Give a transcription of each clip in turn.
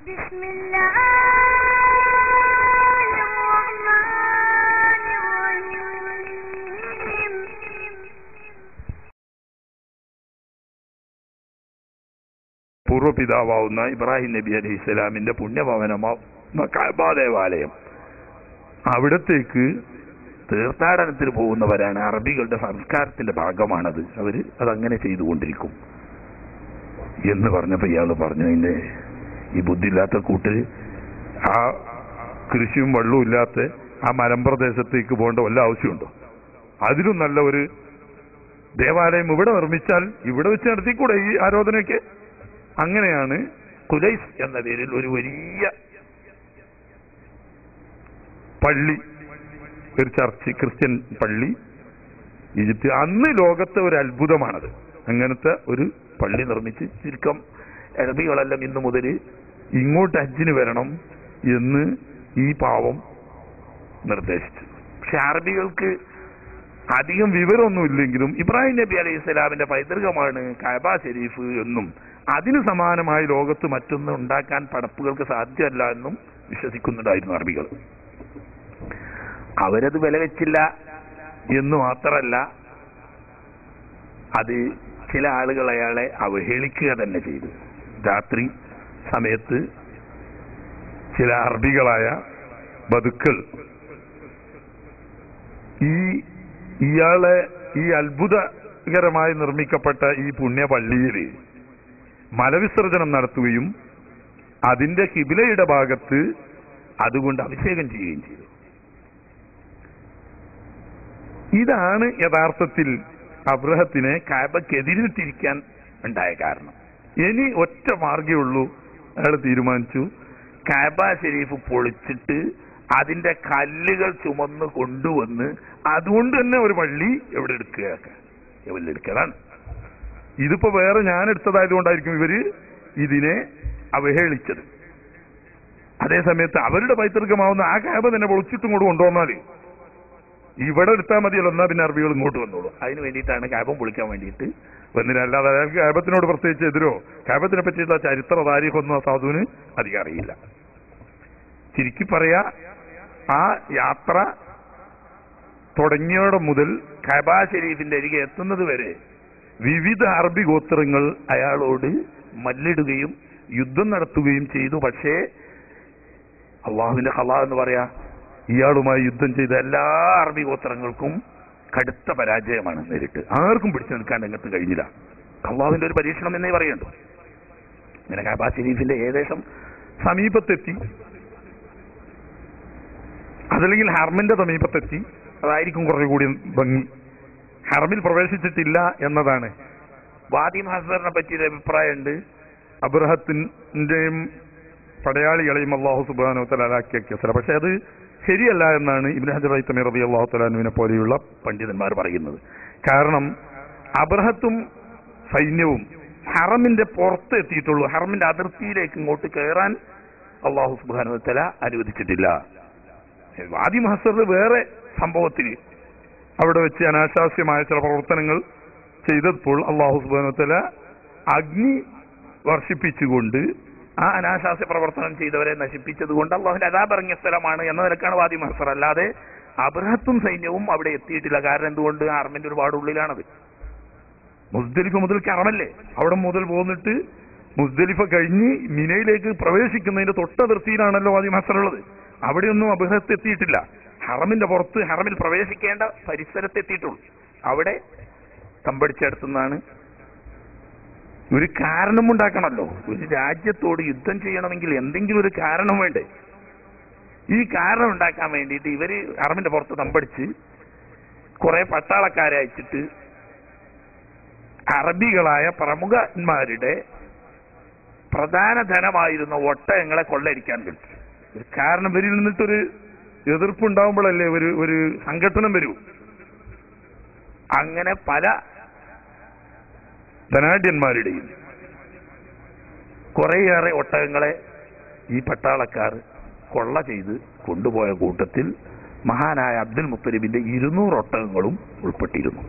بسم الله الرحمن الرحيم പൂർവ്വപിതാവാവുന്ന ഇബ്രാഹിം നബി അലൈഹി ഇസ്ലാമിന്റെ പുണ്യഭവനമാ കഅബ ദേവാലയം അവിടത്തേക്ക് തീർത്ഥാടനത്തിന് പോകുന്നവരാണ് അറബികളുടെ സംസ്കാരത്തിന്റെ ഭാഗമാണത് അവര് അതങ്ങനെ ചെയ്തുകൊണ്ടിരിക്കും എന്ന് പറഞ്ഞപ്പോ ഇയാള് പറഞ്ഞു അതിന്റെ ഈ ബുദ്ധിയില്ലാത്ത കൂട്ട് ആ കൃഷിയും വെള്ളവും ഇല്ലാത്ത ആ മലമ്പ്രദേശത്തേക്ക് പോകേണ്ട വല്ല ആവശ്യമുണ്ടോ അതിലും നല്ല ഒരു ദേവാലയം ഇവിടെ നിർമ്മിച്ചാൽ ഇവിടെ വെച്ച് നടത്തിക്കൂടെ ഈ ആരാധനയൊക്കെ അങ്ങനെയാണ് കുലൈസ് എന്ന പേരിൽ ഒരു വലിയ പള്ളി ഒരു ചർച്ച് ക്രിസ്ത്യൻ പള്ളി ഈജിപ്ത് അന്ന് ലോകത്തെ ഒരു അത്ഭുതമാണത് അങ്ങനത്തെ ഒരു പള്ളി നിർമ്മിച്ച് ചുരുക്കം അറബികളെല്ലാം ഇന്ന് മുതൽ ഇങ്ങോട്ട് ഹജ്ജിന് വരണം എന്ന് ഈ പാവം നിർദ്ദേശിച്ചു പക്ഷെ അറബികൾക്ക് അധികം വിവരമൊന്നും ഇല്ലെങ്കിലും ഇബ്രാഹിം നബി അലൈഹി സ്വലാമിന്റെ പൈതൃകമാണ് കഅബ ഷെരീഫ് എന്നും അതിന് സമാനമായി ലോകത്ത് മറ്റൊന്നും ഉണ്ടാക്കാൻ പടപ്പുകൾക്ക് സാധ്യമല്ല എന്നും വിശ്വസിക്കുന്നുണ്ടായിരുന്നു അറബികൾ അവരത് വില വെച്ചില്ല എന്ന് മാത്രമല്ല അത് ചില ആളുകൾ അയാളെ അവഹേളിക്കുക തന്നെ ചെയ്തു രാത്രി സമയത്ത് ചില അറബികളായ ബതുക്കൾ ഈ ഇയാളെ ഈ അത്ഭുതകരമായി നിർമ്മിക്കപ്പെട്ട ഈ പുണ്യപള്ളിയിൽ മലവിസർജനം നടത്തുകയും അതിന്റെ കിബിലയുടെ ഭാഗത്ത് അതുകൊണ്ട് അഭിഷേകം ചെയ്യുകയും ചെയ്തു ഇതാണ് യഥാർത്ഥത്തിൽ അബ്രഹത്തിനെ കാബക്കെതിരിൽ തിരിക്കാൻ ഉണ്ടായ കാരണം ഇനി ഒറ്റ മാർഗേ ഉള്ളൂ അയാൾ തീരുമാനിച്ചു കാബ ഷെരീഫ് പൊളിച്ചിട്ട് അതിന്റെ കല്ലുകൾ ചുമന്ന് കൊണ്ടുവന്ന് അതുകൊണ്ട് തന്നെ ഒരു പള്ളി എവിടെ എടുക്കുക എവിടെ എടുക്കലാണ് ഇതിപ്പോ വേറെ ഞാൻ എടുത്തതായതുകൊണ്ടായിരിക്കും ഇവര് ഇതിനെ അവഹേളിച്ചത് അതേ സമയത്ത് അവരുടെ പൈതൃകമാവുന്ന ആ കാബ തന്നെ പൊളിച്ചിട്ടും കൂടെ കൊണ്ടുവന്നാല് ഇവിടെ എടുത്താൽ മതിയല്ലോ എന്നാ പിന്നെ അറബികൾ ഇങ്ങോട്ട് വന്നോളൂ അതിന് വേണ്ടിയിട്ടാണ് കാബം പൊളിക്കാൻ വേണ്ടിയിട്ട് വന്നില്ല അല്ലാതെ അയാൾക്ക് കാബത്തിനോട് പ്രത്യേകിച്ച് എതിരോ കാബത്തിനെ പറ്റിയിട്ടുള്ള ചരിത്ര താരീഖൊന്നും ആ സാധുവിന് അധികം അറിയില്ല ചുരുക്കി പറയാ ആ യാത്ര തുടങ്ങിയോടെ മുതൽ കബാ ഷെരീഫിന്റെ അരികെ എത്തുന്നത് വരെ വിവിധ അറബി ഗോത്രങ്ങൾ അയാളോട് മല്ലിടുകയും യുദ്ധം നടത്തുകയും ചെയ്തു പക്ഷേ അള്ളാഹുവിന്റെ ഹല എന്ന് പറയാ ഇയാളുമായി യുദ്ധം ചെയ്ത എല്ലാ അറബി ഗോത്രങ്ങൾക്കും കടുത്ത പരാജയമാണ് നേരിട്ട് ആർക്കും പിടിച്ചു നിൽക്കാൻ രംഗത്ത് കഴിഞ്ഞില്ല അള്ളാഹുവിന്റെ ഒരു പരീക്ഷണം എന്നേ പറയുന്നുണ്ട് ഇങ്ങനെ കബാ ഷെരീഫിന്റെ ഏകദേശം സമീപത്തെത്തി അതല്ലെങ്കിൽ ഹർമിന്റെ സമീപത്തെത്തി അതായിരിക്കും കുറച്ചുകൂടി ഭംഗി ഹർമിൽ പ്രവേശിച്ചിട്ടില്ല എന്നതാണ് വാദിം ഹസറിനെ പറ്റിയൊരു അഭിപ്രായമുണ്ട് അബ്രഹത്തിന്റെയും പടയാളികളെയും അള്ളാഹു സുബാനോ തലാലാക്കിയ കേസല പക്ഷെ അത് ശരിയല്ല എന്നാണ് ഇബിൻ ഹജർ തമീർ റബി അള്ളാഹു തലാനുവിനെ പോലെയുള്ള പണ്ഡിതന്മാർ പറയുന്നത് കാരണം അബ്രഹത്തും സൈന്യവും ഹറമിന്റെ പുറത്ത് എത്തിയിട്ടുള്ളൂ ഹറമിന്റെ അതിർത്തിയിലേക്ക് ഇങ്ങോട്ട് കയറാൻ അള്ളാഹു സുബാനു തല അനുവദിച്ചിട്ടില്ല ആദ്യം ഹസർ വേറെ സംഭവത്തിന് അവിടെ വെച്ച് അനാശാസ്യമായ ചില പ്രവർത്തനങ്ങൾ ചെയ്തപ്പോൾ അള്ളാഹു സുബാനത്തല അഗ്നി വർഷിപ്പിച്ചുകൊണ്ട് ആ അനാശാസ്യ പ്രവർത്തനം ചെയ്തവരെ നശിപ്പിച്ചത് കൊണ്ട് അള്ളാഹുന്റെ അതാബ് ഇറങ്ങിയ സ്ഥലമാണ് എന്ന നിലക്കാണ് വാദി മഹസർ അല്ലാതെ അബ്രഹത്തും സൈന്യവും അവിടെ എത്തിയിട്ടില്ല കാരണം എന്തുകൊണ്ട് ആർമിന്റെ ഒരുപാട് ഉള്ളിലാണത് മുസ്ദലിഫ മുതൽ കറമല്ലേ അവിടെ മുതൽ പോന്നിട്ട് മുസ്ദലിഫ കഴിഞ്ഞ് മിനയിലേക്ക് പ്രവേശിക്കുന്നതിന്റെ തൊട്ടതിർത്തിയിലാണല്ലോ വാദി മഹസർ ഉള്ളത് അവിടെയൊന്നും അബ്രഹത്ത് എത്തിയിട്ടില്ല ഹറമിന്റെ പുറത്ത് ഹറമിൽ പ്രവേശിക്കേണ്ട പരിസരത്ത് എത്തിയിട്ടുള്ളൂ അവിടെ തമ്പടിച്ചെടുത്തുനിന്നാണ് ഒരു കാരണം ഉണ്ടാക്കണമല്ലോ ഒരു രാജ്യത്തോട് യുദ്ധം ചെയ്യണമെങ്കിൽ എന്തെങ്കിലും ഒരു കാരണം വേണ്ടേ ഈ കാരണം ഉണ്ടാക്കാൻ വേണ്ടിയിട്ട് ഇവര് ഹറമിന്റെ പുറത്ത് തമ്പടിച്ച് കുറെ പട്ടാളക്കാരെ അയച്ചിട്ട് അറബികളായ പ്രമുഖന്മാരുടെ പ്രധാന ധനമായിരുന്ന ഒട്ടകങ്ങളെ കൊള്ളയടിക്കാൻ വിളിച്ചു ഒരു കാരണം ഇവരിൽ നിന്നിട്ടൊരു എതിർപ്പുണ്ടാവുമ്പോഴല്ലേ ഒരു ഒരു സംഘടനം വരൂ അങ്ങനെ പല ധനാഢ്യന്മാരുടെയും കുറേയേറെ ഒട്ടകങ്ങളെ ഈ പട്ടാളക്കാർ കൊള്ള ചെയ്ത് കൊണ്ടുപോയ കൂട്ടത്തിൽ മഹാനായ അബ്ദുൽ മുത്തലിബിന്റെ ഇരുന്നൂറ് ഒട്ടകങ്ങളും ഉൾപ്പെട്ടിരുന്നു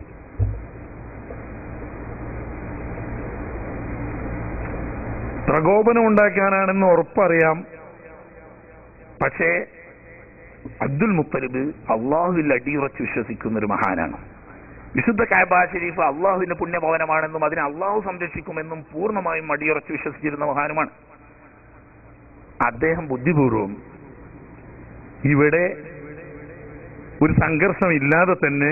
പ്രകോപനം ഉണ്ടാക്കാനാണെന്ന് ഉറപ്പറിയാം പക്ഷേ അബ്ദുൽ മുത്തലിബ് അള്ളാഹുവിൽ അടിയുറച്ച് വിശ്വസിക്കുന്ന ഒരു മഹാനാണ് വിശുദ്ധ കാബ ഷരീഫ് അള്ളാഹുവിന്റെ പുണ്യഭവനമാണെന്നും അതിനെ അള്ളാഹു സംരക്ഷിക്കുമെന്നും പൂർണ്ണമായും അടിയുറച്ച് വിശ്വസിച്ചിരുന്ന മഹാനുമാണ് അദ്ദേഹം ബുദ്ധിപൂർവം ഇവിടെ ഒരു സംഘർഷം ഇല്ലാതെ തന്നെ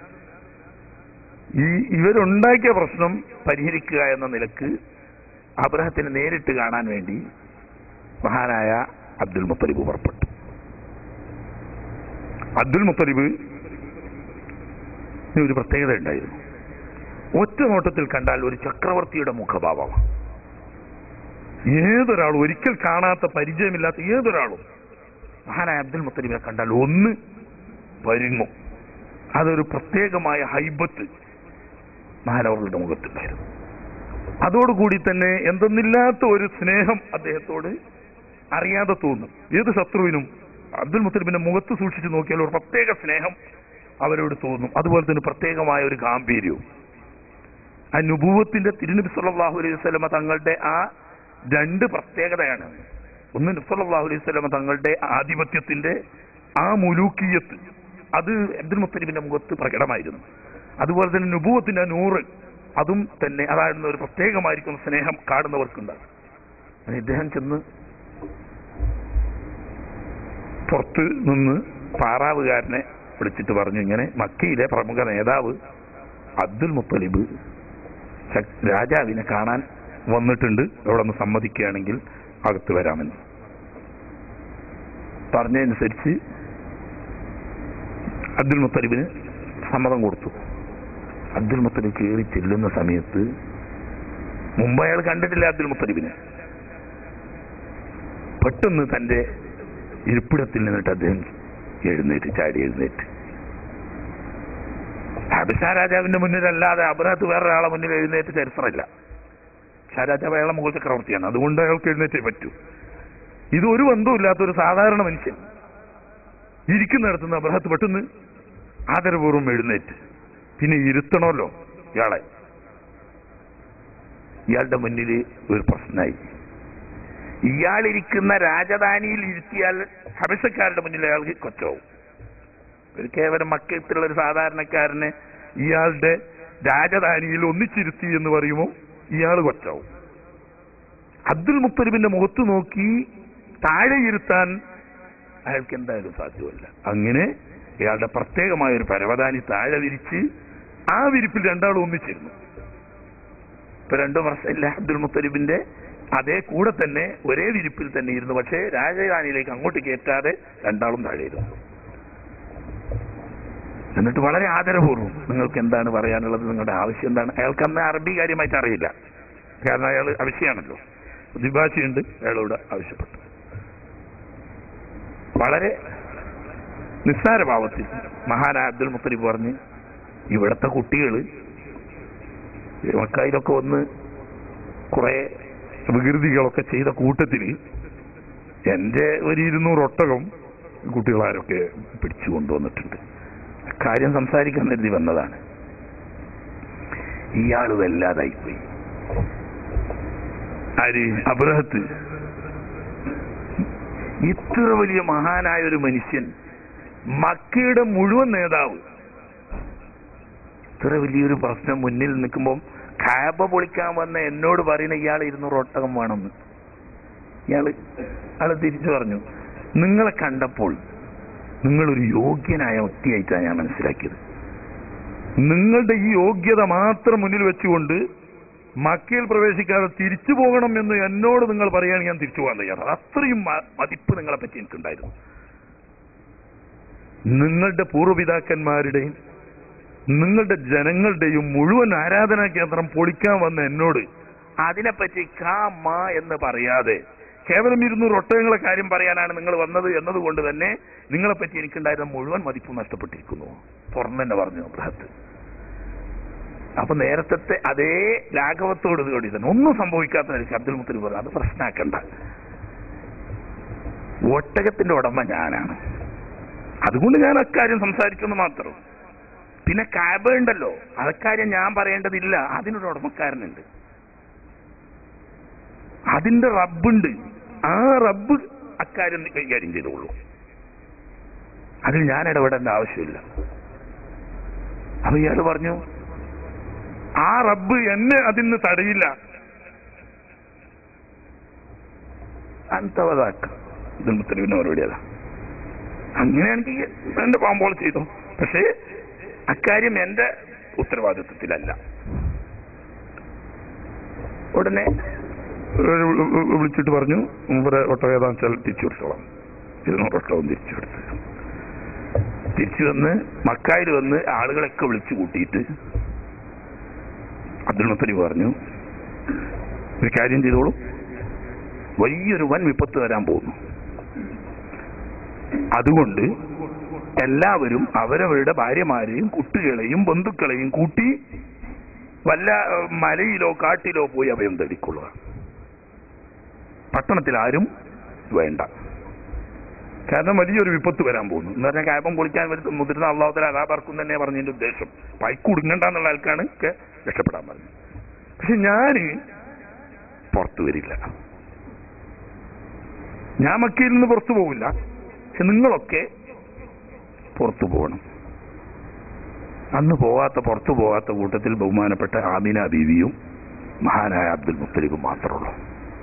ഈ ഇവരുണ്ടാക്കിയ പ്രശ്നം പരിഹരിക്കുക എന്ന നിലക്ക് അബ്രഹത്തിനെ നേരിട്ട് കാണാൻ വേണ്ടി മഹാനായ അബ്ദുൽ മുത്തലിബ് പുറപ്പെട്ടു അബ്ദുൽ മുത്തലിബ് ഒരു പ്രത്യേകത ഉണ്ടായിരുന്നു ഒറ്റ നോട്ടത്തിൽ കണ്ടാൽ ഒരു ചക്രവർത്തിയുടെ മുഖഭാവമാണ് ഏതൊരാളും ഒരിക്കൽ കാണാത്ത പരിചയമില്ലാത്ത ഏതൊരാളും മഹാനായ അബ്ദുൽ മുത്തലിബിനെ കണ്ടാൽ ഒന്ന് പരിങ്ങും അതൊരു പ്രത്യേകമായ ഹൈബത്ത് മഹാനവറുടെ മുഖത്തുണ്ടായിരുന്നു അതോടുകൂടി തന്നെ എന്തെന്നില്ലാത്ത ഒരു സ്നേഹം അദ്ദേഹത്തോട് അറിയാതെ തോന്നും ഏത് ശത്രുവിനും അബ്ദുൽ മുത്തലിബിന്റെ മുഖത്ത് സൂക്ഷിച്ചു നോക്കിയാൽ ഒരു പ്രത്യേക സ്നേഹം അവരോട് തോന്നും അതുപോലെ തന്നെ പ്രത്യേകമായ ഒരു ഗാംഭീര്യവും ആ നുപൂവത്തിന്റെ തിരുനബി സല്ലല്ലാഹു അലൈഹി വസല്ലമ തങ്ങളുടെ ആ രണ്ട് പ്രത്യേകതയാണ് ഒന്ന് നബി സല്ലല്ലാഹു അലൈഹി വസല്ലമ തങ്ങളുടെ ആധിപത്യത്തിന്റെ ആ മുലൂക്കിയത്ത് അത് അബ്ദുൽ മുത്തലിബിന്റെ മുഖത്ത് പ്രകടമായിരുന്നു അതുപോലെ തന്നെ നുപൂവത്തിന്റെ ആ നൂറ് അതും തന്നെ അതായിരുന്നു ഒരു പ്രത്യേകമായിരിക്കുന്ന സ്നേഹം കാണുന്നവർക്കുണ്ടാകും അങ്ങനെ ഇദ്ദേഹം ചെന്ന് പുറത്ത് നിന്ന് പാറാവുകാരനെ വിളിച്ചിട്ട് പറഞ്ഞു ഇങ്ങനെ മക്കയിലെ പ്രമുഖ നേതാവ് അബ്ദുൽ മുത്തലിബ് ച- രാജാവിനെ കാണാൻ വന്നിട്ടുണ്ട് അവിടെ ഒന്ന് സമ്മതിക്കുകയാണെങ്കിൽ അകത്ത് വരാമെന്ന് പറഞ്ഞതനുസരിച്ച് അബ്ദുൽ മുത്തലിബിന് സമ്മതം കൊടുത്തു അബ്ദുൽ മുത്തലിബ് കയറി ചെല്ലുന്ന സമയത്ത് മുമ്പ് അയാൾ കണ്ടിട്ടില്ല അബ്ദുൽ മുത്തലിബിനെ പെട്ടെന്ന് തന്റെ ഇരിപ്പിടത്തിൽ നിന്നിട്ട് അദ്ദേഹം എഴുന്നേറ്റ് ചാടി എഴുന്നേറ്റ് ഹബിഷ രാജാവിന്റെ മുന്നിലല്ലാതെ അബ്രഹത്ത് വേറൊരാളെ മുന്നിൽ എഴുന്നേറ്റ് ചരിത്രമില്ല ഷാ രാജാവ് അയാളെ മുകൾ ചക്രവർത്തിയാണ് അതുകൊണ്ട് അയാൾക്ക് എഴുന്നേറ്റേ പറ്റൂ ഇത് ഒരു ബന്ധവുമില്ലാത്ത ഒരു സാധാരണ മനുഷ്യൻ ഇരിക്കുന്നിടത്ത് നിന്ന് അബ്രഹത്ത് പെട്ടെന്ന് ആദരപൂർവ്വം എഴുന്നേറ്റ് പിന്നെ ഇരുത്തണമല്ലോ ഇയാളെ ഇയാളുടെ മുന്നിൽ ഒരു പ്രശ്നമായി ഇയാളിരിക്കുന്ന രാജധാനിയിൽ ഇരുത്തിയാൽ ഹബിഷക്കാരുടെ മുന്നിൽ അയാൾക്ക് കൊച്ചവും ഒരു കേവലം മക്കത്തിലുള്ള ഒരു സാധാരണക്കാരനെ ഇയാളുടെ രാജധാനിയിൽ ഒന്നിച്ചിരുത്തി എന്ന് പറയുമ്പോൾ ഇയാൾ കൊച്ചാവും അബ്ദുൽ മുത്തലിബിന്റെ മുഖത്ത് നോക്കി താഴെ ഇരുത്താൻ അയാൾക്ക് എന്തായാലും സാധ്യമല്ല അങ്ങനെ ഇയാളുടെ പ്രത്യേകമായ ഒരു പരവതാനി താഴെ വിരിച്ച് ആ വിരിപ്പിൽ രണ്ടാളും ഒന്നിച്ചിരുന്നു ഇപ്പൊ രണ്ടു വർഷമില്ല അബ്ദുൽ മുത്തലിബിന്റെ അതേ കൂടെ തന്നെ ഒരേ വിരിപ്പിൽ തന്നെ ഇരുന്നു പക്ഷേ രാജധാനിയിലേക്ക് അങ്ങോട്ട് കയറ്റാതെ രണ്ടാളും താഴെ ഇരുന്നു എന്നിട്ട് വളരെ ആദരപൂർവ്വം നിങ്ങൾക്ക് എന്താണ് പറയാനുള്ളത് നിങ്ങളുടെ ആവശ്യം എന്താണ് അയാൾക്ക് അന്ന് അറബി കാര്യമായിട്ട് അറിയില്ല കാരണം അയാൾ അവശ്യാണല്ലോ ദ്വിഭാഷയുണ്ട് അയാളോട് ആവശ്യപ്പെട്ടു വളരെ നിസ്സാര ഭാവത്തിൽ മഹാനായ അബ്ദുൽ മുത്തലിബ് പറഞ്ഞ് ഇവിടത്തെ കുട്ടികൾ മക്കായിലൊക്കെ വന്ന് കുറെ വികൃതികളൊക്കെ ചെയ്ത കൂട്ടത്തിൽ എന്റെ ഒരു ഇരുന്നൂറ് ഒട്ടകം കുട്ടികളാരൊക്കെ പിടിച്ചു കൊണ്ടുവന്നിട്ടുണ്ട് കാര്യം സംസാരിക്കാൻ കരുതി വന്നതാണ് ഇയാൾ വല്ലാതായിപ്പോയി ആര് അബ്രഹത്ത് ഇത്ര വലിയ മഹാനായ ഒരു മനുഷ്യൻ മക്കയുടെ മുഴുവൻ നേതാവ് ഇത്ര വലിയൊരു പ്രശ്നം മുന്നിൽ നിൽക്കുമ്പോൾ കാബ പൊളിക്കാൻ വന്ന എന്നോട് പറയുന്ന ഇയാൾ ഇരുന്നൂറ് ഒട്ടകം വേണമെന്ന് ഇയാള് ആള് തിരിച്ചു പറഞ്ഞു നിങ്ങളെ കണ്ടപ്പോൾ നിങ്ങളൊരു യോഗ്യനായ വ്യക്തിയായിട്ടാണ് ഞാൻ മനസ്സിലാക്കിയത് നിങ്ങളുടെ ഈ യോഗ്യത മാത്രം മുന്നിൽ വെച്ചുകൊണ്ട് മക്കയിൽ പ്രവേശിക്കാതെ തിരിച്ചു പോകണം എന്ന് എന്നോട് നിങ്ങൾ പറയുകയാണെങ്കിൽ ഞാൻ തിരിച്ചു പോകാൻ തയ്യാറാണ് അത്രയും മ- മതിപ്പ് നിങ്ങളെ പറ്റി എനിക്കുണ്ടായിരുന്നു നിങ്ങളുടെ പൂർവ്വപിതാക്കന്മാരുടെയും നിങ്ങളുടെ ജനങ്ങളുടെയും മുഴുവൻ ആരാധനാ കേന്ദ്രം പൊളിക്കാൻ വന്ന എന്നോട് അതിനെപ്പറ്റി കാ മാ എന്ന് പറയാതെ കേവലം ഇരുന്നൂറ് ഒട്ടകങ്ങളെ കാര്യം പറയാനാണ് നിങ്ങൾ വന്നത് എന്നതുകൊണ്ട് തന്നെ നിങ്ങളെപ്പറ്റി എനിക്കുണ്ടായിരുന്ന മുഴുവൻ മതിപ്പ് നഷ്ടപ്പെട്ടിരിക്കുന്നു തുറന്നു തന്നെ പറഞ്ഞു അബ്രഹത്ത് അപ്പൊ നേരത്തെ അതേ ലാഘവത്തോട് കൂടി തന്നെ ഒന്നും സംഭവിക്കാത്ത നിലയ്ക്ക് അബ്ദുൽ മുത്തലിബ് പറഞ്ഞു അത് പ്രശ്നമാക്കണ്ട ഒട്ടകത്തിന്റെ ഉടമ ഞാനാണ് അതുകൊണ്ട് ഞാൻ അക്കാര്യം സംസാരിക്കുന്നു മാത്രം പിന്നെ കാബ ഉണ്ടല്ലോ അക്കാര്യം ഞാൻ പറയേണ്ടതില്ല അതിനൊരു ഉടമക്കാരനുണ്ട് അതിന്റെ റബ്ബുണ്ട് ആ റബ്ബ് അക്കാര്യം കൈകാര്യം ചെയ്തോളൂ അതിൽ ഞാൻ ഇടപെടേണ്ട ആവശ്യമില്ല അപ്പൊ ഇയാൾ പറഞ്ഞു ആ റബ്ബ് എന്നെ അതിന് തടയില്ല അന്തവതാക്ക ഇതിൽ മുത്തലിബിന്റെ മറുപടി അതാ അങ്ങനെയാണെങ്കിൽ എന്റെ പാമ്പോൾ ചെയ്തു പക്ഷേ അക്കാര്യം എന്റെ ഉത്തരവാദിത്വത്തിലല്ല ഉടനെ വിളിച്ചിട്ട് പറഞ്ഞു ഇവിടെ ഒട്ടകം ഏതാന്ന് വെച്ചാൽ തിരിച്ചു കൊടുത്തോളാം ഇരുന്നൂറ് ഒട്ടകം തിരിച്ചു കൊടുത്ത് തിരിച്ചു വന്ന് മക്കായിൽ വന്ന് ആളുകളൊക്കെ വിളിച്ചു കൂട്ടിയിട്ട് അബ്ദുൽ മുത്തലിബ് പറഞ്ഞു ഒരു കാര്യം ചെയ്തോളൂ വലിയൊരു വൻ വിപത്ത് വരാൻ പോകുന്നു അതുകൊണ്ട് എല്ലാവരും അവരവരുടെ ഭാര്യമാരെയും കുട്ടികളെയും ബന്ധുക്കളെയും കൂട്ടി വല്ല ഏഹ്, മലയിലോ കാട്ടിലോ പോയി അഭയം തേടിക്കൊള്ളുക പട്ടണത്തിൽ ആരും വേണ്ട കാരണം വലിയൊരു വിപത്ത് വരാൻ പോകുന്നു എന്ന് പറഞ്ഞാൽ കായപ്പം പൊളിക്കാൻ വരുന്ന മുതിർന്ന അള്ളാഹുത്തല അതാപർക്കും തന്നെ പറഞ്ഞതിന്റെ ഉദ്ദേശം പൈക്കുടുങ്ങണ്ടെന്നുള്ള ആൾക്കാണ് ഒക്കെ രക്ഷപ്പെടാൻ പറഞ്ഞത് പക്ഷെ ഞാന് പുറത്തു വരില്ല ഞാൻ മക്കയിൽ നിന്ന് പുറത്തു പോകില്ല പക്ഷെ നിങ്ങളൊക്കെ പുറത്തു പോകണം അന്ന് പോകാത്ത പുറത്തു പോകാത്ത കൂട്ടത്തിൽ ബഹുമാനപ്പെട്ട ആമിന ബീവിയും മഹാനായ അബ്ദുൽ മുത്തലിബും മാത്രമുള്ളൂ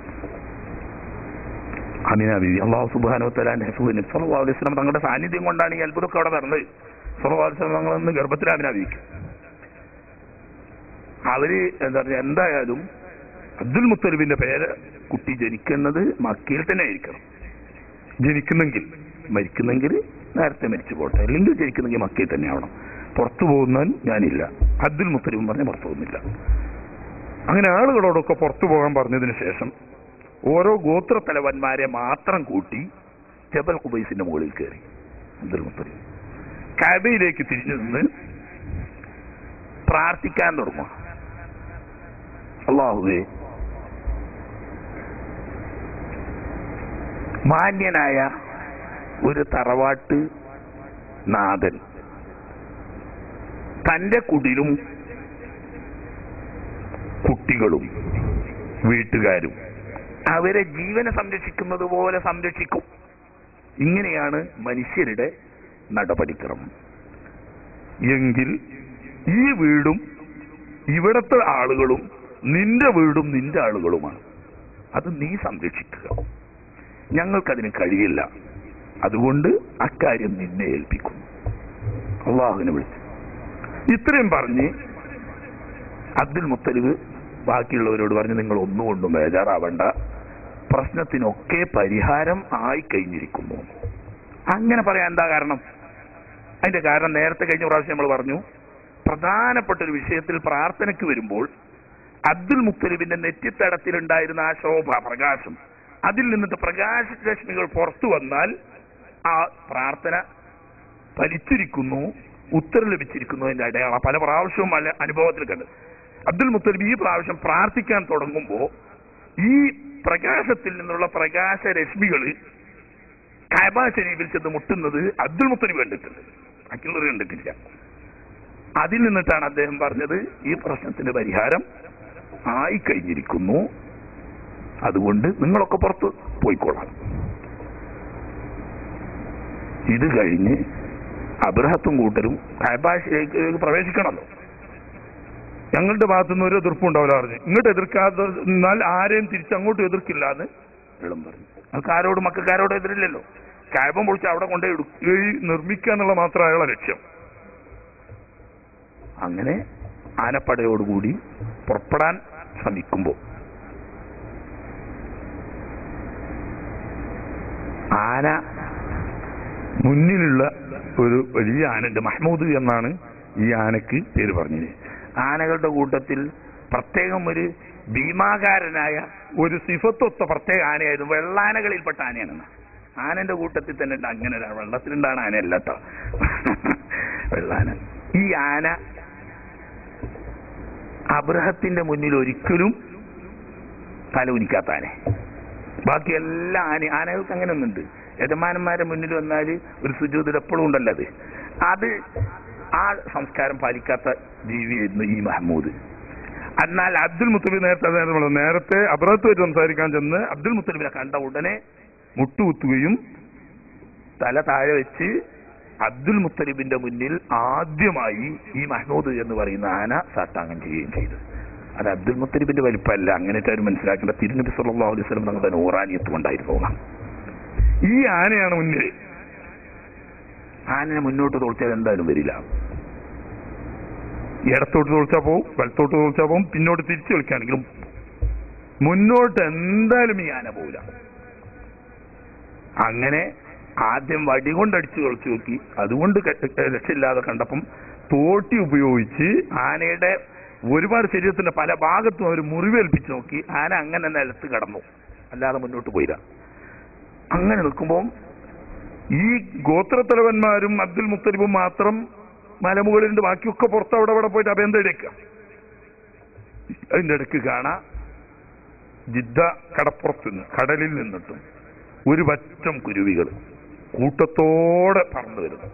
ആമിന ബീവി അള്ളാഹു സുബാനോ തലാൻ ഹെഫുവിന് സല്ലല്ലാഹു അലൈഹി വസല്ലം തങ്ങളുടെ സാന്നിധ്യം കൊണ്ടാണ് ഈ അത്ഭുതമൊക്കെ അവിടെ നടന്നത് സല്ലല്ലാഹു അലൈഹി വസല്ലം തങ്ങൾ ഇന്ന് ഗർഭത്തിൽ ആമിന ബീവിക്ക് അവര് എന്താ പറയുക എന്തായാലും അബ്ദുൽ മുത്തലിബിന്റെ പേര് കുട്ടി ജനിക്കുന്നത് മക്കയിൽ തന്നെ ആയിരിക്കണം ജനിക്കുന്നെങ്കിൽ മരിക്കുന്നെങ്കിൽ നേരത്തെ മരിച്ചു പോട്ടെ അല്ലെങ്കിൽ ജനിക്കുന്നെങ്കിൽ മക്കയിൽ തന്നെ ആവണം പുറത്തു പോകുന്നവൻ ഞാനില്ല അബ്ദുൽ മുത്തലിബും പറഞ്ഞ് പുറത്തു പോകുന്നില്ല അങ്ങനെ ആളുകളോടൊക്കെ പുറത്തു പോകാൻ പറഞ്ഞതിന് ശേഷം ഓരോ ഗോത്ര തലവന്മാരെ മാത്രം കൂട്ടി ജബൽ കുബൈസിന്റെ മുകളിൽ കയറി അബ്ദുൽ മുത്തലിബ് കാബയിലേക്ക് തിരിഞ്ഞു നിന്ന് പ്രാർത്ഥിക്കാൻ തുടങ്ങുക അള്ളാഹുവേ മാന്യനായ ഒരു തറവാട്ട് നാഥൻ തന്റെ കുടിലും കുട്ടികളും വീട്ടുകാരും അവരെ ജീവനെ സംരക്ഷിക്കുന്നത് പോലെ സംരക്ഷിക്കും ഇങ്ങനെയാണ് മനുഷ്യരുടെ നടപടിക്രമം എങ്കിൽ ഈ വീടും ഇവിടത്തെ ആളുകളും നിന്റെ വീടും നിന്റെ ആളുകളുമാണ് അത് നീ സംരക്ഷിക്കുക ഞങ്ങൾക്കതിന് കഴിയില്ല അതുകൊണ്ട് അക്കാര്യം നിന്നെ ഏൽപ്പിക്കുന്നു അള്ളാഹുവിനെ വിളിച്ചു ഇത്രയും പറഞ്ഞ് അബ്ദുൽ മുത്തലിബ് ബാക്കിയുള്ളവരോട് പറഞ്ഞ് നിങ്ങൾ ഒന്നുകൊണ്ടും ബേജാറാവണ്ട പ്രശ്നത്തിനൊക്കെ പരിഹാരം ആയി കഴിഞ്ഞിരിക്കുന്നു അങ്ങനെ പറയാൻ എന്താ കാരണം അതിന്റെ കാരണം നേരത്തെ കഴിഞ്ഞ പ്രാവശ്യം നമ്മൾ പറഞ്ഞു പ്രധാനപ്പെട്ട ഒരു വിഷയത്തിൽ പ്രാർത്ഥനയ്ക്ക് വരുമ്പോൾ അബ്ദുൽ മുത്തലിബിന്റെ നെറ്റിത്തടത്തിലുണ്ടായിരുന്ന ആ ശോഭ പ്രകാശം അതിൽ നിന്നിട്ട് പ്രകാശ രശ്മികൾ പുറത്തു വന്നാൽ ആ പ്രാർത്ഥന ഫലിച്ചിരിക്കുന്നു ഉത്തരം ലഭിച്ചിരിക്കുന്നു അതിന്റെ അടയാളം പല പ്രാവശ്യവും പല അനുഭവത്തിൽ കണ്ട് അബ്ദുൽ മുത്തലിബ് ഈ പ്രാവശ്യം പ്രാർത്ഥിക്കാൻ തുടങ്ങുമ്പോൾ ഈ പ്രകാശത്തിൽ നിന്നുള്ള പ്രകാശ രശ്മികൾ കൈബ ശരീഫിൽ ചെന്ന് മുട്ടുന്നത് അബ്ദുൽ മുത്തലിബ് കണ്ടിട്ടുണ്ട് ബാക്കിയുള്ളവർ കണ്ടിട്ടില്ല അതിൽ നിന്നിട്ടാണ് അദ്ദേഹം പറഞ്ഞത് ഈ പ്രശ്നത്തിന്റെ പരിഹാരം ആയി കഴിഞ്ഞിരിക്കുന്നു അതുകൊണ്ട് നിങ്ങളൊക്കെ പുറത്ത് പോയിക്കൊള്ളാം ഇത് കഴിഞ്ഞ് അബ്രഹത്തും കൂട്ടരും കൈബാശിലേക്ക് പ്രവേശിക്കണമല്ലോ ഞങ്ങളുടെ ഭാഗത്തുനിന്ന് ഒരു എതിർപ്പും ഉണ്ടാവില്ല പറഞ്ഞു ഇങ്ങോട്ട് എതിർക്കാതെ എന്നാൽ ആരെയും തിരിച്ചങ്ങോട്ട് എതിർക്കില്ല എന്ന് വെള്ളം പറഞ്ഞു നമുക്ക് ആരോടും മക്കാരോടും എതിരില്ലല്ലോ കായബം പൊളിച്ച് അവിടെ കൊണ്ടേ എടുക്കുകയും നിർമ്മിക്കുക എന്നുള്ള മാത്രം അയാളെ ലക്ഷ്യം അങ്ങനെ ആനപ്പടയോടുകൂടി പുറപ്പെടാൻ ശ്രമിക്കുമ്പോൾ ആന മുന്നിലുള്ള ഒരു വലിയ ആനയുണ്ട് മഹ്മൂദ് എന്നാണ് ഈ ആനക്ക് പേര് പറഞ്ഞത് ആനകളുടെ കൂട്ടത്തിൽ പ്രത്യേകം ഒരു ഭീമാകാരനായ ഒരു സിഫത്തൊത്ത പ്രത്യേക ആനയായിരുന്നു വെള്ളാനകളിൽപ്പെട്ട ആനയാണ് ആനന്റെ കൂട്ടത്തിൽ തന്നെ ഉണ്ട് അങ്ങനെ ഒരു വെള്ളത്തിലുണ്ടാണ് ആന അല്ല കേട്ടോ വെള്ളാന ഈ ആന അബ്രഹത്തിന്റെ മുന്നിൽ ഒരിക്കലും തല ഉനിക്കാത്ത ആന ബാക്കി എല്ലാ ആന ആനകൾക്ക് അങ്ങനെ ഒന്നുണ്ട് യജമാനന്മാരെ മുന്നിൽ വന്നാൽ ഒരു സുജൂതിൽ എപ്പോഴും ഉണ്ടല്ലോ അത് അത് ആ സംസ്കാരം പാലിക്കാത്ത ജീവിയായിരുന്നു ഈ മഹമ്മൂദ് എന്നാൽ അബ്ദുൽ മുത്തലിബ് നേരത്തെ നേരത്തെ പറഞ്ഞു. നേരത്തെ അബ്രഹത്തുമായിട്ട് സംസാരിക്കാൻ ചെന്ന് അബ്ദുൽ മുത്തലിബിനെ കണ്ട ഉടനെ മുട്ടുകുത്തുകയും തല താഴെ വെച്ച് അബ്ദുൽ മുത്തലിബിന്റെ മുന്നിൽ ആദ്യമായി ഈ മഹ്മൂദ് എന്ന് പറയുന്ന ആന സാഷ്ടാംഗം ചെയ്യുകയും ചെയ്തു അത് അബ്ദുൽ മുത്തലിബിന്റെ വലിപ്പമല്ല അങ്ങനെയായിട്ട് അവർ മനസ്സിലാക്കേണ്ട തിരുനബി സല്ലല്ലാഹു അലൈഹി വസല്ലം തങ്ങളുടെ നൂറാനിയത്ത് കൊണ്ടായിരുന്നു എന്നാണ്. ഈ ആനയാണ് മുന്നിൽ ആനനെ മുന്നോട്ട് തോൽച്ചാൽ എന്തായാലും വരില്ല ഇടത്തോട്ട് തോൽച്ചാൽ പോവും വലത്തോട്ട് തോൽച്ചാൽ പോവും പിന്നോട്ട് തിരിച്ചു കളിക്കുകയാണെങ്കിലും മുന്നോട്ട് എന്തായാലും ഈ ആന പോവില്ല അങ്ങനെ ആദ്യം വടി കൊണ്ട് അടിച്ചു കളിച്ചു നോക്കി അതുകൊണ്ട് ക- രക്ഷയില്ലാതെ കണ്ടപ്പം തോട്ടി ഉപയോഗിച്ച് ആനയുടെ ഒരുപാട് ശരീരത്തിന്റെ പല ഭാഗത്തും അവർ മുറിവേൽപ്പിച്ച് നോക്കി ആന അങ്ങനെ നിലത്ത് കടന്നു അല്ലാതെ മുന്നോട്ട് പോയില്ല അങ്ങനെ നിൽക്കുമ്പോൾ ഈ ഗോത്രത്തലവന്മാരും അബ്ദുൽ മുത്തലിബും മാത്രം മലമുകളിലുണ്ട് ബാക്കിയൊക്കെ പുറത്ത് അവിടെ അവിടെ പോയിട്ട് അഭയം തേടിയേക്കുക അതിന്റെ ഇടയ്ക്ക് കാണാം ജിദ്ദ കടപ്പുറത്ത് നിന്ന് കടലിൽ നിന്നിട്ടും ഒരു പറ്റം കുരുവികൾ കൂട്ടത്തോടെ പറന്നു വരുന്നു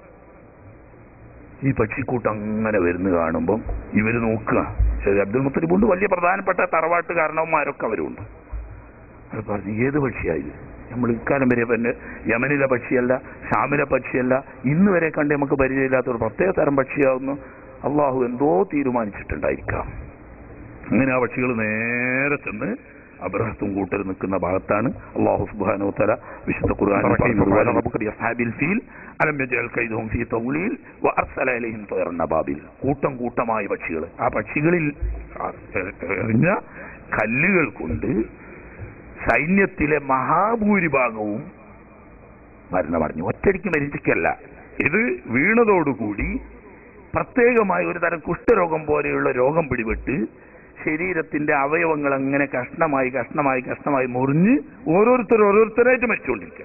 ഈ പക്ഷിക്കൂട്ടം അങ്ങനെ വരുന്നു കാണുമ്പം ഇവര് നോക്കുക ശരി അബ്ദുൽ മുത്തലിബ് കൊണ്ട് വലിയ പ്രധാനപ്പെട്ട തറവാട്ട് കാരണവന്മാരൊക്കെ അവരുണ്ട് അത് പറഞ്ഞു ഏത് പക്ഷിയായത് നമ്മൾ ഇക്കാലം വരെ പിന്നെ യമനിലെ പക്ഷിയല്ല ഷാമിലെ പക്ഷിയല്ല ഇന്ന് വരെ കണ്ട് നമുക്ക് പരിചയമില്ലാത്ത ഒരു പ്രത്യേക തരം പക്ഷിയാവുന്നു അള്ളാഹു എന്തോ തീരുമാനിച്ചിട്ടുണ്ടായിരിക്കാം അങ്ങനെ ആ പക്ഷികൾ നേരെ ചെന്ന് അബ്രഹത്തും കൂട്ടർ നിൽക്കുന്ന ഭാഗത്താണ് അള്ളാഹു സുബ്ഹാനഹു വതആല വിശുദ്ധ ഖുർആൻ പറഞ്ഞതുപോലെ നമുക്ക് അസ്ഹാബിൽ ഫീൽ അലം യജൽ കൈദഹും ഫീ തൗലീൽ വഅർസല ഇലൈഹിം തയറൻ അബാബിൽ കൂട്ടം കൂട്ടമായ പക്ഷികൾ ആ പക്ഷികളിൽ ആ, എ- എറിഞ്ഞ കല്ലുകൾ കൊണ്ട് സൈന്യത്തിലെ മഹാഭൂരിഭാഗവും മരണമടഞ്ഞു ഒറ്റയ്ക്ക് മരിച്ചിക്കല്ല ഇത് വീണതോടുകൂടി പ്രത്യേകമായി ഒരു തരം കുഷ്ഠരോഗം പോലെയുള്ള രോഗം പിടിപെട്ട് ശരീരത്തിന്റെ അവയവങ്ങൾ അങ്ങനെ കഷ്ണമായി കഷ്ണമായി കഷ്ണമായി മുറിഞ്ഞ് ഓരോരുത്തർ ഓരോരുത്തരായിട്ട് മരിച്ചുകൊണ്ടിരിക്കുക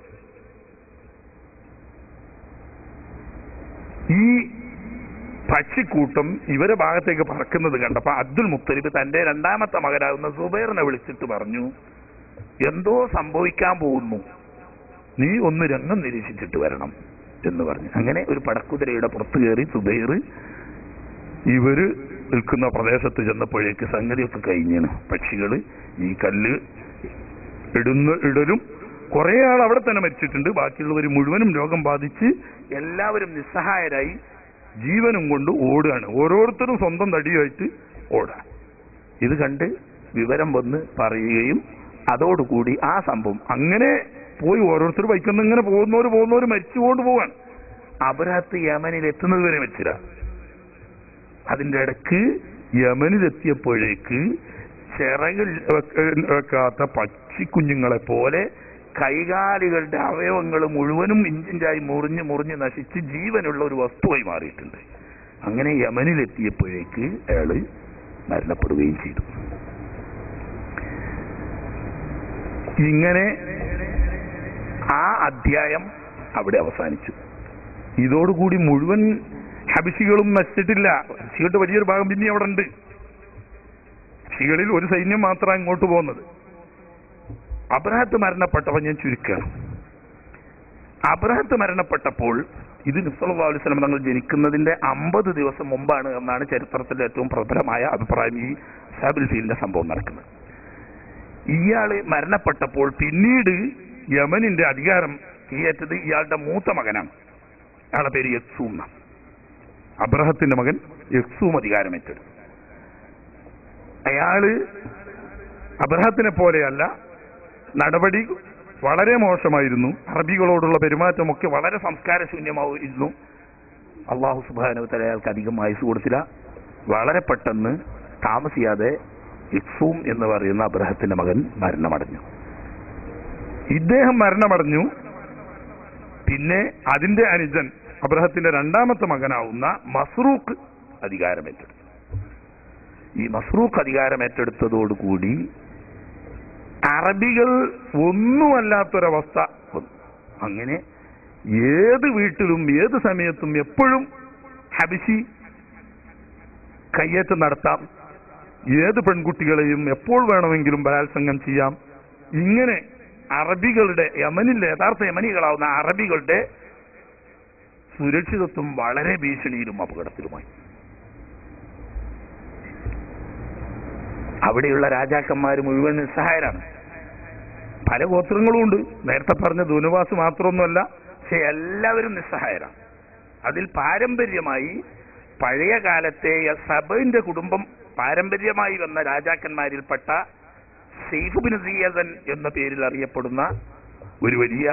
ഈ പക്ഷിക്കൂട്ടം ഇവരെ ഭാഗത്തേക്ക് പറക്കുന്നത് കണ്ടപ്പോ അബ്ദുൽ മുത്തലിബ് തന്റെ രണ്ടാമത്തെ മകനാകുന്ന സുബൈറിനെ വിളിച്ചിട്ട് പറഞ്ഞു എന്തോ സംഭവിക്കാൻ പോകുന്നു നീ ഒന്ന് രംഗം നിരീക്ഷിച്ചിട്ട് വരണം എന്ന് പറഞ്ഞു അങ്ങനെ ഒരു പടക്കുതിരയുടെ പുറത്ത് കയറി സുബൈർ ഇവര് നിൽക്കുന്ന പ്രദേശത്ത് ചെന്നപ്പോഴേക്ക് സംഗതിയൊക്കെ കഴിഞ്ഞാണ് പക്ഷികള് ഈ കല്ല് ഇടുന്ന ഇടലും കുറെ ആൾ അവിടെ തന്നെ മരിച്ചിട്ടുണ്ട് ബാക്കിയുള്ളവർ മുഴുവനും രോഗം ബാധിച്ച് എല്ലാവരും നിസ്സഹായരായി ജീവനും കൊണ്ട് ഓടുകയാണ് ഓരോരുത്തരും സ്വന്തം തടിയായിട്ട് ഓടാൻ ഇത് കണ്ട് വിവരം വന്ന് പറയുകയും അതോടുകൂടി ആ സംഭവം അങ്ങനെ പോയി ഓരോരുത്തർ ബൈക്കൊന്നും ഇങ്ങനെ പോകുന്നവര് പോകുന്നവര് മരിച്ചുകൊണ്ട് പോവാണ് അബരഹത്ത് യമനിൽ എത്തുന്നത് വരെ മരിച്ചില്ല അതിന്റെ ഇടക്ക് യമനിലെത്തിയപ്പോഴേക്ക് ചിറകിൽ വെക്ക- വെക്കാത്ത പക്ഷിക്കുഞ്ഞുങ്ങളെ പോലെ കൈകാലുകളുടെ അവയവങ്ങൾ മുഴുവനും ഇഞ്ചിഞ്ചായി മുറിഞ്ഞ് മുറിഞ്ഞ് നശിച്ച് ജീവനുള്ള ഒരു വസ്തുവായി മാറിയിട്ടുണ്ട് അങ്ങനെ യമനിലെത്തിയപ്പോഴേക്ക് അയാള് മരണപ്പെടുകയും ചെയ്തു ഇങ്ങനെ ആ അധ്യായം അവിടെ അവസാനിച്ചു ഇതോടുകൂടി മുഴുവൻ ഹബിഷികളും നശിച്ചിട്ടില്ല ഹബിഷികളുടെ വലിയൊരു ഭാഗം പിന്നെ അവിടെ ഉണ്ട് ഹബിഷികളിൽ ഒരു സൈന്യം മാത്രമാണ് ഇങ്ങോട്ട് പോകുന്നത് അബ്രഹത്ത് മരണപ്പെട്ടപ്പോൾ ഞാൻ ചുരുക്കുകയാണ് അബ്രഹത്ത് മരണപ്പെട്ടപ്പോൾ ഇത് നിസ്സല്ലാ അലൈഹി സ്വലം തങ്ങൾ ജനിക്കുന്നതിന്റെ അമ്പത് ദിവസം മുമ്പാണ് എന്നാണ് ചരിത്രത്തിലെ ഏറ്റവും പ്രബലമായ അഭിപ്രായം ഈ സാബിൽ ഫീലിന്റെ സംഭവം നടക്കുന്നത് ഇയാള് മരണപ്പെട്ടപ്പോൾ പിന്നീട് യമനിന്റെ അധികാരം കീയേറ്റത് ഇയാളുടെ മൂത്ത മകനാണ് അയാളുടെ പേര് യക്സൂം എന്നാണ്. അബ്രഹത്തിന്റെ മകൻ യക്സൂം അധികാരം ഏറ്റെടുത്തു അയാള് അബ്രഹത്തിനെ പോലെയല്ല നടപടി വളരെ മോശമായിരുന്നു അറബികളോടുള്ള പെരുമാറ്റമൊക്കെ വളരെ സംസ്കാരശൂന്യമായിരുന്നു അള്ളാഹു സുബാനുത്തല അയാൾക്ക് അധികം ആയുസ് കൊടുത്തില്ല വളരെ പെട്ടെന്ന് താമസിയാതെ ഇക്സൂം എന്ന് പറയുന്ന അബ്രഹത്തിന്റെ മകൻ മരണമടഞ്ഞു ഇദ്ദേഹം മരണമടഞ്ഞു പിന്നെ അതിന്റെ അനുജൻ അബ്രഹത്തിന്റെ രണ്ടാമത്തെ മകനാവുന്ന മസ്റൂഖ് അധികാരമേറ്റെടുത്തു ഈ മസ്റൂഖ് അധികാരമേറ്റെടുത്തതോടുകൂടി അറബികൾ ഒന്നുമല്ലാത്തൊരവസ്ഥ വന്നു അങ്ങനെ ഏത് വീട്ടിലും ഏത് സമയത്തും എപ്പോഴും ഹബിഷി കയ്യേറ്റം നടത്താം ഏത് പെൺകുട്ടികളെയും എപ്പോൾ വേണമെങ്കിലും ബലാത്സംഗം ചെയ്യാം ഇങ്ങനെ അറബികളുടെ യമനിലെ യഥാർത്ഥ യമനികളാവുന്ന അറബികളുടെ സുരക്ഷിതത്വം വളരെ ഭീഷണിയിലും അപകടത്തിലുമായി അവിടെയുള്ള രാജാക്കന്മാർ മുഴുവൻ നിസ്സഹായരാണ് പല ഗോത്രങ്ങളും ഉണ്ട് നേരത്തെ പറഞ്ഞ ദുനുവാസ് മാത്രമൊന്നുമല്ല പക്ഷെ എല്ലാവരും നിസ്സഹായരാണ് അതിൽ പാരമ്പര്യമായി പഴയ കാലത്തെ സബിന്റെ കുടുംബം പാരമ്പര്യമായി വന്ന രാജാക്കന്മാരിൽപ്പെട്ട സെയ്ഫ് ബിൻ സിയസൻ എന്ന പേരിൽ അറിയപ്പെടുന്ന ഒരു വലിയ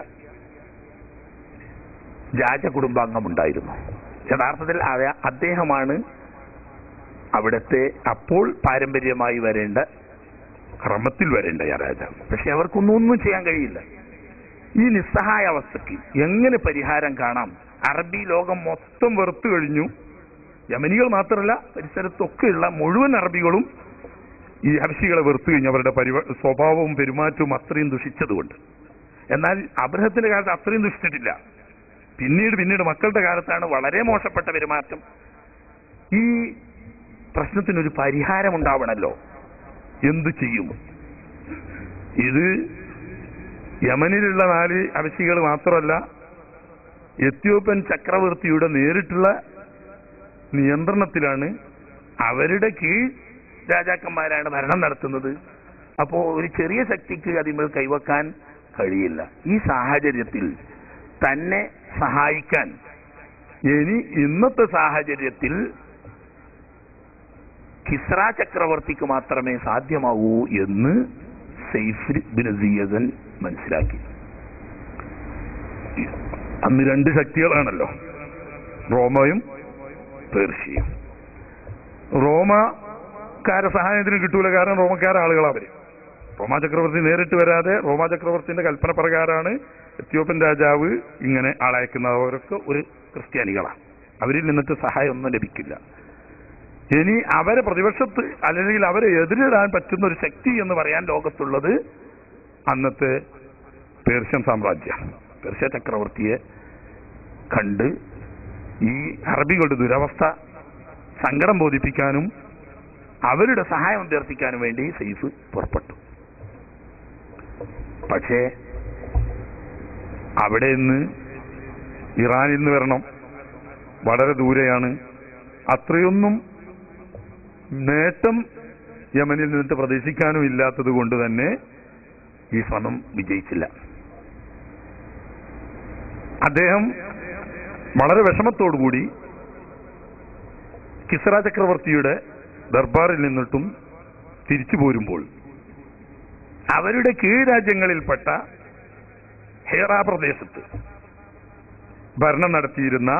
രാജകുടുംബാംഗമുണ്ടായിരുന്നു യഥാർത്ഥത്തിൽ അവ- അദ്ദേഹമാണ് അവിടുത്തെ അപ്പോൾ പാരമ്പര്യമായി വരേണ്ട ക്രമത്തിൽ വരേണ്ട ആ രാജാവ് പക്ഷെ അവർക്കൊന്നും ഒന്നും ചെയ്യാൻ കഴിയില്ല ഈ നിസ്സഹായ അവസ്ഥയ്ക്ക് എങ്ങനെ പരിഹാരം കാണാം അറബി ലോകം മൊത്തം വെറുത്തു കഴിഞ്ഞു യമനികൾ മാത്രമല്ല പരിസരത്തൊക്കെയുള്ള മുഴുവൻ അറബികളും ഈ ഹർഷികളെ വെറുത്തു കഴിഞ്ഞു അവരുടെ പരിവ- സ്വഭാവവും പെരുമാറ്റവും അത്രയും ദുഷിച്ചതുകൊണ്ട് എന്നാൽ അബ്രഹത്തിന്റെ കാലത്ത് അത്രയും ദുഷിച്ചിട്ടില്ല പിന്നീട് പിന്നീട് മക്കളുടെ കാലത്താണ് വളരെ മോശപ്പെട്ട പെരുമാറ്റം ഈ പ്രശ്നത്തിനൊരു പരിഹാരം ഉണ്ടാവണല്ലോ എന്തു ചെയ്യും ഇത് യമനിലുള്ള നാല് അവശ്യികൾ മാത്രമല്ല എത്യോപ്യൻ ചക്രവർത്തിയുടെ നേരിട്ടുള്ള നിയന്ത്രണത്തിലാണ് അവരുടെ കീഴ് രാജാക്കന്മാരാണ് ഭരണം നടത്തുന്നത് അപ്പോ ഒരു ചെറിയ ശക്തിക്ക് അതിന്മേൽ കൈവക്കാൻ കഴിയില്ല ഈ സാഹചര്യത്തിൽ തന്നെ സഹായിക്കാൻ ഇനി ഇന്നത്തെ സാഹചര്യത്തിൽ കിസ്ര ചക്രവർത്തിക്ക് മാത്രമേ സാധ്യമാവൂ എന്ന് സെയ്ഫ് ബിൻ സിയസൻ മനസ്സിലാക്കി അന്ന് രണ്ട് ശക്തികളാണല്ലോ റോമയും പേർഷ്യയും റോമക്കാരെ സഹായത്തിന് കിട്ടൂല കാരണം റോമക്കാരെ ആളുകളാ അവര് റോമാ ചക്രവർത്തി നേരിട്ട് വരാതെ റോമാ ചക്രവർത്തിന്റെ കൽപ്പന പ്രകാരമാണ് എത്യോപ്യൻ രാജാവ് ഇങ്ങനെ ആളയക്കുന്നത് അവരൊക്കെ ഒരു ക്രിസ്ത്യാനികളാണ് അവരിൽ നിന്നിട്ട് സഹായം ഒന്നും ലഭിക്കില്ല ഇനി അവരെ പ്രതിപക്ഷത്ത് അല്ലെങ്കിൽ അവരെ എതിരിടാൻ പറ്റുന്ന ഒരു ശക്തി എന്ന് പറയാൻ ലോകത്തുള്ളത് അന്നത്തെ പേർഷ്യൻ സാമ്രാജ്യം പേർഷ്യ ചക്രവർത്തിയെ കണ്ട് ഈ അറബികളുടെ ദുരവസ്ഥ സങ്കടം ബോധിപ്പിക്കാനും അവരുടെ സഹായം അഭ്യർത്ഥിക്കാനും വേണ്ടി സെയ്ഫ് പുറപ്പെട്ടു പക്ഷേ അവിടെ നിന്ന് ഇറാനിൽ നിന്ന് വരണം വളരെ ദൂരെയാണ് അത്രയൊന്നും നേട്ടം യമനിൽ നിന്നിട്ട് പ്രതീക്ഷിക്കാനും ഇല്ലാത്തത് കൊണ്ട് തന്നെ ഈ ശ്രമം വിജയിച്ചില്ല അദ്ദേഹം വളരെ വിഷമത്തോടുകൂടി കിസ്ര ചക്രവർത്തിയുടെ ദർബാറിൽ നിന്നിട്ടും തിരിച്ചു പോരുമ്പോൾ അവരുടെ കീഴ്രാജ്യങ്ങളിൽപ്പെട്ട ഹേറ പ്രദേശത്ത് ഭരണം നടത്തിയിരുന്ന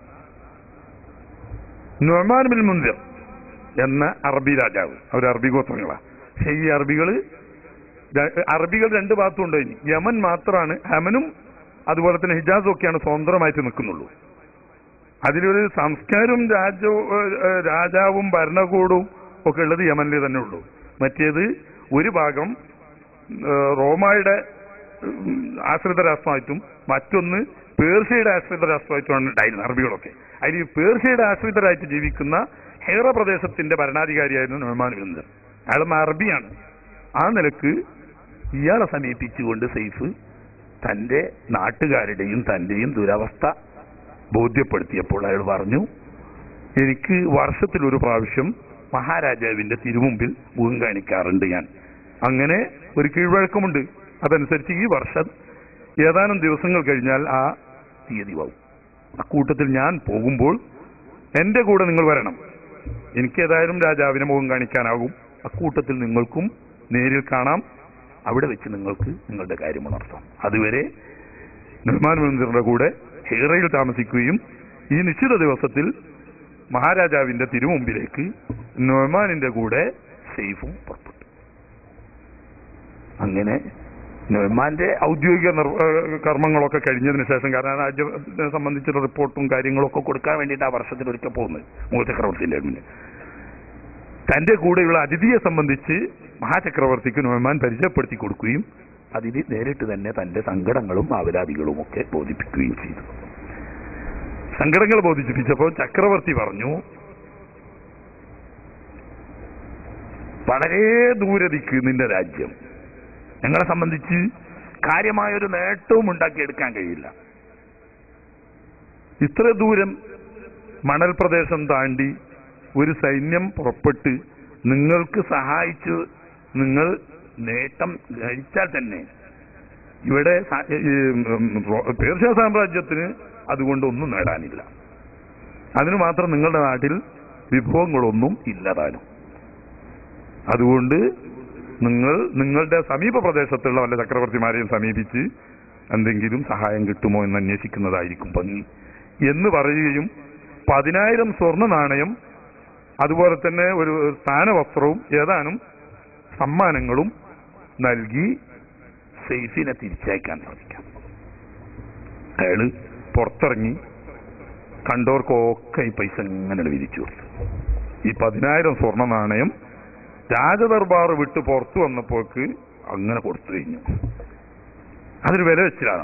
നൊമാൻ ബിൻ മുന്തിർ എന്ന അറബി രാജാവ് അവർ അറബി ഗോത്രങ്ങളാണ് പക്ഷെ ഈ അറബികള് ര- അറബികൾ രണ്ട് ഭാഗത്തും ഉണ്ട് ഇനി യമൻ മാത്രമാണ് ഹമനും അതുപോലെ തന്നെ ഹിജാസും ഒക്കെയാണ് സ്വതന്ത്രമായിട്ട് നിൽക്കുന്നുള്ളൂ അതിലൊരു സംസ്കാരവും രാജ്യവും ഏഹ്, രാജാവും ഭരണകൂടവും ഒക്കെ ഉള്ളത് യമനിൽ തന്നെ ഉള്ളൂ മറ്റേത് ഒരു ഭാഗം ഏഹ്, റോമായുടെ ഉം, ആശ്രിത രാഷ്ട്രമായിട്ടും മറ്റൊന്ന് പേർഷ്യയുടെ ആശ്രിത രാഷ്ട്രമായിട്ടുമാണ് ഉണ്ടായിരുന്നത് അറബികളൊക്കെ അതിൽ ഈ പേർഷ്യയുടെ ആശ്രിതരായിട്ട് ജീവിക്കുന്ന ഹേറ പ്രദേശത്തിന്റെ ഭരണാധികാരിയായിരുന്നു നൊമാൻ ബിന്ദർ അയാളും അറബിയാണ് ആ നിലക്ക് ഇയാളെ സമീപിച്ചുകൊണ്ട് സെയ്ഫ് തന്റെ നാട്ടുകാരുടെയും തന്റെയും ദുരവസ്ഥ ബോധ്യപ്പെടുത്തിയപ്പോൾ അയാൾ പറഞ്ഞു എനിക്ക് വർഷത്തിൽ ഒരു പ്രാവശ്യം മഹാരാജാവിന്റെ തിരുമുമ്പിൽ മുഖം കാണിക്കാറുണ്ട് ഞാൻ അങ്ങനെ ഒരു കീഴ്വഴക്കമുണ്ട് അതനുസരിച്ച് ഈ വർഷം ഏതാനും ദിവസങ്ങൾ കഴിഞ്ഞാൽ ആ തീയതി ആവും അക്കൂട്ടത്തിൽ ഞാൻ പോകുമ്പോൾ എന്റെ കൂടെ നിങ്ങൾ വരണം എനിക്ക് ഏതായാലും രാജാവിനെ മുഖം കാണിക്കാനാകും അക്കൂട്ടത്തിൽ നിങ്ങൾക്കും നേരിൽ കാണാം അവിടെ വെച്ച് നിങ്ങൾക്ക് നിങ്ങളുടെ കാര്യം ഉണർത്താം അതുവരെ നിർമ്മാൻ മന്ദിറിന്റെ കൂടെ ഹേറയിൽ താമസിക്കുകയും ഈ നിശ്ചിത ദിവസത്തിൽ മഹാരാജാവിന്റെ തിരുമുമ്പിലേക്ക് നൊമാനിന്റെ കൂടെ സെയ്ഫും പുറപ്പെട്ടു അങ്ങനെ നൊമാന്റെ ഔദ്യോഗിക നിർ- ഏഹ് കർമ്മങ്ങളൊക്കെ കഴിഞ്ഞതിന് ശേഷം കാരണം രാജ്യത്തെ സംബന്ധിച്ചുള്ള റിപ്പോർട്ടും കാര്യങ്ങളൊക്കെ കൊടുക്കാൻ വേണ്ടിയിട്ട് ആ വർഷത്തിൽ ഒരിക്കൽ പോകുന്നത് മൂലചക്രവർത്തിന്റെ മുന്നിൽ തന്റെ കൂടെയുള്ള അതിഥിയെ സംബന്ധിച്ച് മഹാചക്രവർത്തിക്ക് നൊമാൻ പരിചയപ്പെടുത്തി കൊടുക്കുകയും അതിഥി നേരിട്ട് തന്നെ തന്റെ സങ്കടങ്ങളും ആവലാതികളും ഒക്കെ ബോധിപ്പിക്കുകയും ചെയ്തു സങ്കടങ്ങൾ ബോധിപ്പിച്ചപ്പോൾ ചക്രവർത്തി പറഞ്ഞു വളരെ ദൂരതിക്ക് നിന്റെ രാജ്യം ഞങ്ങളെ സംബന്ധിച്ച് കാര്യമായൊരു നേട്ടവും ഉണ്ടാക്കിയെടുക്കാൻ കഴിയില്ല ഇത്ര ദൂരം മണൽ പ്രദേശം താണ്ടി ഒരു സൈന്യം പുറപ്പെട്ട് നിങ്ങൾക്ക് സഹായിച്ചു നിങ്ങൾ നേട്ടം കഴിച്ചാൽ തന്നെ ഇവിടെ സ- ഈ, ഉം, റോ- പേർഷ്യ സാമ്രാജ്യത്തിന് അതുകൊണ്ട് ഒന്നും നേടാനില്ല അതിന് മാത്രം നിങ്ങളുടെ നാട്ടിൽ വിഭവങ്ങളൊന്നും ഇല്ലതാനും അതുകൊണ്ട് നിങ്ങൾ നിങ്ങളുടെ സമീപ പ്രദേശത്തുള്ള വല്ല ചക്രവർത്തിമാരെയും സമീപിച്ച് എന്തെങ്കിലും സഹായം കിട്ടുമോ എന്ന് അന്വേഷിക്കുന്നതായിരിക്കും ഭംഗി എന്ന് പറയുകയും പതിനായിരം സ്വർണ്ണ നാണയം അതുപോലെ തന്നെ ഒരു സ്ഥാനവസ്ത്രവും ഏതാനും സമ്മാനങ്ങളും നൽകി സെയ്ഫിനെ തിരിച്ചയക്കാൻ സാധിക്കാം അയാള് പുറത്തിറങ്ങി കണ്ടവർക്കൊക്കെ ഈ പൈസ ഇങ്ങനെ വിരിച്ചു കൊടുത്തു ഈ പതിനായിരം സ്വർണ്ണ നാണയം രാജദർബാർ വിട്ട് പുറത്തു വന്നപ്പോക്ക് അങ്ങനെ കൊടുത്തു കഴിഞ്ഞു അതൊരു വില വെച്ചിലാണ്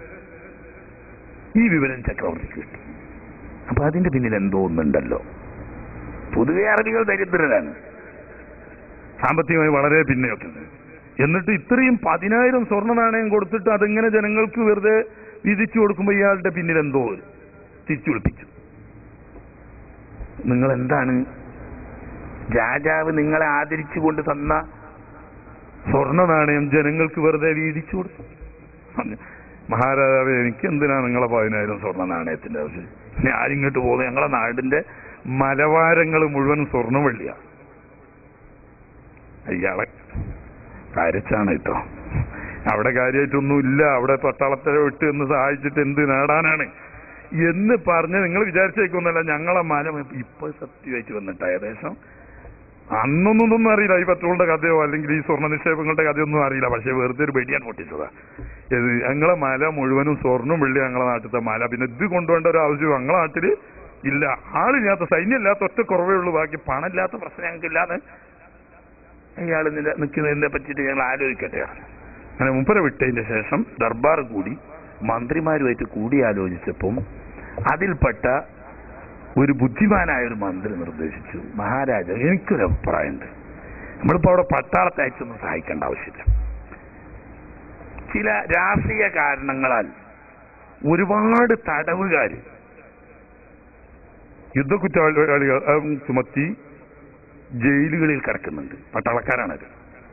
ഈ വിവരം ചക്രവർത്തിക്ക് കിട്ടി അപ്പൊ അതിന്റെ പിന്നിൽ എന്തോ ഒന്നുണ്ടല്ലോ പൊതുവെ അറബികൾ ദരിദ്രരാണ് സാമ്പത്തികമായി വളരെ പിന്നെയൊക്കെ ഉണ്ട്. എന്നിട്ട് ഇത്രയും പതിനായിരം സ്വർണ്ണ നാണയം കൊടുത്തിട്ട് അതെങ്ങനെ ജനങ്ങൾക്ക് വെറുതെ വിധിച്ചു കൊടുക്കുമ്പോൾ ഇയാളുടെ പിന്നിൽ എന്തോ തിരിച്ചു വിളിപ്പിച്ചു നിങ്ങൾ എന്താണ് രാജാവ് നിങ്ങളെ ആദരിച്ചുകൊണ്ട് തന്ന സ്വർണ്ണ നാണയം ജനങ്ങൾക്ക് വെറുതെ വീതിച്ചു കൊടുത്തു മഹാരാജാവ് എനിക്ക് എന്തിനാ നിങ്ങളെ പതിനായിരം സ്വർണ്ണ നാണയത്തിന്റെ ആവശ്യം ഞാനിങ്ങോട്ട് പോകുന്നത് ഞങ്ങളെ നാടിന്റെ മലവാരങ്ങൾ മുഴുവൻ സ്വർണ്ണ വെള്ളിയാ അയാളെ കരച്ചാണ് കേട്ടോ അവിടെ കാര്യമായിട്ടൊന്നും ഇല്ല അവിടെ പട്ടാളത്തെ വിട്ട് എന്ന് സഹായിച്ചിട്ട് എന്ത് നേടാനാണ് എന്ന് പറഞ്ഞ് നിങ്ങൾ വിചാരിച്ചേക്കൊന്നല്ല ഞങ്ങളെ മല ഇപ്പൊ സത്യമായിട്ട് വന്നിട്ട് ഏകദേശം അന്നൊന്നും ഒന്നും അറിയില്ല ഈ പെട്രോളിന്റെ കഥയോ അല്ലെങ്കിൽ ഈ സ്വർണ്ണ നിക്ഷേപങ്ങളുടെ കഥയൊന്നും അറിയില്ല പക്ഷെ വെറുതെ ഒരു വെടിയാണ് പൊട്ടിച്ചതാ ഇത് ഞങ്ങളെ മല മുഴുവനും സ്വർണ്ണം വെള്ളി ഞങ്ങളെ നാട്ടിലത്തെ മല പിന്നെ ഇത് കൊണ്ടുപോകേണ്ട ഒരു ആവശ്യം ഞങ്ങളെ നാട്ടില് ഇല്ല ആളില്ലാത്ത സൈന്യമില്ലാത്ത ഒറ്റ കുറവേ ഉള്ളൂ ബാക്കി പണമില്ലാത്ത പ്രശ്നം ഞങ്ങൾക്ക് ഇല്ലാന്ന് ഇയാൾ നിൽക്കുന്നതിനെ പറ്റിയിട്ട് ഞങ്ങൾ ആലോചിക്കട്ടെ അങ്ങനെ മുപ്പര വിട്ടതിന്റെ ശേഷം ദർബാർ കൂടി മന്ത്രിമാരുമായിട്ട് കൂടിയാലോചിച്ചപ്പം അതിൽപ്പെട്ട ഒരു ബുദ്ധിമാനായ ഒരു മന്ത്രി നിർദ്ദേശിച്ചു മഹാരാജ എനിക്കൊരു അഭിപ്രായമുണ്ട് നമ്മളിപ്പോ അവിടെ പട്ടാളത്തെ അയച്ചൊന്നും സഹായിക്കേണ്ട ആവശ്യമില്ല ചില രാഷ്ട്രീയ കാരണങ്ങളാൽ ഒരുപാട് തടവുകാര് യുദ്ധക്കുറ്റവാളികൾ ഉം, ചുമത്തി ജയിലുകളിൽ കിടക്കുന്നുണ്ട് പട്ടാളക്കാരാണത്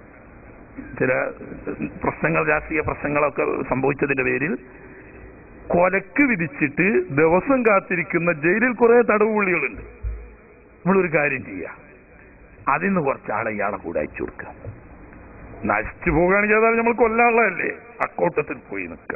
ചില പ്രശ്നങ്ങൾ രാഷ്ട്രീയ പ്രശ്നങ്ങളൊക്കെ സംഭവിച്ചതിന്റെ പേരിൽ കൊലക്ക് വിധിച്ചിട്ട് ദിവസം കാത്തിരിക്കുന്ന ജയിലിൽ കുറെ തടവുപുള്ളികളുണ്ട് നമ്മളൊരു കാര്യം ചെയ്യാം അതിൽ നിന്ന് കുറച്ചാളെ ഇയാളെ കൂടെ അയച്ചു കൊടുക്കുക നശിച്ചു പോകുകയാണെങ്കിൽ ഏതായാലും നമ്മൾ കൊല്ലാനുള്ളതല്ലേ അക്കോട്ടത്തിൽ പോയി നിൽക്കുക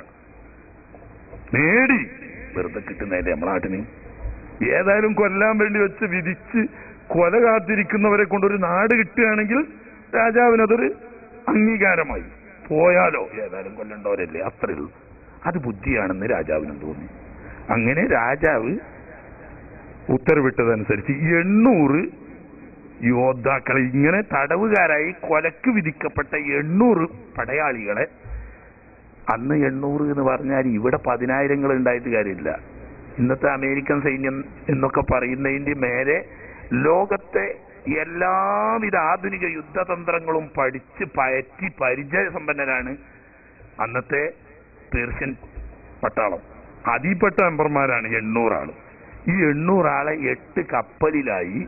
നേടി വെറുതെ കിട്ടുന്നതല്ലേ നമ്മളെ നാട്ടിന് ഏതായാലും കൊല്ലാൻ വേണ്ടി വെച്ച് വിധിച്ച് കൊല കാത്തിരിക്കുന്നവരെ കൊണ്ടൊരു നാട് കിട്ടുകയാണെങ്കിൽ രാജാവിനതൊരു അംഗീകാരമായി പോയാലോ ഏതായാലും കൊല്ലണ്ടവരല്ലേ അത്രേ ഉള്ളൂ അത് ബുദ്ധിയാണെന്ന് രാജാവിനും തോന്നി അങ്ങനെ രാജാവ് ഉത്തരവിട്ടതനുസരിച്ച് എണ്ണൂറ് യോദ്ധാക്കളെ ഇങ്ങനെ തടവുകാരായി കൊലക്ക് വിധിക്കപ്പെട്ട എണ്ണൂറ് പടയാളികളെ അന്ന് എണ്ണൂറ് എന്ന് പറഞ്ഞാൽ ഇവിടെ പതിനായിരങ്ങൾ ഉണ്ടായിട്ട് കാര്യമില്ല ഇന്നത്തെ അമേരിക്കൻ സൈന്യം എന്നൊക്കെ പറയുന്നതിന്റെ മേലെ ലോകത്തെ എല്ലാവിധ ആധുനിക യുദ്ധതന്ത്രങ്ങളും പഠിച്ച് പയറ്റി പരിചയസമ്പന്നരാണ് അന്നത്തെ പേർഷ്യൻ പട്ടാളം അതിൽപ്പെട്ട മെമ്പർമാരാണ് എണ്ണൂറാള് ഈ എണ്ണൂറാളെ എട്ട് കപ്പലിലായി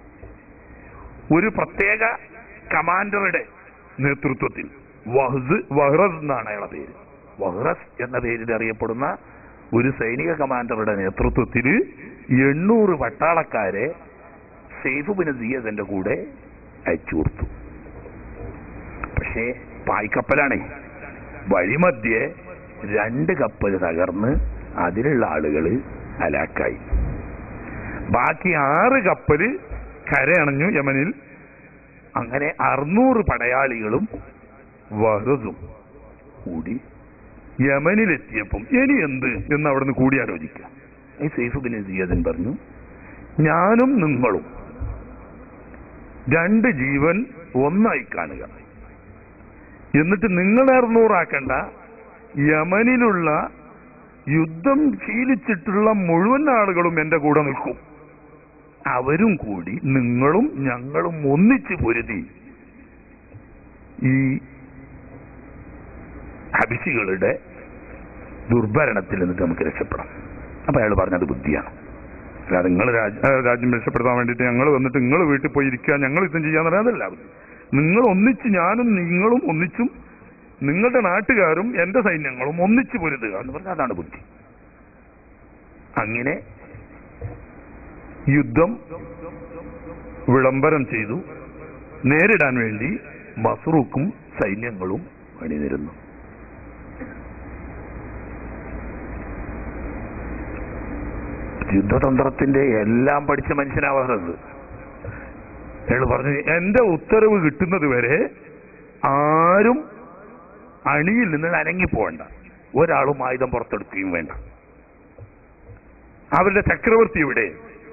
ഒരു പ്രത്യേക കമാൻഡറുടെ നേതൃത്വത്തിൽ വഹ്സ് വഹ്റസ് എന്നാണ് അയാളെ പേര് വഹ്റസ് എന്ന പേരിൽ അറിയപ്പെടുന്ന ഒരു സൈനിക കമാൻഡറുടെ നേതൃത്വത്തിൽ എണ്ണൂറ് പട്ടാളക്കാരെ സെയ്ഫ് ബിൻ സിയസിന്റെ കൂടെ അയച്ചു കൊടുത്തു പക്ഷേ പായ്ക്കപ്പലാണേ വഴിമധ്യേ രണ്ട് കപ്പൽ തകർന്ന് അതിലുള്ള ആളുകള് അലാക്കായി ബാക്കി ആറ് കപ്പല് കരയണഞ്ഞു യമനിൽ അങ്ങനെ അറുന്നൂറ് പടയാളികളും വഹദും കൂടി യമനിലെത്തിയപ്പം ഇനി എന്ത് എന്ന് അവിടുന്ന് കൂടിയാലോചിക്കാം ഈ സൈഫ് ബിൻ സിയദൻ പറഞ്ഞു ഞാനും നിങ്ങളും രണ്ട് ജീവൻ ഒന്നായി കാണുക എന്നിട്ട് നിങ്ങൾ അറുന്നൂറാക്കണ്ട യമനിലുള്ള യുദ്ധം ശീലിച്ചിട്ടുള്ള മുഴുവൻ ആളുകളും എന്റെ കൂടെ നിൽക്കും അവരും കൂടി നിങ്ങളും ഞങ്ങളും ഒന്നിച്ചു പൊരുതി ഈ ഹബിസികളുടെ ദുർഭരണത്തിൽ നിന്നിട്ട് നമുക്ക് രക്ഷപ്പെടാം അപ്പൊ അയാൾ പറഞ്ഞത് ബുദ്ധിയാണ് അല്ലാതെ നിങ്ങൾ രാജ്യം രക്ഷപ്പെടുത്താൻ വേണ്ടിയിട്ട് ഞങ്ങൾ വന്നിട്ട് നിങ്ങൾ വീട്ടിൽ പോയി ഇരിക്കുക ഞങ്ങൾ യുദ്ധം ചെയ്യാന്ന് പറയാതല്ല നിങ്ങൾ ഒന്നിച്ച് ഞാനും നിങ്ങളും ഒന്നിച്ചും നിങ്ങളുടെ നാട്ടുകാരും എന്റെ സൈന്യങ്ങളും ഒന്നിച്ചു പൊരുതുക എന്ന് പറഞ്ഞാൽ അതാണ് ബുദ്ധി അങ്ങനെ യുദ്ധം വിളംബരം ചെയ്തു നേരിടാൻ വേണ്ടി മസ്റൂക്കും സൈന്യങ്ങളും അണിനിരുന്നു യുദ്ധതന്ത്രത്തിന്റെ എല്ലാം പഠിച്ച മനുഷ്യനാവാറുണ്ട് അയാൾ പറഞ്ഞു എന്റെ ഉത്തരവ് കിട്ടുന്നത് വരെ ആരും അണിയിൽ നിന്ന് അനങ്ങിപ്പോണ്ട ഒരാളും ആയുധം പുറത്തെടുക്കുകയും വേണ്ട അവരുടെ ചക്രവർത്തി ഇവിടെ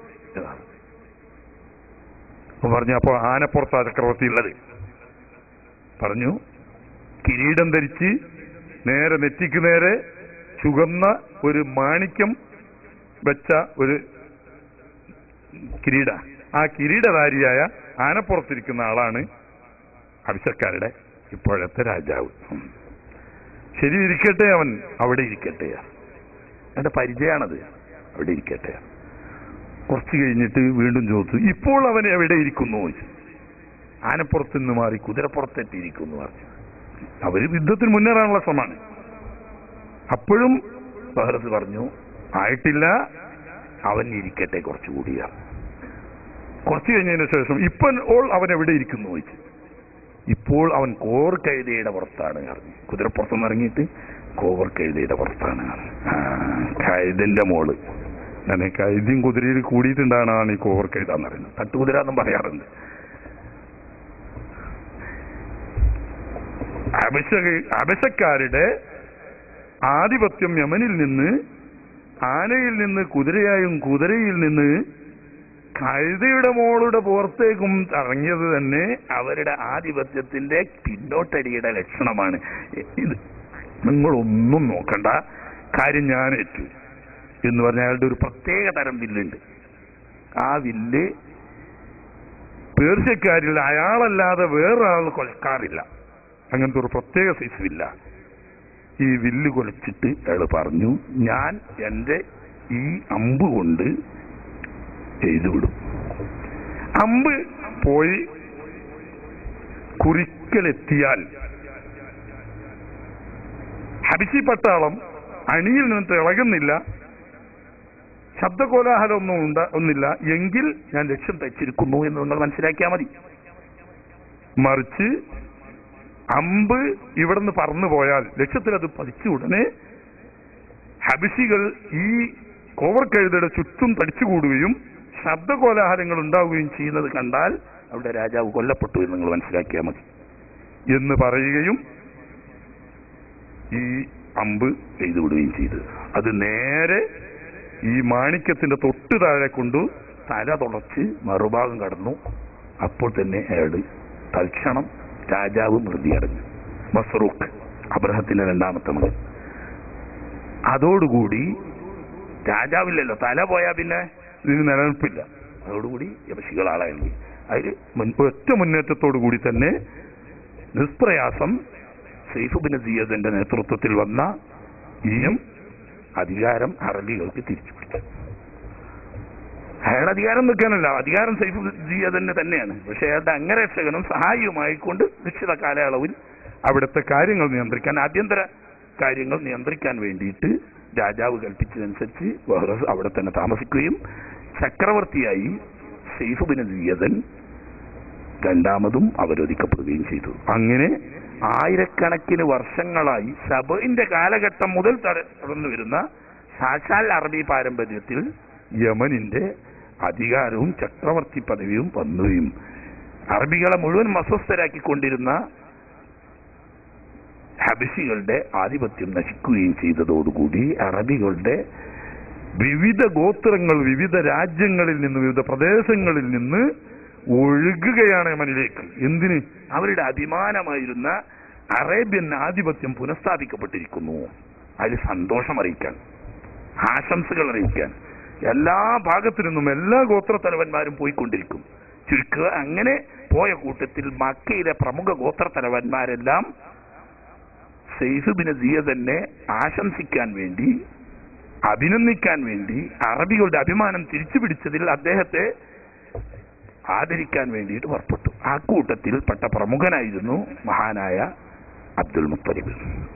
പറഞ്ഞു അപ്പോ ആനപ്പുറത്താ ചക്രവർത്തി ഉള്ളത് പറഞ്ഞു കിരീടം ധരിച്ച് നേരെ നെറ്റിക്ക് നേരെ ചുവന്ന ഒരു മാണിക്യം വെച്ച ഒരു കിരീട ആ കിരീടധാരിയായ ആനപ്പുറത്തിരിക്കുന്ന ആളാണ് അഭിഷക്കാരുടെ ഇപ്പോഴത്തെ രാജാവ് ശരി ഇരിക്കട്ടെ അവൻ അവിടെ ഇരിക്കട്ടെ എന്റെ പരിചയമാണത് അവിടെ ഇരിക്കട്ടെ കുറച്ച് കഴിഞ്ഞിട്ട് വീണ്ടും ചോദിച്ചു ഇപ്പോൾ അവൻ എവിടെ ഇരിക്കുന്നു ചോദിച്ചു ആനപ്പുറത്ത് നിന്ന് മാറി കുതിരപ്പുറത്തെത്തിയിരിക്കുന്നു പറഞ്ഞു അവര് യുദ്ധത്തിന് മുന്നേറാനുള്ള ശ്രമമാണ് അപ്പോഴും ബഹ്റത്ത് പറഞ്ഞു ആയിട്ടില്ല അവൻ ഇരിക്കട്ടെ കുറച്ചുകൂടിയ കുറച്ച് കഴിഞ്ഞതിന് ശേഷം ഇപ്പൊ ഓൾ അവൻ എവിടെ ഇരിക്കുന്നു ചോദിച്ചു ഇപ്പോൾ അവൻ കോർ കഴുതയുടെ പുറത്താണ് പറഞ്ഞു കുതിരപ്പുറത്തുനിന്ന് ഇറങ്ങിയിട്ട് കോവർ കഴുതയുടെ പുറത്താണ് ആ, കഴുതന്റെ മോള് ഞാൻ കഴുതിയും കുതിരയിൽ കൂടിയിട്ടുണ്ടാണ് ഈ കോവർ കഴുത എന്ന് പറയുന്നത് തട്ടുകുതിര എന്നും പറയാറുണ്ട് അഭിഷ അഭിഷക്കാരുടെ ആധിപത്യം യമനിൽ നിന്ന് ആനയിൽ നിന്ന് കുതിരയായും കുതിരയിൽ നിന്ന് കഴുതയുടെ മോളുടെ പുറത്തേക്കും ഇറങ്ങിയത് തന്നെ അവരുടെ ആധിപത്യത്തിന്റെ പിന്നോട്ടടിയുടെ ലക്ഷണമാണ് ഇത് നിങ്ങളൊന്നും നോക്കണ്ട കാര്യം ഞാൻ ഏറ്റു എന്ന് പറഞ്ഞ അയാളുടെ ഒരു പ്രത്യേക തരം വില്ലുണ്ട് ആ വില്ല് പേർഷ്യക്കാരിൽ അയാളല്ലാതെ വേറൊരാൾ കൊലക്കാറില്ല അങ്ങനത്തെ ഒരു പ്രത്യേക സൈസ് വില്ല ഈ വില്ല് കൊലച്ചിട്ട് അയാൾ പറഞ്ഞു ഞാൻ എന്റെ ഈ അമ്പ് കൊണ്ട് ചെയ്തു വിടും അമ്പ് പോയി കുറിക്കലെത്തിയാൽ ഹബിസി പട്ടാളം അണിയിൽ നിന്ന് ഇളകുന്നില്ല ശബ്ദകോലാഹലമൊന്നും ഉണ്ട ഒന്നില്ല എങ്കിൽ ഞാൻ ലക്ഷ്യം തച്ചിരിക്കുന്നു എന്ന് നിങ്ങൾ മനസ്സിലാക്കിയാൽ മതി മറിച്ച് അമ്പ് ഇവിടുന്ന് പറന്നു പോയാൽ ലക്ഷ്യത്തിൽ അത് പതിച്ച ഉടനെ ഹബിസികൾ ഈ കോവർക്കഴുതയുടെ ചുറ്റും തടിച്ചുകൂടുകയും ശബ്ദകോലാഹലങ്ങൾ ഉണ്ടാവുകയും ചെയ്യുന്നത് കണ്ടാൽ അവിടെ രാജാവ് കൊല്ലപ്പെട്ടു എന്ന് നിങ്ങൾ മനസ്സിലാക്കിയാൽ മതി എന്ന് പറയുകയും ഈ അമ്പ് എഴുതി വിടുകയും ചെയ്തു അത് നേരെ ഈ മാണിക്യത്തിന്റെ തൊട്ട് താഴെ കൊണ്ടു തല തുളച്ച് മറുഭാഗം കടന്നു അപ്പോൾ തന്നെ അയാൾ തൽക്ഷണം രാജാവ് മൃതിയടഞ്ഞു മസ്റൂഖ് അബ്രഹത്തിന്റെ രണ്ടാമത്തെ മകൻ അതോടുകൂടി രാജാവില്ലല്ലോ തല പോയാ പിന്നെ ഇതിന് നിലനിൽപ്പില്ല അതോടുകൂടി യവശികൾ ആളായി അതിൽ മുൻ- ഒറ്റ മുന്നേറ്റത്തോടു കൂടി തന്നെ നിഷ്പ്രയാസം സെയ്ഫുബിൻ സിയദിന്റെ നേതൃത്വത്തിൽ വന്ന ഈയം അധികാരം അറബികൾക്ക് തിരിച്ചു പിടിച്ചു അയാളുടെ അധികാരം നിൽക്കാനല്ല അധികാരം സൈഫ് ജിയതന്നെ തന്നെയാണ് പക്ഷെ അയാളുടെ അംഗരക്ഷകനും സഹായിയുമായിക്കൊണ്ട് നിശ്ചിത കാലയളവിൽ അവിടുത്തെ കാര്യങ്ങൾ നിയന്ത്രിക്കാൻ ആഭ്യന്തര കാര്യങ്ങൾ നിയന്ത്രിക്കാൻ വേണ്ടിയിട്ട് രാജാവ് കൽപ്പിച്ചതനുസരിച്ച് ബഹ്റസ് അവിടെ തന്നെ താമസിക്കുകയും ചക്രവർത്തിയായി സെയ്ഫ് ബിൻ ജിയതൻ രണ്ടാമതും അവരോധിക്കപ്പെടുകയും ചെയ്തു അങ്ങനെ ആയിരക്കണക്കിന് വർഷങ്ങളായി സബിന്റെ കാലഘട്ടം മുതൽ തട- തുടർന്നു വരുന്ന സാക്ഷാൽ അറബി പാരമ്പര്യത്തിൽ യമനിന്റെ അധികാരവും ചക്രവർത്തി പദവിയും വന്നുകയും അറബികളെ മുഴുവൻ മസ്വസ്ഥരാക്കിക്കൊണ്ടിരുന്ന ഹബിസികളുടെ ആധിപത്യം നശിക്കുകയും ചെയ്തതോടുകൂടി അറബികളുടെ വിവിധ ഗോത്രങ്ങൾ വിവിധ രാജ്യങ്ങളിൽ നിന്ന് വിവിധ പ്രദേശങ്ങളിൽ നിന്ന് ഒഴുകുകയാണ് യമനിലേക്ക് എന്തിന് അവരുടെ അഭിമാനമായിരുന്ന അറേബ്യൻ ആധിപത്യം പുനഃസ്ഥാപിക്കപ്പെട്ടിരിക്കുന്നു അതിൽ സന്തോഷം അറിയിക്കാൻ ആശംസകൾ അറിയിക്കാൻ എല്ലാ ഭാഗത്തു നിന്നും എല്ലാ ഗോത്ര തലവന്മാരും പോയിക്കൊണ്ടിരിക്കും ചുരുക്കുക അങ്ങനെ പോയ കൂട്ടത്തിൽ മക്കയിലെ പ്രമുഖ ഗോത്ര തലവന്മാരെല്ലാം സെയ്ഫ് ബിൻ സിയ തന്നെ ആശംസിക്കാൻ വേണ്ടി അഭിനന്ദിക്കാൻ വേണ്ടി അറബികളുടെ അഭിമാനം തിരിച്ചു പിടിച്ചതിൽ അദ്ദേഹത്തെ ആദരിക്കാൻ വേണ്ടിയിട്ട് പുറപ്പെട്ടു ആ കൂട്ടത്തിൽ പെട്ട പ്രമുഖനായിരുന്നു മഹാനായ അബ്ദുൽ മുത്തലിബ്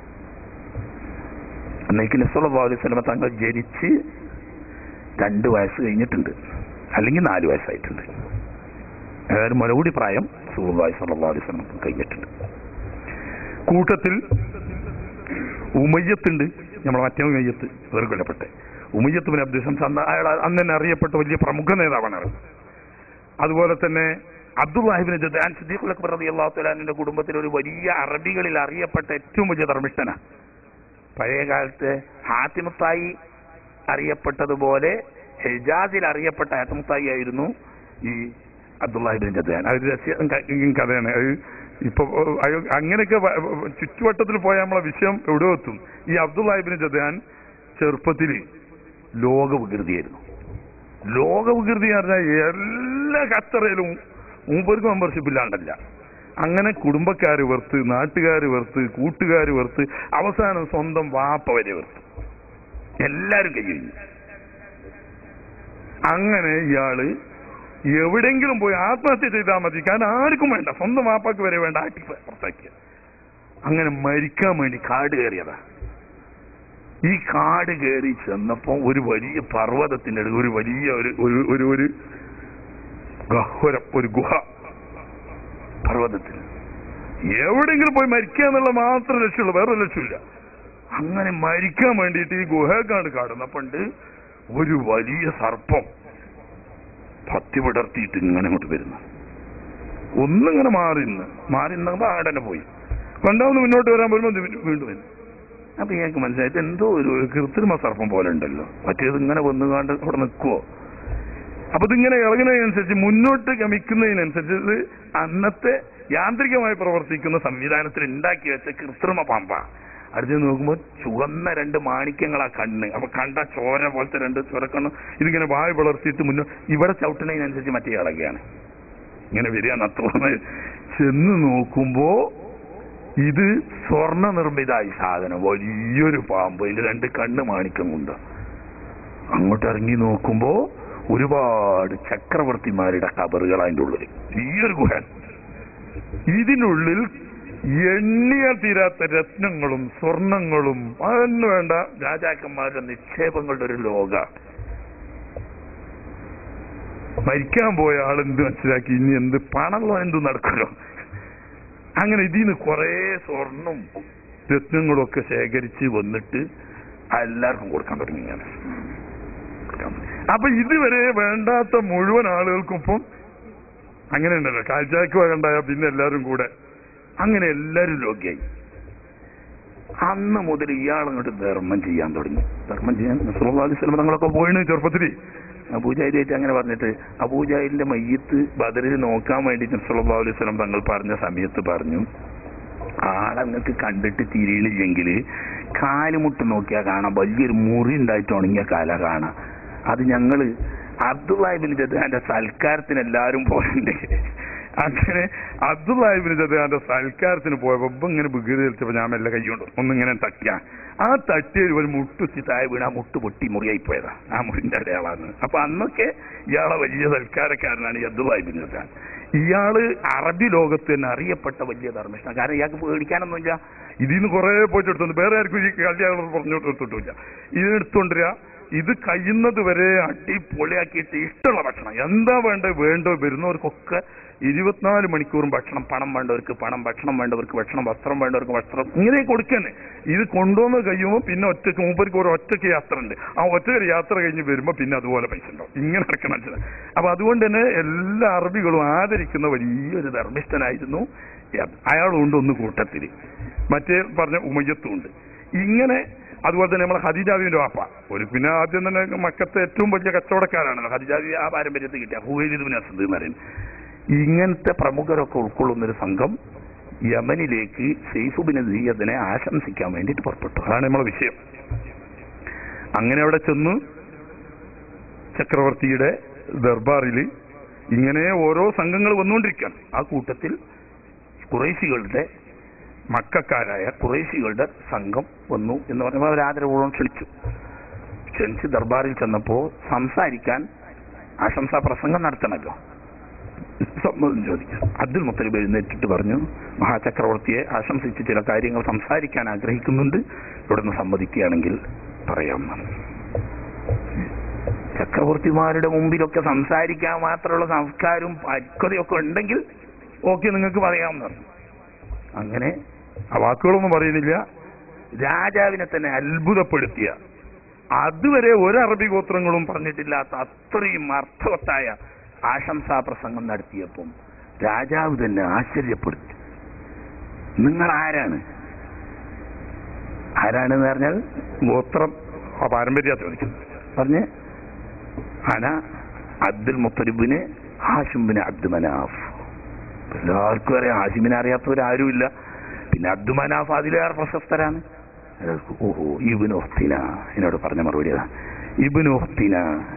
അന്നേക്ക് നസല്ലാ അലൈഹി സ്വലമ തങ്ങൾ ജനിച്ച് രണ്ട് വയസ്സ് കഴിഞ്ഞിട്ടുണ്ട് അല്ലെങ്കിൽ നാല് വയസ്സായിട്ടുണ്ട് അതായത് മുലകൂടി പ്രായം സുഹൃദായി സല്ലാ അലൈഹി സ്വലം കഴിഞ്ഞിട്ടുണ്ട് കൂട്ടത്തിൽ ഉമയ്യത്തുണ്ട് നമ്മളെ മറ്റേ ഉമയ്യത്ത് വേറെ കൊല്ലപ്പെട്ടെ ഉമയ്യത്ത് ബിൻ അബ്ദുൽ ഷംസ് അന്ന് അയാൾ അന്ന് തന്നെ അറിയപ്പെട്ട വലിയ പ്രമുഖ നേതാവാണ് അയാൾ അതുപോലെ തന്നെ അബ്ദുല്ലാഹിബിൻ ജദാൻ സിദ്ദീഖുൽ അക്ബർ റളിയല്ലാഹു തആലാന്റെ കുടുംബത്തിൽ ഒരു വലിയ അറബികളിൽ അറിയപ്പെട്ട ഏറ്റവും വലിയ ധർമ്മിഷ്ഠനാണ് പഴയ കാലത്ത് ഹാത്തിമുത്തായി അറിയപ്പെട്ടതുപോലെ ഹിജാസിൽ അറിയപ്പെട്ട ഹാത്തിമുത്തായി ആയിരുന്നു ഈ അബ്ദുല്ലാഹിബിൻ ജദാൻ അത് രസ്യം ക- ഈ കഥയാണ് അത് ഇപ്പൊ അയ്യോ, അങ്ങനെയൊക്കെ വ- വ- ചുറ്റുവട്ടത്തിൽ പോയ നമ്മളെ വിഷയം എവിടെ എത്തും ഈ അബ്ദുല്ലാഹിബിൻ ജദാൻ ചെറുപ്പത്തിൽ ലോക വികൃതിയായിരുന്നു ലോക വികൃതി പറഞ്ഞാൽ എല്ലാ കച്ചറയിലും മൂപ്പർക്ക് മെമ്പർഷിപ്പ് ഇല്ലാണ്ടല്ല അങ്ങനെ കുടുംബക്കാര് വെറുത്ത് നാട്ടുകാര് വെറുത്ത് കൂട്ടുകാര് വെറുത്ത് അവസാനം സ്വന്തം വാപ്പ വരെ വെറുത്ത് എല്ലാരും കൈയ്യഴിഞ്ഞു അങ്ങനെ ഇയാള് എവിടെങ്കിലും പോയി ആത്മഹത്യ ചെയ്താൽ മതി കാരണം ആർക്കും വേണ്ട സ്വന്തം വാപ്പാക്ക് വരെ വേണ്ട ആട്ടി പുറത്താക്കിയ അങ്ങനെ മരിക്കാൻ വേണ്ടി കാട് കയറിയതാ ഈ കാട് കയറി ചെന്നപ്പോ ഒരു വലിയ പർവ്വതത്തിന്റെ അടുത്ത് ഒരു വലിയ ഒരു ഒരു ഒരു ഒരു ഗഹ്വരം ഒരു ഗുഹ പർവ്വതത്തിൽ എവിടെങ്കിലും പോയി മരിക്കുക എന്നുള്ള മാത്രം ലക്ഷ്യമുള്ളൂ വേറെ ലക്ഷ്യമില്ല അങ്ങനെ മരിക്കാൻ വേണ്ടിയിട്ട് ഈ ഗുഹക്കാണ് കാണുന്നപ്പണ്ട് ഒരു വലിയ സർപ്പം പത്തി വിടർത്തിയിട്ട് ഇങ്ങനെ അങ്ങോട്ട് വരുന്നു ഒന്നിങ്ങനെ മാറി നിന്ന് മാറി നിന്നപ്പോ ആടനെ പോയി രണ്ടാമത് മുന്നോട്ട് വരാൻ വരുമ്പോ ഇത് വീണ്ടും വീണ്ടും വരും അപ്പൊ ഞങ്ങൾക്ക് മനസ്സിലായിട്ട് എന്തോ ഒരു ഒരു കൃത്രിമ സർപ്പം പോലെ ഉണ്ടല്ലോ മറ്റേത് ഇങ്ങനെ വന്നു കാണ്ട് അവിടെ നിൽക്കുവോ അപ്പൊ ഇതിങ്ങനെ ഇളകുന്നതിനനുസരിച്ച് മുന്നോട്ട് ഗമിക്കുന്നതിനനുസരിച്ച് ഇത് അന്നത്തെ യാന്ത്രികമായി പ്രവർത്തിക്കുന്ന സംവിധാനത്തിൽ ഉണ്ടാക്കി വെച്ച കൃത്രിമ പാമ്പ അടുത്ത് നോക്കുമ്പോൾ ചുവന്ന രണ്ട് മാണിക്യങ്ങളാ കണ്ണ് അപ്പൊ കണ്ട ചോര പോലത്തെ രണ്ട് ചൊരക്കണ്ണ് ഇതിങ്ങനെ വായ വളർത്തിയിട്ട് മുന്നോ ഇവിടെ ചവിട്ടുന്നതിനനുസരിച്ച് മറ്റേ ഇളകുകയാണ് ഇങ്ങനെ വരികയാണ് അത്ര ചെന്ന് നോക്കുമ്പോ ഇത് സ്വർണ്ണ നിർമ്മിതായി സാധനം വലിയൊരു പാമ്പ് ഇതിന്റെ രണ്ട് കണ്ണ് മാണിക്കം കൊണ്ട് അങ്ങോട്ട് ഇറങ്ങി നോക്കുമ്പോ ഒരുപാട് ചക്രവർത്തിമാരുടെ കബറുകൾ അതിന്റെ ഉള്ളിൽ വലിയൊരു ഗുഹ ഇതിനുള്ളിൽ എണ്ണിയാൽ തീരാത്ത രത്നങ്ങളും സ്വർണങ്ങളും അതിന് വേണ്ട രാജാക്കന്മാരുടെ നിക്ഷേപങ്ങളുടെ ഒരു ലോക മരിക്കാൻ പോയ ആൾ എന്ത് മനസ്സിലാക്കി ഇനി എന്ത് പണമല്ലോ എന്ത് നടക്കുമല്ലോ അങ്ങനെ ഇതിന്ന് കുറെ സ്വർണം രത്നങ്ങളും ഒക്കെ ശേഖരിച്ച് വന്നിട്ട് എല്ലാവർക്കും കൊടുക്കാൻ തുടങ്ങി ഇങ്ങനെ അപ്പൊ ഇതുവരെ വേണ്ടാത്ത മുഴുവൻ ആളുകൾക്കും ഇപ്പം അങ്ങനെ ഉണ്ടല്ലോ കാഴ്ചക്ക് വേണ്ടായ പിന്നെ എല്ലാവരും കൂടെ അങ്ങനെ എല്ലാവരും രോഗിയായി അന്ന് മുതൽ ഇയാൾ അങ്ങോട്ട് ധർമ്മം ചെയ്യാൻ തുടങ്ങി ധർമ്മം ചെയ്യാൻ അലൈഹി സ്വലം തങ്ങളൊക്കെ പോയിന് ചെറുപ്പത്തിൽ അബൂജാഹിലായിട്ട് അങ്ങനെ പറഞ്ഞിട്ട് അബൂജാഹിലിന്റെ മയ്യത്ത് ബദറിൽ നോക്കാൻ വേണ്ടിയിട്ട് സല്ലല്ലാഹു അലൈഹി വസല്ലം തങ്ങൾ പറഞ്ഞ സമയത്ത് പറഞ്ഞു ആളങ്ങൾക്ക് കണ്ടിട്ട് തിരിയണില്ലെങ്കിൽ കാലുമുട്ട് നോക്കിയാൽ കാണാം വലിയൊരു മുറി ഉണ്ടായിട്ട് ഉണങ്ങിയ കാല കാണാം അത് ഞങ്ങള് അബ്ദുല്ലാഹിബിൻ ജദാന്റെ സൽക്കാരത്തിന് എല്ലാവരും പോയിട്ടുണ്ട് അങ്ങനെ അബ്ദുല്ലാഹിബിൻ ജദാന്റെ സൽക്കാരത്തിന് പോയപ്പോ ഇപ്പൊ ഇങ്ങനെ വികൃതി കളിച്ചപ്പോ ഞാൻ മെല്ലെ കൈകൊണ്ട് ഒന്നിങ്ങനെ തട്ടിയാ ആ തട്ടിയ ഒരു മുട്ടുത്തി താഴെ വീണ് ആ മുട്ട് പൊട്ടി മുറിയായി പോയതാ ആ മുറിന്റെ അടയാളാണ് അപ്പൊ അന്നൊക്കെ ഇയാളെ വലിയ സൽക്കാരക്കാരനാണ് ഈ അബ്ദുല്ലാഹിബിൻ ജദാൻ ഇയാള് അറബി ലോകത്ത് തന്നെ അറിയപ്പെട്ട വലിയ ധർമ്മിഷ്ഠ കാരണം ഇയാൾക്ക് പേടിക്കാനൊന്നുമില്ല ഇതിൽ നിന്ന് കുറെ പോയിട്ട് എടുത്തോണ്ട് വേറെ ആർക്കും ഈ കല്യാണം പറഞ്ഞു എടുത്തിട്ടില്ല ഇതിനെടുത്തോണ്ടിരിക ഇത് കഴിയുന്നത് വരെ അടിപൊളിയാക്കിയിട്ട് ഇഷ്ടമുള്ള ഭക്ഷണം എന്താ വേണ്ടത് വേണ്ടോ വരുന്നവർക്കൊക്കെ ഇരുപത്തിനാല് മണിക്കൂറും ഭക്ഷണം പണം വേണ്ടവർക്ക് പണം ഭക്ഷണം വേണ്ടവർക്ക് ഭക്ഷണം വസ്ത്രം വേണ്ടവർക്ക് വസ്ത്രം ഇങ്ങനെ കൊടുക്കന്നെ ഇത് കൊണ്ടുവന്ന് കഴിയുമ്പോൾ പിന്നെ ഒറ്റക്ക് മൂപ്പർക്ക് ഒരു ഒറ്റയ്ക്ക് യാത്ര ഉണ്ട് ആ ഒറ്റയ്ക്ക് യാത്ര കഴിഞ്ഞ് വരുമ്പോൾ പിന്നെ അതുപോലെ പൈസ ഉണ്ടാവും ഇങ്ങനെ നടക്കണം ചില അപ്പൊ അതുകൊണ്ട് തന്നെ എല്ലാ അറബികളും ആദരിക്കുന്ന വലിയൊരു ധർമ്മിഷ്ഠനായിരുന്നു അയാളുണ്ട് ഒന്ന് കൂട്ടത്തിൽ മറ്റേ പറഞ്ഞ ഉമയ്യത്തും ഉണ്ട് ഇങ്ങനെ അതുപോലെ തന്നെ നമ്മളെ ഹദിജാബിന്റെ വാപ്പ ഒരു പിന്നെ ആദ്യം തന്നെ മക്കത്തെ ഏറ്റവും വലിയ കച്ചവടക്കാരാണല്ലോ ഹദിജാബി ആ പാരമ്പര്യത്തിൽ കിട്ടിയ ഹുവൈലിദ് അസദ് എന്ന് പറയുന്നത് ഇങ്ങനത്തെ പ്രമുഖരൊക്കെ ഉൾക്കൊള്ളുന്ന ഒരു സംഘം യമനിലേക്ക് സെയ്ഫുബിന് സീയദിനെ ആശംസിക്കാൻ വേണ്ടിയിട്ട് പുറപ്പെട്ടു അതാണ് നമ്മളെ വിഷയം അങ്ങനെ അവിടെ ചെന്ന് ചക്രവർത്തിയുടെ ദർബാറിൽ ഇങ്ങനെ ഓരോ സംഘങ്ങൾ വന്നുകൊണ്ടിരിക്കുകയാണ് ആ കൂട്ടത്തിൽ കുറേശികളുടെ മക്കാരായ കുറേശികളുടെ സംഘം വന്നു എന്ന് പറയുമ്പോൾ അവർ ആദരവോളം ക്ഷണിച്ചു ക്ഷണിച്ച് ദർബാറിൽ ചെന്നപ്പോ സംസാരിക്കാൻ ആശംസാ പ്രസംഗം നടത്തണമല്ലോ സമ്മതം ചോദിച്ചു അബ്ദുൽ മുത്തലിബ് എഴുന്നേറ്റിട്ട് പറഞ്ഞു മഹാചക്രവർത്തിയെ ആശംസിച്ച് ചില കാര്യങ്ങൾ സംസാരിക്കാൻ ആഗ്രഹിക്കുന്നുണ്ട് ഇവിടുന്ന് സമ്മതിക്കുകയാണെങ്കിൽ പറയാം ചക്രവർത്തിമാരുടെ മുമ്പിലൊക്കെ സംസാരിക്കാൻ മാത്രമുള്ള സംസ്കാരവും പക്വതയൊക്കെ ഉണ്ടെങ്കിൽ ഓക്കെ നിങ്ങൾക്ക് പറയാമെന്ന് പറഞ്ഞു അങ്ങനെ ആ വാക്കുകളൊന്നും പറയുന്നില്ല രാജാവിനെ തന്നെ അത്ഭുതപ്പെടുത്തിയ അതുവരെ ഒരു അറബി ഗോത്രങ്ങളും പറഞ്ഞിട്ടില്ലാത്ത അത്രയും അർത്ഥവത്തായ ആശംസാ പ്രസംഗം നടത്തിയപ്പം രാജാവ് തന്നെ ആശ്ചര്യപ്പെടുത്തി നിങ്ങൾ ആരാണ് ആരാണെന്ന് പറഞ്ഞാൽ ഗോത്രം ആ പാരമ്പര്യ ചോദിച്ചു പറഞ്ഞ് അന അബ്ദുൽ മുത്തലിബിന് ഹാഷിംബിന് അബ്ദു മനാഫ് എല്ലാവർക്കും അറിയാം ഹാഷിമിനെ അറിയാത്തവരാരുമില്ല പിന്നെ അബ്ദു മനാഫ് അതിലേറെ പ്രശസ്തരാണ് അയാൾക്ക് ഓഹോ ഇബിന് ഒഹ്തിന എന്നോട് പറഞ്ഞ മറുപടി അതാ ഇബിന് ഒഹ്തിന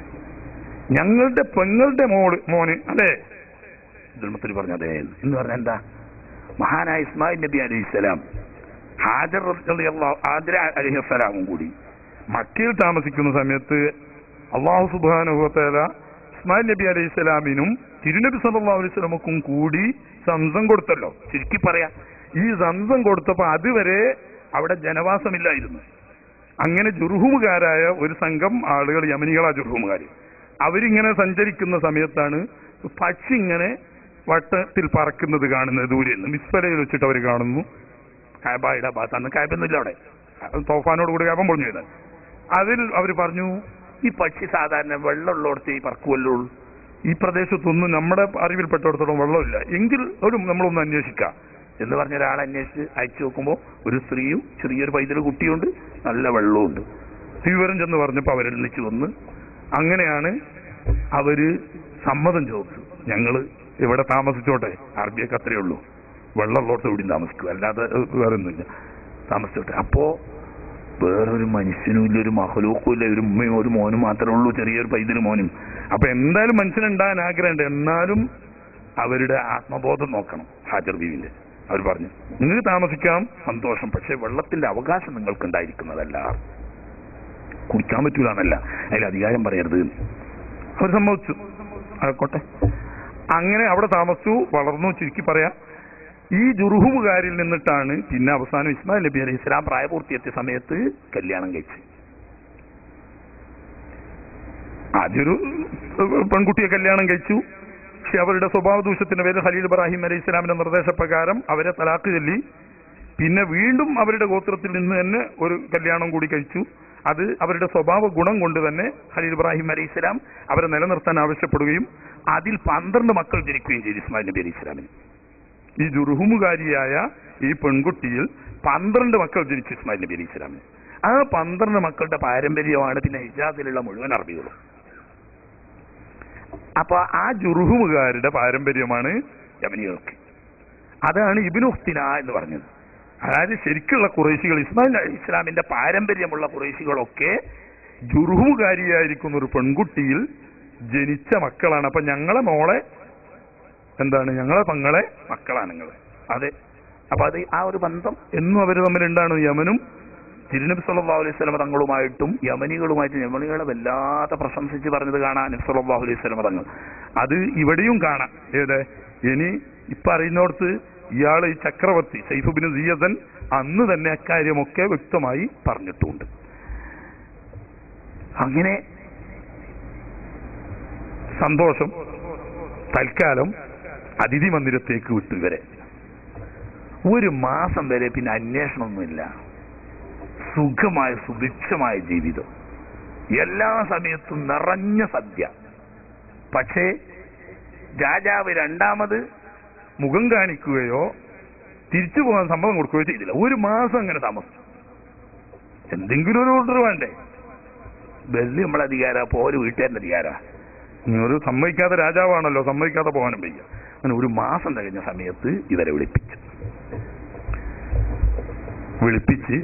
ഞങ്ങളുടെ പെങ്ങളുടെ മോള് മോന് അല്ലേ അബ്ദുൽ മുത്തലിബ് പറഞ്ഞു അതെ എന്ന് പറഞ്ഞ എന്താ മഹാനായ ഇസ്മായിൽ നബി അലൈഹി സ്വലാം ഹാജർ റളിയല്ലാഹു- ഹാജർ അലൈഹി സ്വലാമും കൂടി മക്കയിൽ താമസിക്കുന്ന സമയത്ത് അള്ളാഹു സുബാനുഭവത്തേല ഇസ്മായിൽ നബി അലൈഹി സ്വലാമിനും തിരുനബി സല്ലല്ലാഹു അലൈഹി സ്വലമക്കും കൂടി സംസം കൊടുത്തല്ലോ ചുരുക്കി പറയാ ഈ സംസം കൊടുത്തപ്പോ അതുവരെ അവിടെ ജനവാസമില്ലായിരുന്നു അങ്ങനെ ജുർഹുമുകാരായ ഒരു സംഘം ആളുകൾ യമനികളാ ജുർഹുമുകാര് അവരിങ്ങനെ സഞ്ചരിക്കുന്ന സമയത്താണ് പക്ഷി ഇങ്ങനെ വട്ടത്തിൽ പറക്കുന്നത് കാണുന്നത് ദൂരെ നിന്ന് മിസ്വലയിൽ വെച്ചിട്ട് അവർ കാണുന്നു കാബായുടെ ഭാഗത്ത് അന്ന് കാബൊന്നുമില്ല അവിടെ തോഫാനോട് കൂടി കാപം പൊളിഞ്ഞു വരുന്നത് അതിൽ അവർ പറഞ്ഞു ഈ പക്ഷി സാധാരണ വെള്ളമുള്ളടത്ത് ഈ പറക്കുമല്ലോ ഉള്ളൂ. ഈ പ്രദേശത്തൊന്നും നമ്മുടെ അറിവിൽപ്പെട്ടിടത്തോളം വെള്ളമില്ല എങ്കിൽ ഒരു നമ്മളൊന്ന് അന്വേഷിക്കാം എന്ന് പറഞ്ഞ ഒരാൾ അന്വേഷിച്ച് അയച്ചു നോക്കുമ്പോൾ ഒരു സ്ത്രീയും ചെറിയൊരു പൈതൽ കുട്ടിയുണ്ട് നല്ല വെള്ളമുണ്ട് വിവരം ചെന്ന് പറഞ്ഞപ്പോ അവരെന്നിച്ച് വന്ന് അങ്ങനെയാണ് അവര് സമ്മതം ചോദിച്ചു ഞങ്ങള് ഇവിടെ താമസിച്ചോട്ടെ അറബിയൊക്കെ അത്രയേ ഉള്ളൂ വെള്ളമുള്ളോട്ട് എവിടെയും താമസിക്കും അല്ലാതെ ഏഹ്, വേറെ ഒന്നുമില്ല താമസിച്ചോട്ടെ അപ്പോ വേറൊരു മനുഷ്യനും ഇല്ല ഒരു മഹലൂക്കും ഇല്ല ഒരു ഉമ്മയും ഒരു മോനും മാത്രമേ ഉള്ളൂ ചെറിയൊരു പൈതൽ മോനും അപ്പൊ എന്തായാലും മനുഷ്യനുണ്ടാകാൻ ആഗ്രഹമുണ്ട് എന്നാലും അവരുടെ ആത്മബോധം നോക്കണം ഹാജർ ബീവിന്റെ അവർ പറഞ്ഞു നിങ്ങൾക്ക് താമസിക്കാം സന്തോഷം പക്ഷെ വെള്ളത്തിന്റെ അവകാശം നിങ്ങൾക്ക് ഉണ്ടായിരിക്കുന്നതല്ല കുടിക്കാൻ പറ്റൂല എന്നല്ല അതിൽ അധികാരം പറയരുത് അവർ സമ്മതിച്ചു ആയിക്കോട്ടെ അങ്ങനെ അവിടെ താമസിച്ചു വളർന്നു ചുരുക്കി പറയാം ഈ ജുർഹുമുകാരിൽ നിന്നിട്ടാണ് പിന്നെ അവസാനം ഇസ്മായിൽ നബി അലൈഹി ഇസ്ലാം പ്രായപൂർത്തിയെത്തിയ സമയത്ത് കല്യാണം കഴിച്ചു ആദ്യൊരു പെൺകുട്ടിയെ കല്യാണം കഴിച്ചു പക്ഷെ അവരുടെ സ്വഭാവ ദൂഷ്യത്തിന്റെ പേരിൽ ഖലീൽ ഇബ്രാഹിം അലൈഹി ഇസ്ലാമിന്റെ നിർദ്ദേശപ്രകാരം അവരെ തലാക്ക് ചൊല്ലി പിന്നെ വീണ്ടും അവരുടെ ഗോത്രത്തിൽ നിന്ന് തന്നെ ഒരു കല്യാണം കൂടി കഴിച്ചു അത് അവരുടെ സ്വഭാവ ഗുണം കൊണ്ട് തന്നെ ഖലീൽ ഇബ്രാഹിം അലൈഹി ഇസ്ലാം അവരെ നിലനിർത്താൻ ആവശ്യപ്പെടുകയും അതിൽ പന്ത്രണ്ട് മക്കൾ ജനിക്കുകയും ചെയ്തു ഇസ്മായിൽ നബി അലൈഹി ഇസ്ലാമിന് ഈ ജുർഹുമുകാരിയായ ഈ പെൺകുട്ടിയിൽ പന്ത്രണ്ട് മക്കൾ ജനിച്ചു ഇസ്മായിൽ നബി അലൈഹി ഇസ്ലാമിന് ആ പന്ത്രണ്ട് മക്കളുടെ പാരമ്പര്യമാണ് പിന്നെ ഹിജാസിലുള്ള മുഴുവൻ അറബികളും അപ്പൊ ആ ജുർഹുമുകാരുടെ പാരമ്പര്യമാണ് യമനികൾക്ക് അതാണ് ഇബിനുഹ്തിന എന്ന് പറഞ്ഞത് അതായത് ശരിക്കുള്ള കുറേശികൾ ഇസ്മായിൽ അലൈഹി ഇസ്ലാമിന്റെ പാരമ്പര്യമുള്ള കുറേശികളൊക്കെ ജുർഹുമുകാരിയായിരിക്കുന്ന ഒരു പെൺകുട്ടിയിൽ ജനിച്ച മക്കളാണ് അപ്പൊ ഞങ്ങളെ മോളെ എന്താണ് ഞങ്ങളെ പങ്ങളെ മക്കളാണ് നിങ്ങൾ അതെ അപ്പൊ അത് ആ ഒരു ബന്ധം എന്നും അവർ തമ്മിലുണ്ടാണ് യമനും തിരുനബി സല്ലല്ലാഹു അലൈഹി സ്വലമ തങ്ങളുമായിട്ടും യമനികളുമായിട്ടും യമനികളെ വല്ലാതെ പ്രശംസിച്ച് പറഞ്ഞത് കാണാൻ നബി സല്ലല്ലാഹു അലൈഹി സ്വലമ തങ്ങൾ അത് ഇവിടെയും കാണാം ഏത് ഇനി ഇപ്പൊ അറിയുന്നോടത്ത് ഇയാൾ ഈ ചക്രവർത്തി സൈഫുബിന് സിയസൻ അന്ന് തന്നെ അക്കാര്യമൊക്കെ വ്യക്തമായി പറഞ്ഞിട്ടുണ്ട് അങ്ങനെ സന്തോഷം തൽക്കാലം അതിഥി മന്ദിരത്തേക്ക് വിട്ടു ഇവരെ ഒരു മാസം വരെ പിന്നെ അന്വേഷണമൊന്നുമില്ല സുഖമായ സുഭിക്ഷമായ ജീവിതം എല്ലാ സമയത്തും നിറഞ്ഞ സദ്യ പക്ഷേ രാജാവ് രണ്ടാമത് മുഖം കാണിക്കുകയോ തിരിച്ചു പോകാൻ സമ്മതം കൊടുക്കുകയോ ചെയ്തില്ല ഒരു മാസം അങ്ങനെ താമസിച്ചു എന്തെങ്കിലും ഒരു ഓർഡർ വേണ്ടേ വെള്ളി നമ്മളെ അധികാര പോലെ വീട്ടുകാരന്റെ അധികാര ഇനി ഒരു സമ്മതിക്കാത്ത രാജാവാണല്ലോ സമ്മതിക്കാതെ പോകാനും വയ്യ അങ്ങനെ ഒരു മാസം തികഞ്ഞ സമയത്ത് ഇവരെ വിളിപ്പിച്ചു വിളിപ്പിച്ച്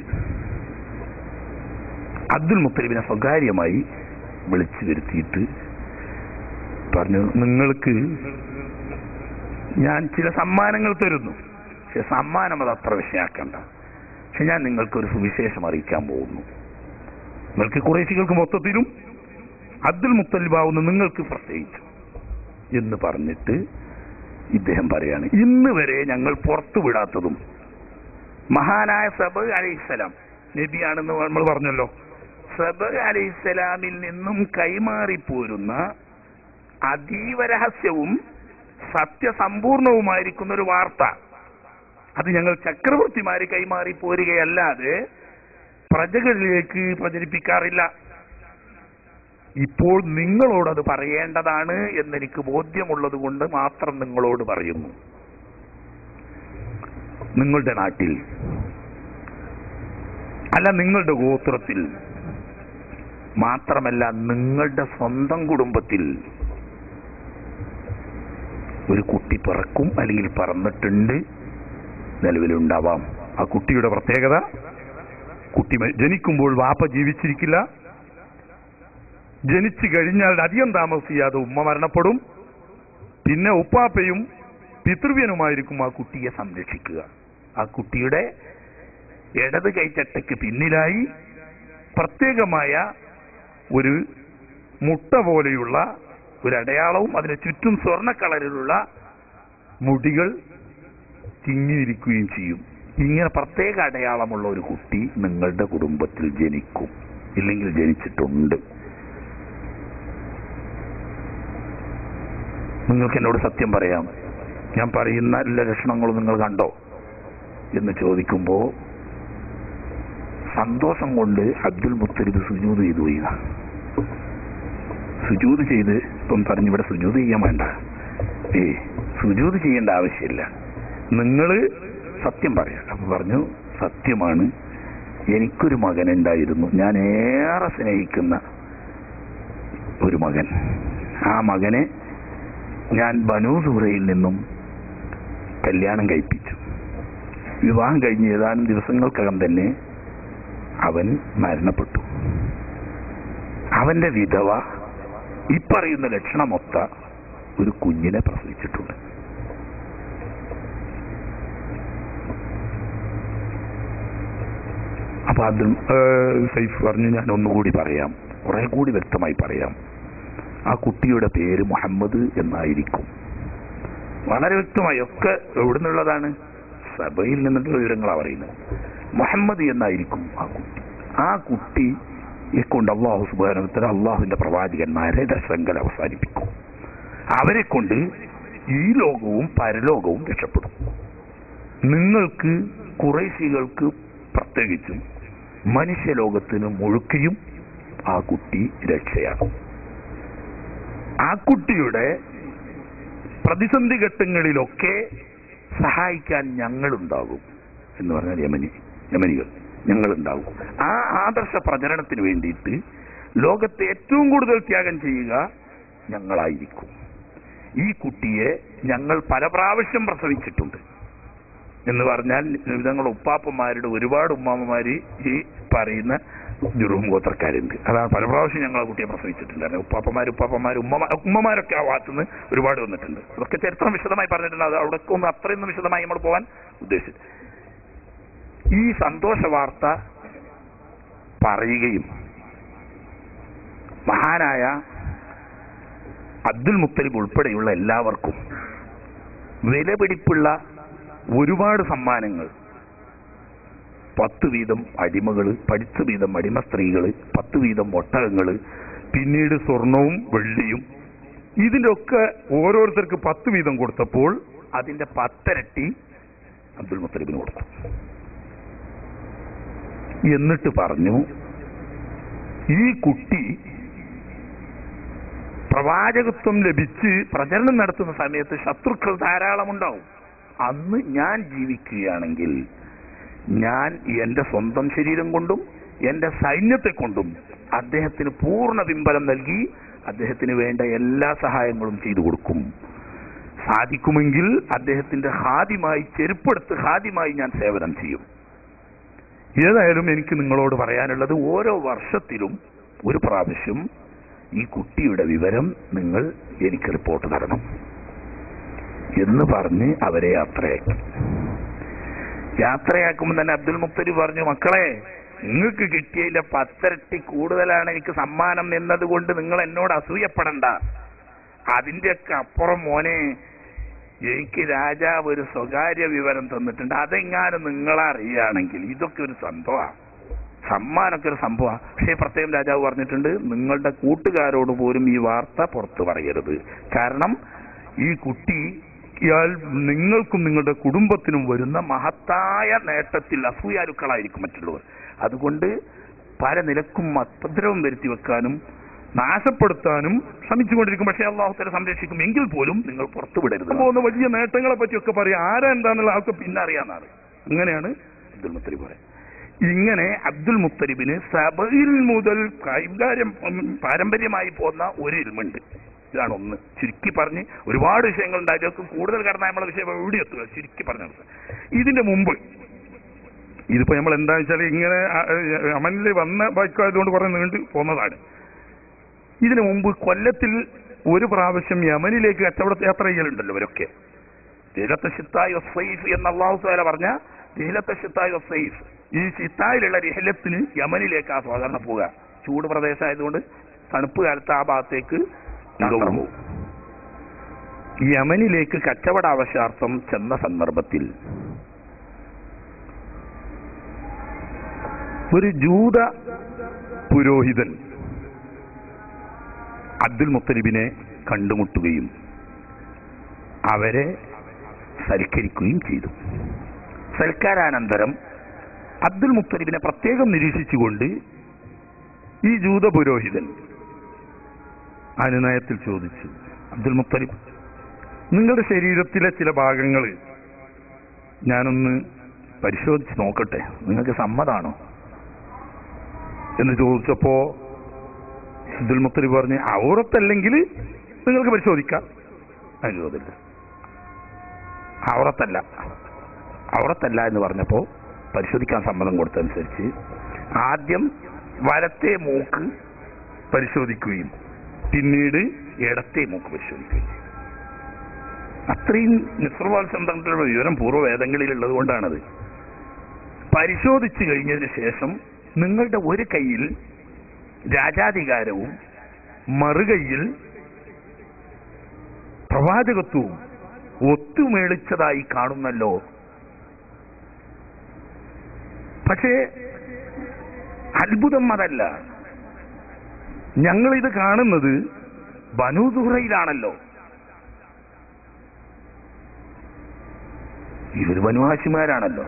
അബ്ദുൽ മുത്തലിബിനെ സ്വകാര്യമായി വിളിച്ചു വരുത്തിയിട്ട് പറഞ്ഞു നിങ്ങൾക്ക് ഞാൻ ചില സമ്മാനങ്ങൾ തരുന്നു പക്ഷെ സമ്മാനം അത് അത്ര വിഷയാക്കണ്ട പക്ഷെ ഞാൻ നിങ്ങൾക്ക് ഒരു സുവിശേഷം അറിയിക്കാൻ പോകുന്നു നിങ്ങൾക്ക് കുറേശികൾക്ക് മൊത്തത്തിലും അബ്ദുൽ മുത്തലിബാവുന്ന നിങ്ങൾക്ക് പ്രത്യേകിച്ചു എന്ന് പറഞ്ഞിട്ട് ഇദ്ദേഹം പറയാണ് ഇന്ന് വരെ ഞങ്ങൾ പുറത്തു വിടാത്തതും മഹാനായ സബ് അലൈഹിസ്സലാം നബിയാണെന്ന് നമ്മൾ പറഞ്ഞല്ലോ സബ് അലൈഹിസ്സലാമിൽ നിന്നും കൈമാറിപ്പോരുന്ന അതീവ രഹസ്യവും സത്യസമ്പൂർണവുമായിരിക്കുന്ന ഒരു വാർത്ത അത് ഞങ്ങൾ ചക്രവർത്തിമാര് കൈമാറി പോരുകയല്ലാതെ പ്രജകളിലേക്ക് പ്രചരിപ്പിക്കാറില്ല ഇപ്പോൾ നിങ്ങളോട് അത് പറയേണ്ടതാണ് എന്നെനിക്ക് ബോധ്യമുള്ളത് കൊണ്ട് മാത്രം നിങ്ങളോട് പറയുന്നു നിങ്ങളുടെ നാട്ടിൽ അല്ല നിങ്ങളുടെ ഗോത്രത്തിൽ മാത്രമല്ല നിങ്ങളുടെ സ്വന്തം കുടുംബത്തിൽ ഒരു കുട്ടി പിറക്കും അല്ലെങ്കിൽ പറന്നിട്ടുണ്ട് നിലവിലുണ്ടാവാം ആ കുട്ടിയുടെ പ്രത്യേകത കുട്ടി മ- ജനിക്കുമ്പോൾ വാപ്പ ജീവിച്ചിരിക്കില്ല ജനിച്ചു കഴിഞ്ഞാൽ അധികം താമസിയാതെ ഉമ്മ മരണപ്പെടും പിന്നെ ഉപ്പാപ്പയും പിതൃവ്യനുമായിരിക്കും ആ കുട്ടിയെ സംരക്ഷിക്കുക ആ കുട്ടിയുടെ ഇടത് കൈച്ചട്ടയ്ക്ക് പിന്നിലായി പ്രത്യേകമായ ഒരു മുട്ട പോലെയുള്ള ഒരു അടയാളവും അതിന് ചുറ്റും സ്വർണ്ണ കളറിലുള്ള മുടികൾ തിങ്ങിയിരിക്കുകയും ചെയ്യും ഇങ്ങനെ പ്രത്യേക അടയാളമുള്ള ഒരു കുട്ടി നിങ്ങളുടെ കുടുംബത്തിൽ ജനിക്കും ഇല്ലെങ്കിൽ ജനിച്ചിട്ടുണ്ട് നിങ്ങൾക്ക് എന്നോട് സത്യം പറയാം ഞാൻ പറയുന്ന എല്ലാ ലക്ഷണങ്ങളും നിങ്ങൾ കണ്ടോ എന്ന് ചോദിക്കുമ്പോ സന്തോഷം കൊണ്ട് അബ്ദുൽ മുത്തലിബ് സുജൂത് ചെയ്തു പോയി സുജൂത് ചെയ്ത് ഇപ്പം പറഞ്ഞു ഇവിടെ സുജൂത് ചെയ്യാൻ വേണ്ട ഏ സുജൂത് ചെയ്യേണ്ട ആവശ്യമില്ല നിങ്ങള് സത്യം പറയാം അപ്പൊ പറഞ്ഞു സത്യമാണ് എനിക്കൊരു മകൻ ഉണ്ടായിരുന്നു ഞാൻ ഏറെ സ്നേഹിക്കുന്ന ഒരു മകൻ ആ മകനെ ഞാൻ ബനൂസൂറയിൽ നിന്നും കല്യാണം കഴിപ്പിച്ചു വിവാഹം കഴിഞ്ഞ് ഏതാനും ദിവസങ്ങൾക്കകം തന്നെ അവൻ മരണപ്പെട്ടു അവന്റെ വിധവ ഈ പറയുന്ന ലക്ഷണമൊത്ത ഒരു കുഞ്ഞിനെ പ്രസവിച്ചിട്ടുണ്ട് അപ്പൊ അത് സൈഫ് പറഞ്ഞു ഞാൻ ഒന്നുകൂടി പറയാം കുറെ കൂടി വ്യക്തമായി പറയാം ആ കുട്ടിയുടെ പേര് മുഹമ്മദ് എന്നായിരിക്കും വളരെ വ്യക്തമായി ഒക്കെ എവിടുന്നുള്ളതാണ് സഭയിൽ നിന്നിട്ടുള്ള വിവരങ്ങളാണ് പറയുന്നത് മുഹമ്മദ് എന്നായിരിക്കും ആ കുട്ടി ആ കുട്ടിയെ കൊണ്ട് അള്ളാഹു സുബാനത്തിൽ അള്ളാഹുവിന്റെ പ്രവാചകന്മാരെ ശൃംഖല അവസാനിപ്പിക്കും അവരെ കൊണ്ട് ഈ ലോകവും പരലോകവും രക്ഷപ്പെടും നിങ്ങൾക്ക് കുറേശികൾക്ക് പ്രത്യേകിച്ചും മനുഷ്യലോകത്തിന് മുഴുക്കയും ആ കുട്ടി രക്ഷയാണ് ആ കുട്ടിയുടെ പ്രതിസന്ധി ഘട്ടങ്ങളിലൊക്കെ സഹായിക്കാൻ ഞങ്ങളുണ്ടാകും എന്ന് പറഞ്ഞാൽ യമനി യമനികൾ ഞങ്ങളുണ്ടാകും ആ ആദർശ പ്രചരണത്തിന് വേണ്ടിയിട്ട് ലോകത്തെ ഏറ്റവും കൂടുതൽ ത്യാഗം ചെയ്യുക ഞങ്ങളായിരിക്കും ഈ കുട്ടിയെ ഞങ്ങൾ പല പ്രാവശ്യം പ്രസവിച്ചിട്ടുണ്ട് എന്ന് പറഞ്ഞാൽ ഞങ്ങളുടെ ഉപ്പാപ്പന്മാരുടെ ഒരുപാട് ഉമ്മാമ്മമാര് ഈ പറയുന്ന ജുറും ഗോത്രക്കാരുണ്ട് അതാണ് പല പ്രാവശ്യം ഞങ്ങൾ ആ കുട്ടിയെ പ്രസവിച്ചിട്ടുണ്ട് ഉപ്പാപ്പന്മാർ ഉപ്പാപ്പന്മാർ ഉമ്മ ഉമ്മമാരൊക്കെ ആ ഭാഗത്തുനിന്ന് ഒരുപാട് വന്നിട്ടുണ്ട് അതൊക്കെ ചരിത്രം വിശദമായി പറഞ്ഞിട്ടുണ്ട് അത് അവിടെ ഒന്നും അത്രയൊന്നും വിശദമായി നമ്മൾ പോകാൻ ഉദ്ദേശിച്ചു ഈ സന്തോഷ വാർത്ത പറയുകയും മഹാനായ അബ്ദുൽ മുത്തലിബ് ഉൾപ്പെടെയുള്ള എല്ലാവർക്കും വിലപിടിപ്പുള്ള ഒരുപാട് സമ്മാനങ്ങൾ പത്ത് വീതം അടിമകള് പടിച്ച വീതം അടിമ സ്ത്രീകള് പത്ത് വീതം ഒട്ടകങ്ങള് പിന്നീട് സ്വർണവും വെള്ളിയും ഇതിന്റെ ഒക്കെ ഓരോരുത്തർക്ക് പത്ത് വീതം കൊടുത്തപ്പോൾ അതിന്റെ പത്തരട്ടി അബ്ദുൽ മുത്തലിബിന് കൊടുത്തു എന്നിട്ട് പറഞ്ഞു ഈ കുട്ടി പ്രവാചകത്വം ലഭിച്ച് പ്രചരണം നടത്തുന്ന സമയത്ത് ശത്രുക്കൾ ധാരാളം ഉണ്ടാവും അന്ന് ഞാൻ ജീവിക്കുകയാണെങ്കിൽ ഞാൻ എന്റെ സ്വന്തം ശരീരം കൊണ്ടും എന്റെ സൈന്യത്തെ കൊണ്ടും അദ്ദേഹത്തിന് പൂർണ്ണ പിമ്പലം നൽകി അദ്ദേഹത്തിന് വേണ്ട എല്ലാ സഹായങ്ങളും ചെയ്തു കൊടുക്കും സാധിക്കുമെങ്കിൽ അദ്ദേഹത്തിന്റെ ഹാദ്യമായി ചെരുപ്പെടുത്ത് ഹാദ്യമായി ഞാൻ സേവനം ചെയ്യും ഏതായാലും എനിക്ക് നിങ്ങളോട് പറയാനുള്ളത് ഓരോ വർഷത്തിലും ഒരു പ്രാവശ്യം ഈ കുട്ടിയുടെ വിവരം നിങ്ങൾ എനിക്ക് റിപ്പോർട്ട് തരണം എന്ന് പറഞ്ഞ് അവരെ യാത്രയാക്കി യാത്രയാക്കുമ്പോൾ തന്നെ അബ്ദുൽ മുക്തരി പറഞ്ഞു മക്കളെ നിങ്ങൾക്ക് കിട്ടിയതിന്റെ പത്തരട്ടി കൂടുതലാണ് എനിക്ക് സമ്മാനം എന്നതുകൊണ്ട് നിങ്ങൾ എന്നോട് അസൂയപ്പെടണ്ട അതിന്റെയൊക്കെ അപ്പുറം മോനെ എനിക്ക് രാജാവ് ഒരു സ്വകാര്യ വിവരം തന്നിട്ടുണ്ട് അതെങ്ങാനും നിങ്ങളറിയുകയാണെങ്കിൽ ഇതൊക്കെ ഒരു സംഭവമാണ് സമ്മാനമൊക്കെ ഒരു സംഭവമാണ് പക്ഷേ പ്രത്യേകം രാജാവ് പറഞ്ഞിട്ടുണ്ട് നിങ്ങളുടെ കൂട്ടുകാരോട് പോലും ഈ വാർത്ത പുറത്തു പറയരുത് കാരണം ഈ കുട്ടി ഇയാൾ നിങ്ങൾക്കും നിങ്ങളുടെ കുടുംബത്തിനും വരുന്ന മഹത്തായ നേട്ടത്തിൽ അസൂയാലുക്കളായിരിക്കും മറ്റുള്ളവർ അതുകൊണ്ട് പല നിലക്കും ഉപദ്രവം വരുത്തി വെക്കാനും നാശപ്പെടുത്താനും ശ്രമിച്ചുകൊണ്ടിരിക്കും പക്ഷേ അള്ളാഹുത്തല സംരക്ഷിക്കും എങ്കിൽ പോലും നിങ്ങൾ പുറത്തു വിടരുത് പോകുന്ന വലിയ നേട്ടങ്ങളെ പറ്റിയൊക്കെ പറയാം ആരാ എന്താന്നുള്ള ആൾക്ക് പിന്നെ അറിയാന്നാണ് അങ്ങനെയാണ് അബ്ദുൽ മുത്തലിബ് പറയുന്നത് ഇങ്ങനെ അബ്ദുൽ മുത്തലിബിന് സബയിൽ മുതൽ കൈകാര്യം ഉം, പാരമ്പര്യമായി പോന്ന ഒരു ഇൽമുണ്ട് ഇതാണ് ഒന്ന് ചുരുക്കി പറഞ്ഞ് ഒരുപാട് വിഷയങ്ങളുണ്ട് അതിലൊക്കെ കൂടുതൽ കടന്നാൽ നമ്മളെ വിഷയം എവിടെ എത്തുക ചുരുക്കി പറഞ്ഞത് ഇതിന്റെ മുമ്പ് ഇതിപ്പോ നമ്മൾ എന്താ വെച്ചാൽ ഇങ്ങനെ അമനിൽ വന്ന ബൈക്കായതുകൊണ്ട് കുറെ നീണ്ടു പോന്നതാണ് ഇതിനു മുമ്പ് കൊല്ലത്തിൽ ഒരു പ്രാവശ്യം യമനിലേക്ക് കച്ചവട യാത്ര ചെയ്യലുണ്ടല്ലോ ഇവരൊക്കെ ലീലത്തെ ഷിത്തായ് വസ്സൈഫ് എന്ന് അള്ളാഹു താല പറഞ്ഞ ലീലത്തെ ഷിത്തായ് വസ്സൈഫ് ഈ ഷിത്തായിലുള്ള രഹലത്തിന് യമനിലേക്ക് ആ സാധാരണ പോവുക ചൂട് പ്രദേശമായതുകൊണ്ട് തണുപ്പ് കാലത്ത് ആ ഭാഗത്തേക്ക് യാത്ര പോകും യമനിലേക്ക് കച്ചവട ആവശ്യാർത്ഥം ചെന്ന സന്ദർഭത്തിൽ ഒരു ജൂത പുരോഹിതൻ അബ്ദുൽ മുത്തലിബിനെ കണ്ടുമുട്ടുകയും അവരെ സൽക്കരിക്കുകയും ചെയ്തു സൽക്കാരാനന്തരം അബ്ദുൽ മുത്തലിബിനെ പ്രത്യേകം നിരീക്ഷിച്ചുകൊണ്ട് ഈ ജൂത പുരോഹിതൻ അനുനയത്തിൽ ചോദിച്ചു അബ്ദുൽ മുത്തലിബ് നിങ്ങളുടെ ശരീരത്തിലെ ചില ഭാഗങ്ങൾ ഞാനൊന്ന് പരിശോധിച്ച് നോക്കട്ടെ നിങ്ങൾക്ക് സമ്മതാണോ എന്ന് ചോദിച്ചപ്പോ അബ്ദുൽ മുത്തലിബ് പറഞ്ഞു ഔറത്തല്ലെങ്കിൽ നിങ്ങൾക്ക് പരിശോധിക്കാം അനുരോധമില്ല ഔറത്തല്ല ഔറത്തല്ല എന്ന് പറഞ്ഞപ്പോ പരിശോധിക്കാൻ സമ്മതം കൊടുത്തനുസരിച്ച് ആദ്യം വലത്തെ മൂക്ക് പരിശോധിക്കുകയും പിന്നീട് ഇടത്തെ മൂക്ക് പരിശോധിക്കുകയും ചെയ്യും അത്രയും നിസ്രവാത്സന്തങ്ങളുടെ വിവരം പൂർവ്വവേദങ്ങളിലുള്ളത് കൊണ്ടാണത് പരിശോധിച്ചു കഴിഞ്ഞതിന് ശേഷം നിങ്ങളുടെ ഒരു കൈയിൽ രാജാധികാരവും മറുകൈയിൽ പ്രവാചകത്വവും ഒത്തുമേളിച്ചതായി കാണുന്നല്ലോ പക്ഷേ അത്ഭുതം അതല്ല ഞങ്ങളിത് കാണുന്നത് ബനൂദുറയിലാണല്ലോ ഇവർ ബനുഹാശിമാരാണല്ലോ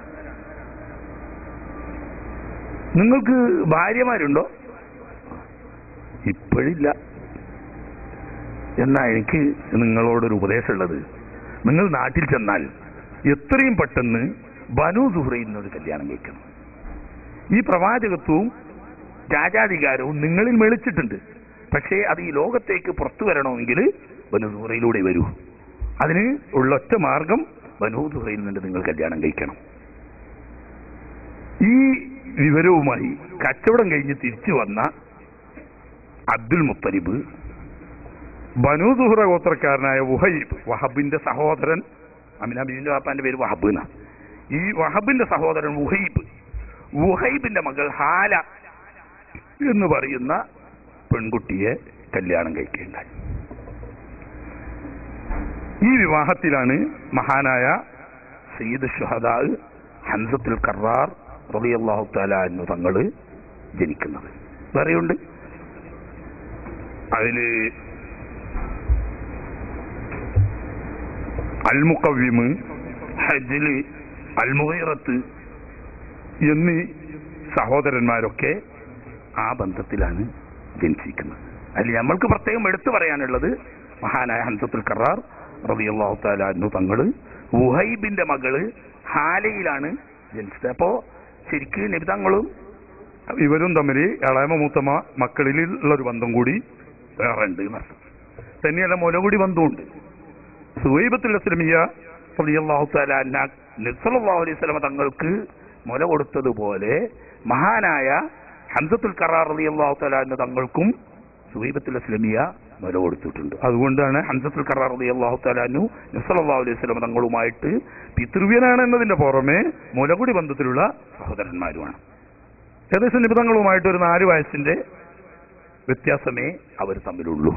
നിങ്ങൾക്ക് ഭാര്യമാരുണ്ടോ ഇപ്പോഴില്ല എന്നാ എനിക്ക് നിങ്ങളോടൊരു ഉപദേശമുള്ളത് നിങ്ങൾ നാട്ടിൽ ചെന്നാൽ എത്രയും പെട്ടെന്ന് ബനു സുഹ്രയിൽ നിന്നൊരു കല്യാണം കഴിക്കണം ഈ പ്രവാചകത്വവും രാജാധികാരവും നിങ്ങളിൽ മെളിച്ചിട്ടുണ്ട് പക്ഷേ അത് ഈ ലോകത്തേക്ക് പുറത്തു വരണമെങ്കിൽ ബനു സുഹ്രയിലൂടെ വരൂ അതിന് ഉള്ള ഒറ്റ മാർഗം ബനു സുഹ്രയിൽ നിന്ന് നിങ്ങൾ കല്യാണം കഴിക്കണം ഈ വിവരവുമായി കച്ചവടം കഴിഞ്ഞ് തിരിച്ചു വന്ന അബ്ദുൽ മുത്തലിബ് ബനു സുഹ്ര ഗോത്രക്കാരനായ വുഹൈബ് വഹബിന്റെ സഹോദരൻ അമിനാബിന്റെ വാപ്പാന്റെ പേര് വഹബ് എന്നാ ഈ വഹബിന്റെ സഹോദരൻ വുഹൈബ് വുഹൈബിന്റെ മകൾ ഹാല എന്ന് പറയുന്ന പെൺകുട്ടിയെ കല്യാണം കഴിക്കുകയുണ്ടായി ഈ വിവാഹത്തിലാണ് മഹാനായ സയ്യിദ് ഷുഹദാ ഹൻസത്തുൽ കറാർ റളിയല്ലാഹു തആല എന്ന് തങ്ങള് ജനിക്കുന്നത് വേറെയുണ്ട് അതില് അൽമുക്കവ്യമ് ഹജ്ജില് അൽമുഹീറത്ത് എന്നീ സഹോദരന്മാരൊക്കെ ആ ബന്ധത്തിലാണ് ജനിച്ചിരിക്കുന്നത് അതിൽ നമ്മൾക്ക് പ്രത്യേകം എടുത്തു പറയാനുള്ളത് മഹാനായ ഹൻസത്തുൽ കറാർ റളിയല്ലാഹു തആല അന്നു തങ്ങള് വുഹൈബിന്റെ മകള് ഹാലയിലാണ് ജനിച്ചത് അപ്പോ ശരിക്ക് നബിതങ്ങളും ഇവരും തമ്മിൽ ഇളയമ മൂത്തമ്മ മക്കളിൽ ഉള്ള ഒരു ബന്ധം കൂടി വേറെ ഉണ്ട് എന്നർത്ഥം തന്നെയല്ല മുലകൂടി ബന്ധമുണ്ട് സുഹൈബത്തുൽ അസ്ലമിയ റളിയല്ലാഹു തആല അൻഹ നബി സല്ലല്ലാഹു അലൈഹി വസല്ലമ തങ്ങൾക്ക് മുല കൊടുത്തതുപോലെ മഹാനായ ഹംസത്തുൽ കറാർ റളിയല്ലാഹു തആല അൻഹു തങ്ങൾക്കും സുഹൈബത്തുൽ അസ്ലമിയ മുല കൊടുത്തിട്ടുണ്ട് അതുകൊണ്ടാണ് ഹംസത്തുൽ കറാർ റളിയല്ലാഹു തആല അൻഹു നബി സല്ലല്ലാഹു അലൈഹി വസല്ലമ തങ്ങളുമായിട്ട് പിതൃവ്യനാണ് എന്നതിന്റെ പുറമെ മുലകുടി ബന്ധത്തിലുള്ള സഹോദരന്മാരുമാണ് ഏകദേശം നിബിധങ്ങളുമായിട്ട് ഒരു നാല് വയസ്സിന്റെ വ്യത്യാസമേ അവർ തമ്മിലുള്ളൂ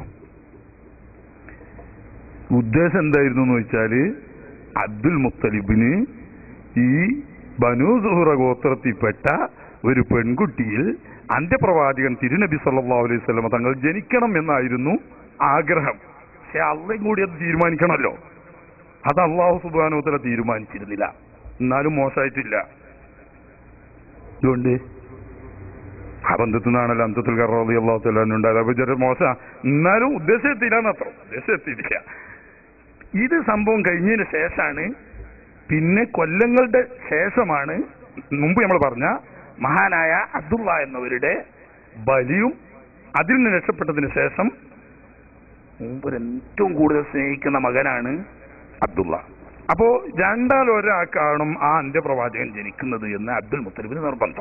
ഉദ്ദേശം എന്തായിരുന്നു എന്ന് വെച്ചാല് അബ്ദുൽ മുത്തലിബിന് ഈ ബനു സുഹറ ഗോത്രത്തിൽപ്പെട്ട ഒരു പെൺകുട്ടിയിൽ അന്ത്യപ്രവാചകൻ തിരുനബി സല്ലല്ലാഹു അലൈഹി വസല്ലമ തങ്ങൾ ജനിക്കണം എന്നായിരുന്നു ആഗ്രഹം പക്ഷെ അള്ളയും കൂടി അത് തീരുമാനിക്കണമല്ലോ അത് അള്ളാഹു സുബാനോത്തല തീരുമാനിച്ചിരുന്നില്ല എന്നാലും മോശമായിട്ടില്ല അതുകൊണ്ട് ആ ബന്ധത്തിൽ നിന്നാണല്ലോ അന്തത്തിൽ കറോതി അള്ളാഹു തലാനുണ്ടായത് അപ്പൊ ചെറിയ മോശ എന്നാലും ഉദ്ദേശം എത്തിയില്ല എന്നത്ര ഉദ്ദേശം എത്തിയില്ല ഇത് സംഭവം കഴിഞ്ഞതിന് ശേഷമാണ് പിന്നെ കൊല്ലങ്ങളുടെ ശേഷമാണ് മുമ്പ് നമ്മൾ പറഞ്ഞ മഹാനായ അബ്ദുള്ള എന്നവരുടെ ബലിയും അതിൽ നിന്ന് രക്ഷപ്പെട്ടതിന് ശേഷം മൂപ്പർ ഏറ്റവും കൂടുതൽ സ്നേഹിക്കുന്ന മകനാണ് അബ്ദുള്ള അപ്പോ രണ്ടാൽ ഒരാൾക്കാണ് ആ അന്ത്യപ്രവാചകൻ ജനിക്കുന്നത് എന്ന് അബ്ദുൽ മുത്തലിബിന് നിർബന്ധം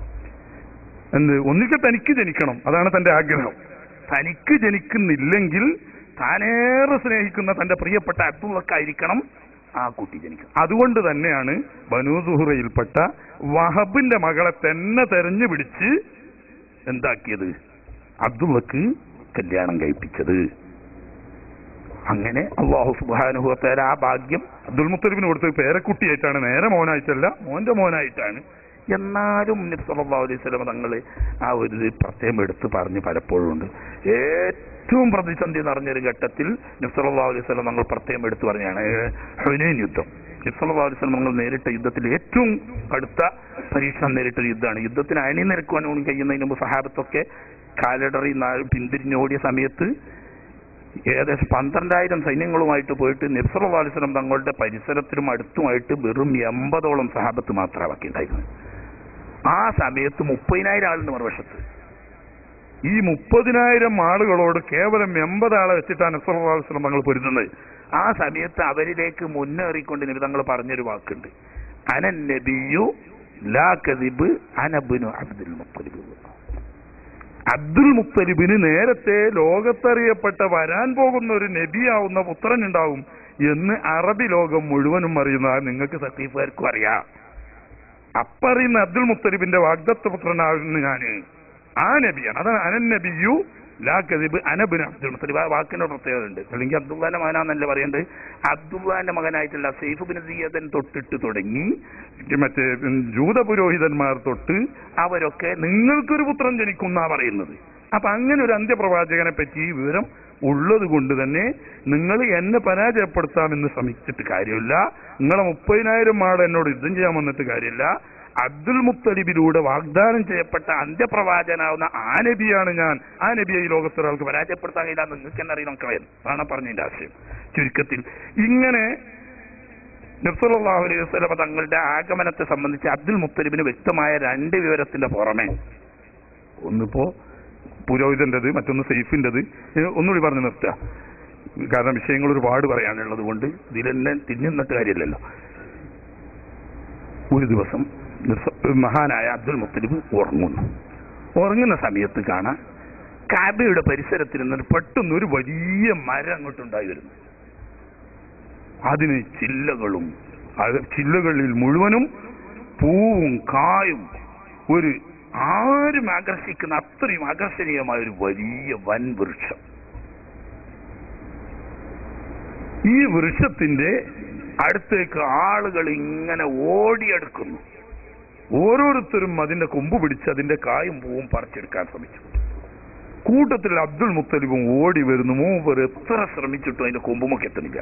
എന്ത് ഒന്നിക്കൽ തനിക്ക് ജനിക്കണം അതാണ് തന്റെ ആഗ്രഹം തനിക്ക് ജനിക്കുന്നില്ലെങ്കിൽ താനേറെ സ്നേഹിക്കുന്ന തന്റെ പ്രിയപ്പെട്ട അബ്ദുള്ളക്കായിരിക്കണം ആ കുട്ടി ജനിക്കുന്നത് അതുകൊണ്ട് തന്നെയാണ് ബനു സുഹറയിൽപ്പെട്ട വഹബിന്റെ മകളെ തന്നെ തെരഞ്ഞു പിടിച്ച് എന്താക്കിയത് അബ്ദുള്ളക്ക് കല്യാണം കഴിപ്പിച്ചത് അങ്ങനെ അള്ളാഹു സുബാനുഭവത്തേല ആ ഭാഗ്യം അബ്ദുൽ മുത്തലിബിന് കൊടുത്തത് പേരക്കുട്ടിയായിട്ടാണ് നേരെ മോനായിട്ടല്ല മോന്റെ മോനായിട്ടാണ് എന്നാലും നബി സല്ലല്ലാഹു അലൈഹി വസല്ലം തങ്ങൾ ആ ഒരു ഇത് പ്രത്യേകം എടുത്ത് പറഞ്ഞ് പലപ്പോഴും ഉണ്ട് ഏറ്റവും പ്രതിസന്ധി നിറഞ്ഞൊരു ഘട്ടത്തിൽ നബി സല്ലല്ലാഹു അലൈഹി വസല്ലം തങ്ങൾ പ്രത്യേകം എടുത്ത് പറഞ്ഞാണ് ഹുനൈൻ യുദ്ധം നബി സല്ലല്ലാഹു അലൈഹി വസല്ലം തങ്ങൾ നേരിട്ട യുദ്ധത്തിൽ ഏറ്റവും കടുത്ത പരീക്ഷണം നേരിട്ട ഒരു യുദ്ധമാണ് യുദ്ധത്തിന് അണിനിരക്കുവാൻ കൂടി കഴിയുന്നതിന് മുമ്പ് സഹാബത്തൊക്കെ കാലടറി നാ- പിന്തിരിഞ്ഞോടിയ സമയത്ത് ഏകദേശം പന്ത്രണ്ടായിരം സൈന്യങ്ങളുമായിട്ട് പോയിട്ട് നബ്സലാസ്ലം തങ്ങളുടെ പരിസരത്തിലും അടുത്തുമായിട്ട് വെറും എൺപതോളം സഹാബത്ത് മാത്രമേ ബാക്കിയുണ്ടായിരുന്നത് ആ സമയത്ത് മുപ്പതിനായിരം ആളുണ്ട് മറുവശത്ത് ഈ മുപ്പതിനായിരം ആളുകളോട് കേവലം എൺപത് ആളെ വെച്ചിട്ടാണ് നസറുല്ലാസ്ലം തങ്ങൾ പൊരുതുന്നത് ആ സമയത്ത് അവരിലേക്ക് മുന്നേറിക്കൊണ്ട് നബി തങ്ങൾ പറഞ്ഞൊരു വാക്കുണ്ട് അനൻ നബിയു ലാ കദിബ് അനബിനു അബ്ദുൽ മുത്തലിബ് അബ്ദുൽ മുത്തലിബിന് നേരത്തെ ലോകത്തറിയപ്പെട്ട വരാൻ പോകുന്ന ഒരു നബിയാവുന്ന പുത്രൻ ഉണ്ടാവും എന്ന് അറബി ലോകം മുഴുവനും അറിയുന്ന നിങ്ങൾക്ക് സത്തീഫുകാർക്കും അറിയാം അപ്പറിയുന്ന അബ്ദുൽ മുത്തലിബിന്റെ വാഗ്ദത്ത പുത്രനാകുന്നു ഞാന് ആ നബിയാണ് അതാണ് അനൻ നബിയു ലാ കദിബ് അനബിന് അബ്ദുൽ മുത്തലിബ് ആ വാക്കിന്റെ പ്രത്യേകത ഉണ്ട് അല്ലെങ്കിൽ അബ്ദുള്ളാന്റെ മകനാന്നല്ല പറയേണ്ടത് അബ്ദുള്ളാന്റെ മകനായിട്ടുള്ള സൈഫ് ബിൻ സിയദൻ തൊട്ടിട്ട് തുടങ്ങി മറ്റേ ഉം, ജൂത പുരോഹിതന്മാർ തൊട്ട് അവരൊക്കെ നിങ്ങൾക്കൊരു പുത്രൻ ജനിക്കും എന്നാ പറയുന്നത് അപ്പൊ അങ്ങനെ ഒരു അന്ത്യപ്രവാചകനെ പറ്റി ഈ വിവരം ഉള്ളത് കൊണ്ട് തന്നെ നിങ്ങൾ എന്നെ പരാജയപ്പെടുത്താമെന്ന് ശ്രമിച്ചിട്ട് കാര്യമില്ല നിങ്ങളെ മുപ്പതിനായിരം ആൾ എന്നോട് യുദ്ധം ചെയ്യാൻ വന്നിട്ട് കാര്യമില്ല അബ്ദുൽ മുത്തലിബിലൂടെ വാഗ്ദാനം ചെയ്യപ്പെട്ട അന്ത്യപ്രവാചകനാവുന്ന ആ നബിയാണ് ഞാൻ ആ നബിയെ ഈ ലോകത്തൊരാൾക്ക് പരാജയപ്പെടുത്താൻ കഴിയില്ല നിങ്ങൾക്ക് തന്നെ അറിയണം കളയൻ അതാണ് പറഞ്ഞതിന്റെ ആശയം ചുരുക്കത്തിൽ ഇങ്ങനെ നബ്സല്ലാഹു അലൈഹി വസ്ലമ തങ്ങളുടെ ആഗമനത്തെ സംബന്ധിച്ച് അബ്ദുൽ മുത്തലിബിന് വ്യക്തമായ രണ്ട് വിവരത്തിന്റെ പുറമെ ഒന്നിപ്പോ പുരോഹിതന്റേത് മറ്റൊന്ന് സൈഫിന്റേത് ഇത് ഒന്നുകൂടി പറഞ്ഞു നിർത്തുക കാരണം വിഷയങ്ങൾ ഒരുപാട് പറയാനുള്ളത് കൊണ്ട് ഇതിലെല്ലാം തിന്നുന്നിട്ട് കാര്യമില്ലല്ലോ ഒരു ദിവസം നിസ്സ- മഹാനായ അബ്ദുൽ മുത്തലിബ് ഉറങ്ങുന്നു ഉറങ്ങുന്ന സമയത്ത് കാണാൻ കാബയുടെ പരിസരത്തിൽ നിന്നിട്ട് പെട്ടെന്ന് ഒരു വലിയ മരം അങ്ങോട്ടുണ്ടായി വരുന്നു അതിന് ചില്ലകളും അത് ചില്ലകളിൽ മുഴുവനും പൂവും കായും ഒരു ആരും ആകർഷിക്കുന്ന അത്രയും ആകർഷണീയമായ ഒരു വലിയ വൻ വൃക്ഷം ഈ വൃക്ഷത്തിന്റെ അടുത്തേക്ക് ആളുകൾ ഇങ്ങനെ ഓടിയെടുക്കുന്നു ഓരോരുത്തരും അതിന്റെ കൊമ്പ് പിടിച്ച് അതിന്റെ കായും പൂവും പറിച്ചെടുക്കാൻ ശ്രമിച്ചു കൂട്ടത്തിൽ അബ്ദുൽ മുത്തലിബും ഓടി വരുന്നു മൂവർ എത്ര ശ്രമിച്ചിട്ടും അതിന്റെ കൊമ്പുമൊക്കെ എത്തുന്നില്ല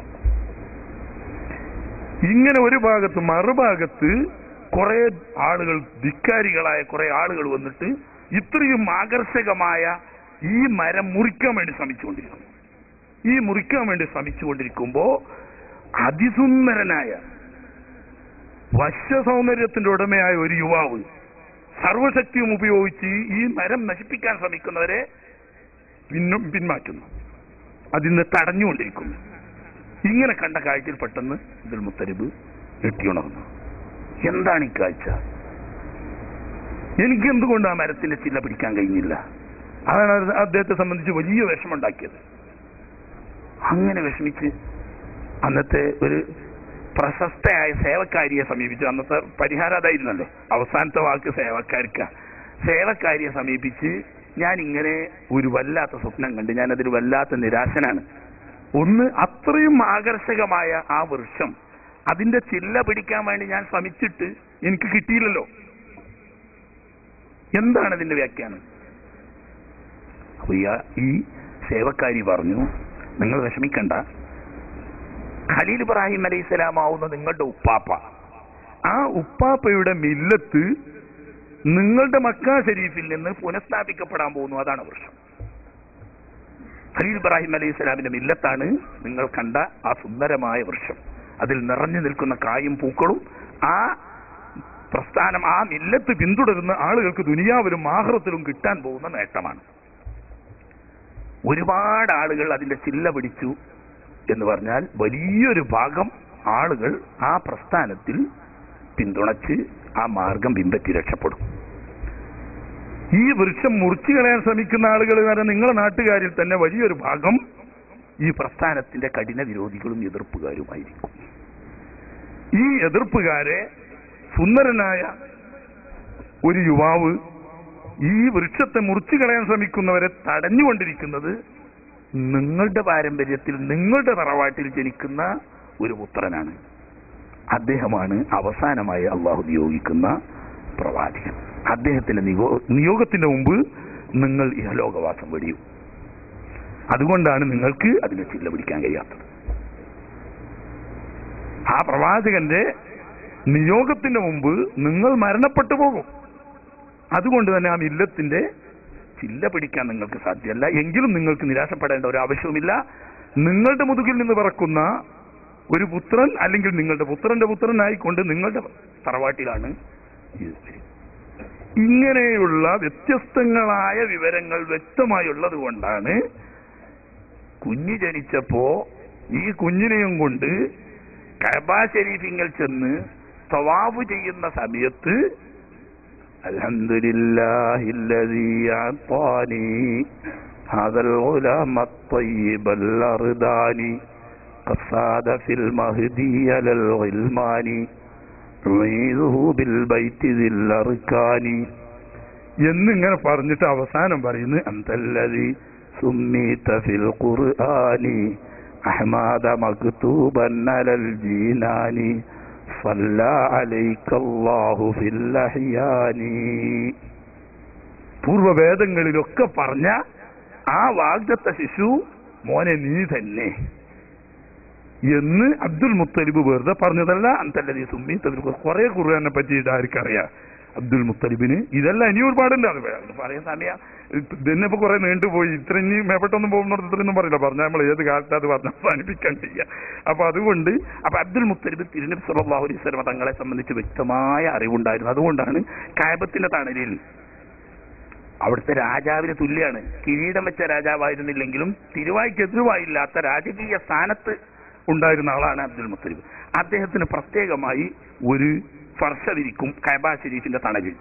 ഇങ്ങനെ ഒരു ഭാഗത്ത് മറുഭാഗത്ത് കുറെ ആളുകൾ ധിക്കാരികളായ കുറെ ആളുകൾ വന്നിട്ട് ഇത്രയും ആകർഷകമായ ഈ മരം മുറിക്കാൻ വേണ്ടി ശ്രമിച്ചുകൊണ്ടിരിക്കുന്നു ഈ മുറിക്കാൻ വേണ്ടി ശ്രമിച്ചുകൊണ്ടിരിക്കുമ്പോ അതിസുന്ദരനായ വശ്യസൗന്ദര്യത്തിന്റെ ഉടമയായ ഒരു യുവാവ് സർവശക്തിയും ഉപയോഗിച്ച് ഈ മരം നശിപ്പിക്കാൻ ശ്രമിക്കുന്നവരെ പിന്നും പിന്മാറ്റുന്നു അതിന്ന് തടഞ്ഞുകൊണ്ടിരിക്കുന്നു ഇങ്ങനെ കണ്ട കാഴ്ചയിൽ പെട്ടെന്ന് ഇതിൽ മുത്തരിബ് ഞെട്ടിയുണർന്നു എന്താണ് ഈ കാഴ്ച എനിക്ക് എന്തുകൊണ്ട് ആ മരത്തിന്റെ ചില്ല പിടിക്കാൻ കഴിഞ്ഞില്ല അതാണ് അത് അദ്ദേഹത്തെ സംബന്ധിച്ച് വലിയ വിഷമുണ്ടാക്കിയത് അങ്ങനെ വിഷമിച്ച് അന്നത്തെ ഒരു പ്രശസ്തയായ സേവക്കാരിയെ സമീപിച്ചു അന്നത്തെ പരിഹാരം അതായിരുന്നല്ലോ അവസാനത്തെ വാക്ക് സേവക്കാർക്ക സേവക്കാരിയെ സമീപിച്ച് ഞാൻ ഇങ്ങനെ ഒരു വല്ലാത്ത സ്വപ്നം കണ്ട് ഞാൻ അതിൽ വല്ലാത്ത നിരാശനാണ് ഒന്ന് അത്രയും ആകർഷകമായ ആ വൃക്ഷം അതിന്റെ ചില്ല പിടിക്കാൻ വേണ്ടി ഞാൻ ശ്രമിച്ചിട്ട് എനിക്ക് കിട്ടിയില്ലല്ലോ എന്താണ് അതിന്റെ വ്യാഖ്യാനം അപ്പൊ ഈ- ഈ സേവക്കാരി പറഞ്ഞു നിങ്ങൾ വിഷമിക്കണ്ട ഖലീൽ ഇബ്രാഹിം അലൈഹി സ്വലാമാവുന്ന നിങ്ങളുടെ ഉപ്പാപ്പ ആ ഉപ്പാപ്പയുടെ മില്ലത്ത് നിങ്ങളുടെ മക്ക ഷരീഫിൽ നിന്ന് പുനഃസ്ഥാപിക്കപ്പെടാൻ പോകുന്നു അതാണ് വൃക്ഷം ഖലീൽ ഇബ്രാഹിം അലൈഹി സ്വലാമിന്റെ മില്ലത്താണ് നിങ്ങൾ കണ്ട ആ സുന്ദരമായ വൃക്ഷം അതിൽ നിറഞ്ഞു നിൽക്കുന്ന കായും പൂക്കളും ആ പ്രസ്ഥാനം ആ മില്ലത്ത് പിന്തുടരുന്ന ആളുകൾക്ക് ദുനിയാവിലും ആഹ്റത്തിലും കിട്ടാൻ പോകുന്ന നേട്ടമാണ് ഒരുപാട് ആളുകൾ അതിന്റെ ചില്ല പിടിച്ചു എന്ന് പറഞ്ഞാൽ വലിയൊരു ഭാഗം ആളുകൾ ആ പ്രസ്ഥാനത്തിൽ പിന്തുണച്ച് ആ മാർഗം പിൻപറ്റി രക്ഷപ്പെടും ഈ വൃക്ഷം മുറിച്ചു കളയാൻ ശ്രമിക്കുന്ന ആളുകൾ എന്ന് പറഞ്ഞാൽ നിങ്ങളുടെ നാട്ടുകാരിൽ തന്നെ വലിയൊരു ഭാഗം ഈ പ്രസ്ഥാനത്തിന്റെ കഠിന വിരോധികളും എതിർപ്പുകാരുമായിരിക്കും ഈ എതിർപ്പുകാരെ സുന്ദരനായ ഒരു യുവാവ് ഈ വൃക്ഷത്തെ മുറിച്ചു കളയാൻ ശ്രമിക്കുന്നവരെ തടഞ്ഞുകൊണ്ടിരിക്കുന്നത് നിങ്ങളുടെ പാരമ്പര്യത്തിൽ നിങ്ങളുടെ തറവാട്ടിൽ ജനിക്കുന്ന ഒരു പുത്രനാണ് അദ്ദേഹമാണ് അവസാനമായി അള്ളാഹു നിയോഗിക്കുന്ന പ്രവാചകൻ അദ്ദേഹത്തിന്റെ നിയോ- നിയോഗത്തിന്റെ മുമ്പ് നിങ്ങൾ ഇഹലോകവാസം വെടിയും അതുകൊണ്ടാണ് നിങ്ങൾക്ക് അതിനെ ചില്ല പിടിക്കാൻ കഴിയാത്തത് ആ പ്രവാചകന്റെ നിയോഗത്തിന്റെ മുമ്പ് നിങ്ങൾ മരണപ്പെട്ടു പോകും അതുകൊണ്ട് തന്നെ ആ മില്ലത്തിന്റെ ചില്ല പിടിക്കാൻ നിങ്ങൾക്ക് സാധ്യമല്ല എങ്കിലും നിങ്ങൾക്ക് നിരാശപ്പെടേണ്ട ഒരു ആവശ്യവുമില്ല നിങ്ങളുടെ മുതുകിൽ നിന്ന് പറക്കുന്ന ഒരു പുത്രൻ അല്ലെങ്കിൽ നിങ്ങളുടെ പുത്രന്റെ പുത്രനായിക്കൊണ്ട് നിങ്ങളുടെ തറവാട്ടിലാണ് ഇത് വരിക. ഇങ്ങനെയുള്ള വ്യത്യസ്തങ്ങളായ വിവരങ്ങൾ വ്യക്തമായുള്ളത് കൊണ്ടാണ് കുഞ്ഞ് ജനിച്ചപ്പോ ഈ കുഞ്ഞിനെയും കൊണ്ട് കഅബ ഷരീഫിങ്കൽ ചെന്ന് തവാഫ് ചെയ്യുന്ന സമയത്ത് അൽഹംദുലില്ലാഹില്ലദീ അഅതാനി ഹദൽ ഗുലാമ الطيب الأرداني قصاد في المهدي على الغلمان عيذه بالبيت ذي الأركان എന്നിങ്ങനെ പറഞ്ഞിട്ട് അവസാനം പറയുന്നു أنت الذي سميت في القرآن أحمد مكتوبا على الجنان صلى عليك الله في الأحيان പൂർവ്വവേദങ്ങളിലൊക്കെ പറഞ്ഞ ആ വാഗ്ദത്ത ശിശു മോനെ നീ തന്നെ എന്ന് അബ്ദുൽ മുത്തലിബ് വെറുതെ പറഞ്ഞതല്ല അന്തല്ലതി സുമ്മി കുറെ ഖുർആനെ പറ്റിയിട്ട് ആർക്കറിയാം അബ്ദുൽ മുത്തലിബിന് ഇതെല്ലാം ഇനി ഒരുപാടുണ്ട് അത് വേ- അത് പറയാൻ സമയം തന്നെ ഇപ്പൊ കുറെ നീണ്ടുപോയി ഇത്ര ഇനി മേപ്പെട്ടൊന്നും പോകുന്നിടത്ത് ഇത്രയൊന്നും പറയില്ല പറഞ്ഞാൽ നമ്മൾ ഏത് കാലത്ത് അത് പറഞ്ഞ് അവസാനിപ്പിക്കാൻ ചെയ്യാം അപ്പൊ അതുകൊണ്ട് അപ്പൊ അബ്ദുൽ മുത്തലിബ് തിരുനബി സല്ലല്ലാഹു അലൈഹി വസല്ലം തങ്ങളെ സംബന്ധിച്ച് വ്യക്തമായ അറിവുണ്ടായിരുന്നു അതുകൊണ്ടാണ് കായബത്തിന്റെ തണലിൽ അവിടുത്തെ രാജാവിന് തുല്യാണ് കിരീടം വെച്ച രാജാവായിരുന്നില്ലെങ്കിലും തിരുവായ്ക്ക് എതിരുവായില്ലാത്ത രാജകീയ സ്ഥാനത്ത് ഉണ്ടായിരുന്ന ആളാണ് അബ്ദുൽ മുത്തലിബ് അദ്ദേഹത്തിന് പ്രത്യേകമായി ഒരു ഫർഷ വിരിക്കും കൈബ ഷരീഫിന്റെ തണലിൽ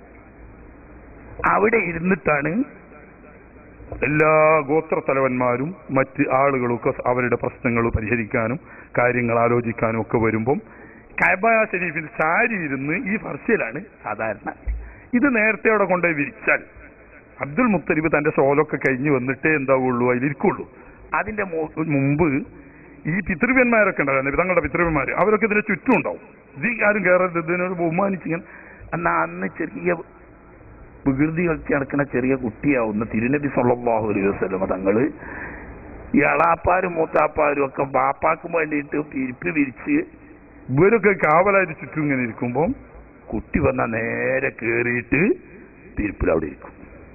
അവിടെ ഇരുന്നിട്ടാണ് എല്ലാ ഗോത്രത്തലവന്മാരും മറ്റ് ആളുകളൊക്കെ അവരുടെ പ്രശ്നങ്ങൾ പരിഹരിക്കാനും കാര്യങ്ങൾ ആലോചിക്കാനും ഒക്കെ വരുമ്പം കൈബ ഷരീഫിൽ ചാരി ഇരുന്ന് ഈ ഫർശയിലാണ് സാധാരണ ഇത് നേരത്തെ അവിടെ കൊണ്ടുപോയി വിരിച്ചാൽ അബ്ദുൽ മുത്തലിബ് തന്റെ ഷോലൊക്കെ കഴിഞ്ഞ് വന്നിട്ടേ എന്താവുള്ളൂ അതിലിരിക്കുള്ളൂ അതിന്റെ മു- മുമ്പ് ഈ പിതൃവ്യന്മാരൊക്കെ ഉണ്ടായിരുന്നു തങ്ങളുടെ പിതൃവ്യന്മാർ അവരൊക്കെ ഇതിന് ചുറ്റും ഉണ്ടാവും ഇത് ആരും കയറരുത് ഇതിനൊരു ബഹുമാനിച്ചിങ്ങനെ എന്നാ അന്ന് ചെറിയ വികൃതി കളിച്ച് നടക്കുന്ന ചെറിയ കുട്ടിയാവുന്ന തിരുനബി സല്ലല്ലാഹു അലൈഹി വസല്ലം തങ്ങള് ഈ അളാപ്പാരും മൂത്താപ്പാരും ഒക്കെ ബാപ്പാക്കും വേണ്ടിയിട്ട് പിരിപ്പ് വിരിച്ച് ഇവരൊക്കെ കാവലായിട്ട് ചുറ്റും ഇങ്ങനെ ഇരിക്കുമ്പോൾ കുട്ടി വന്ന നേരെ കേറിയിട്ട് പിരിപ്പിൽ അവിടെ ഇരിക്കും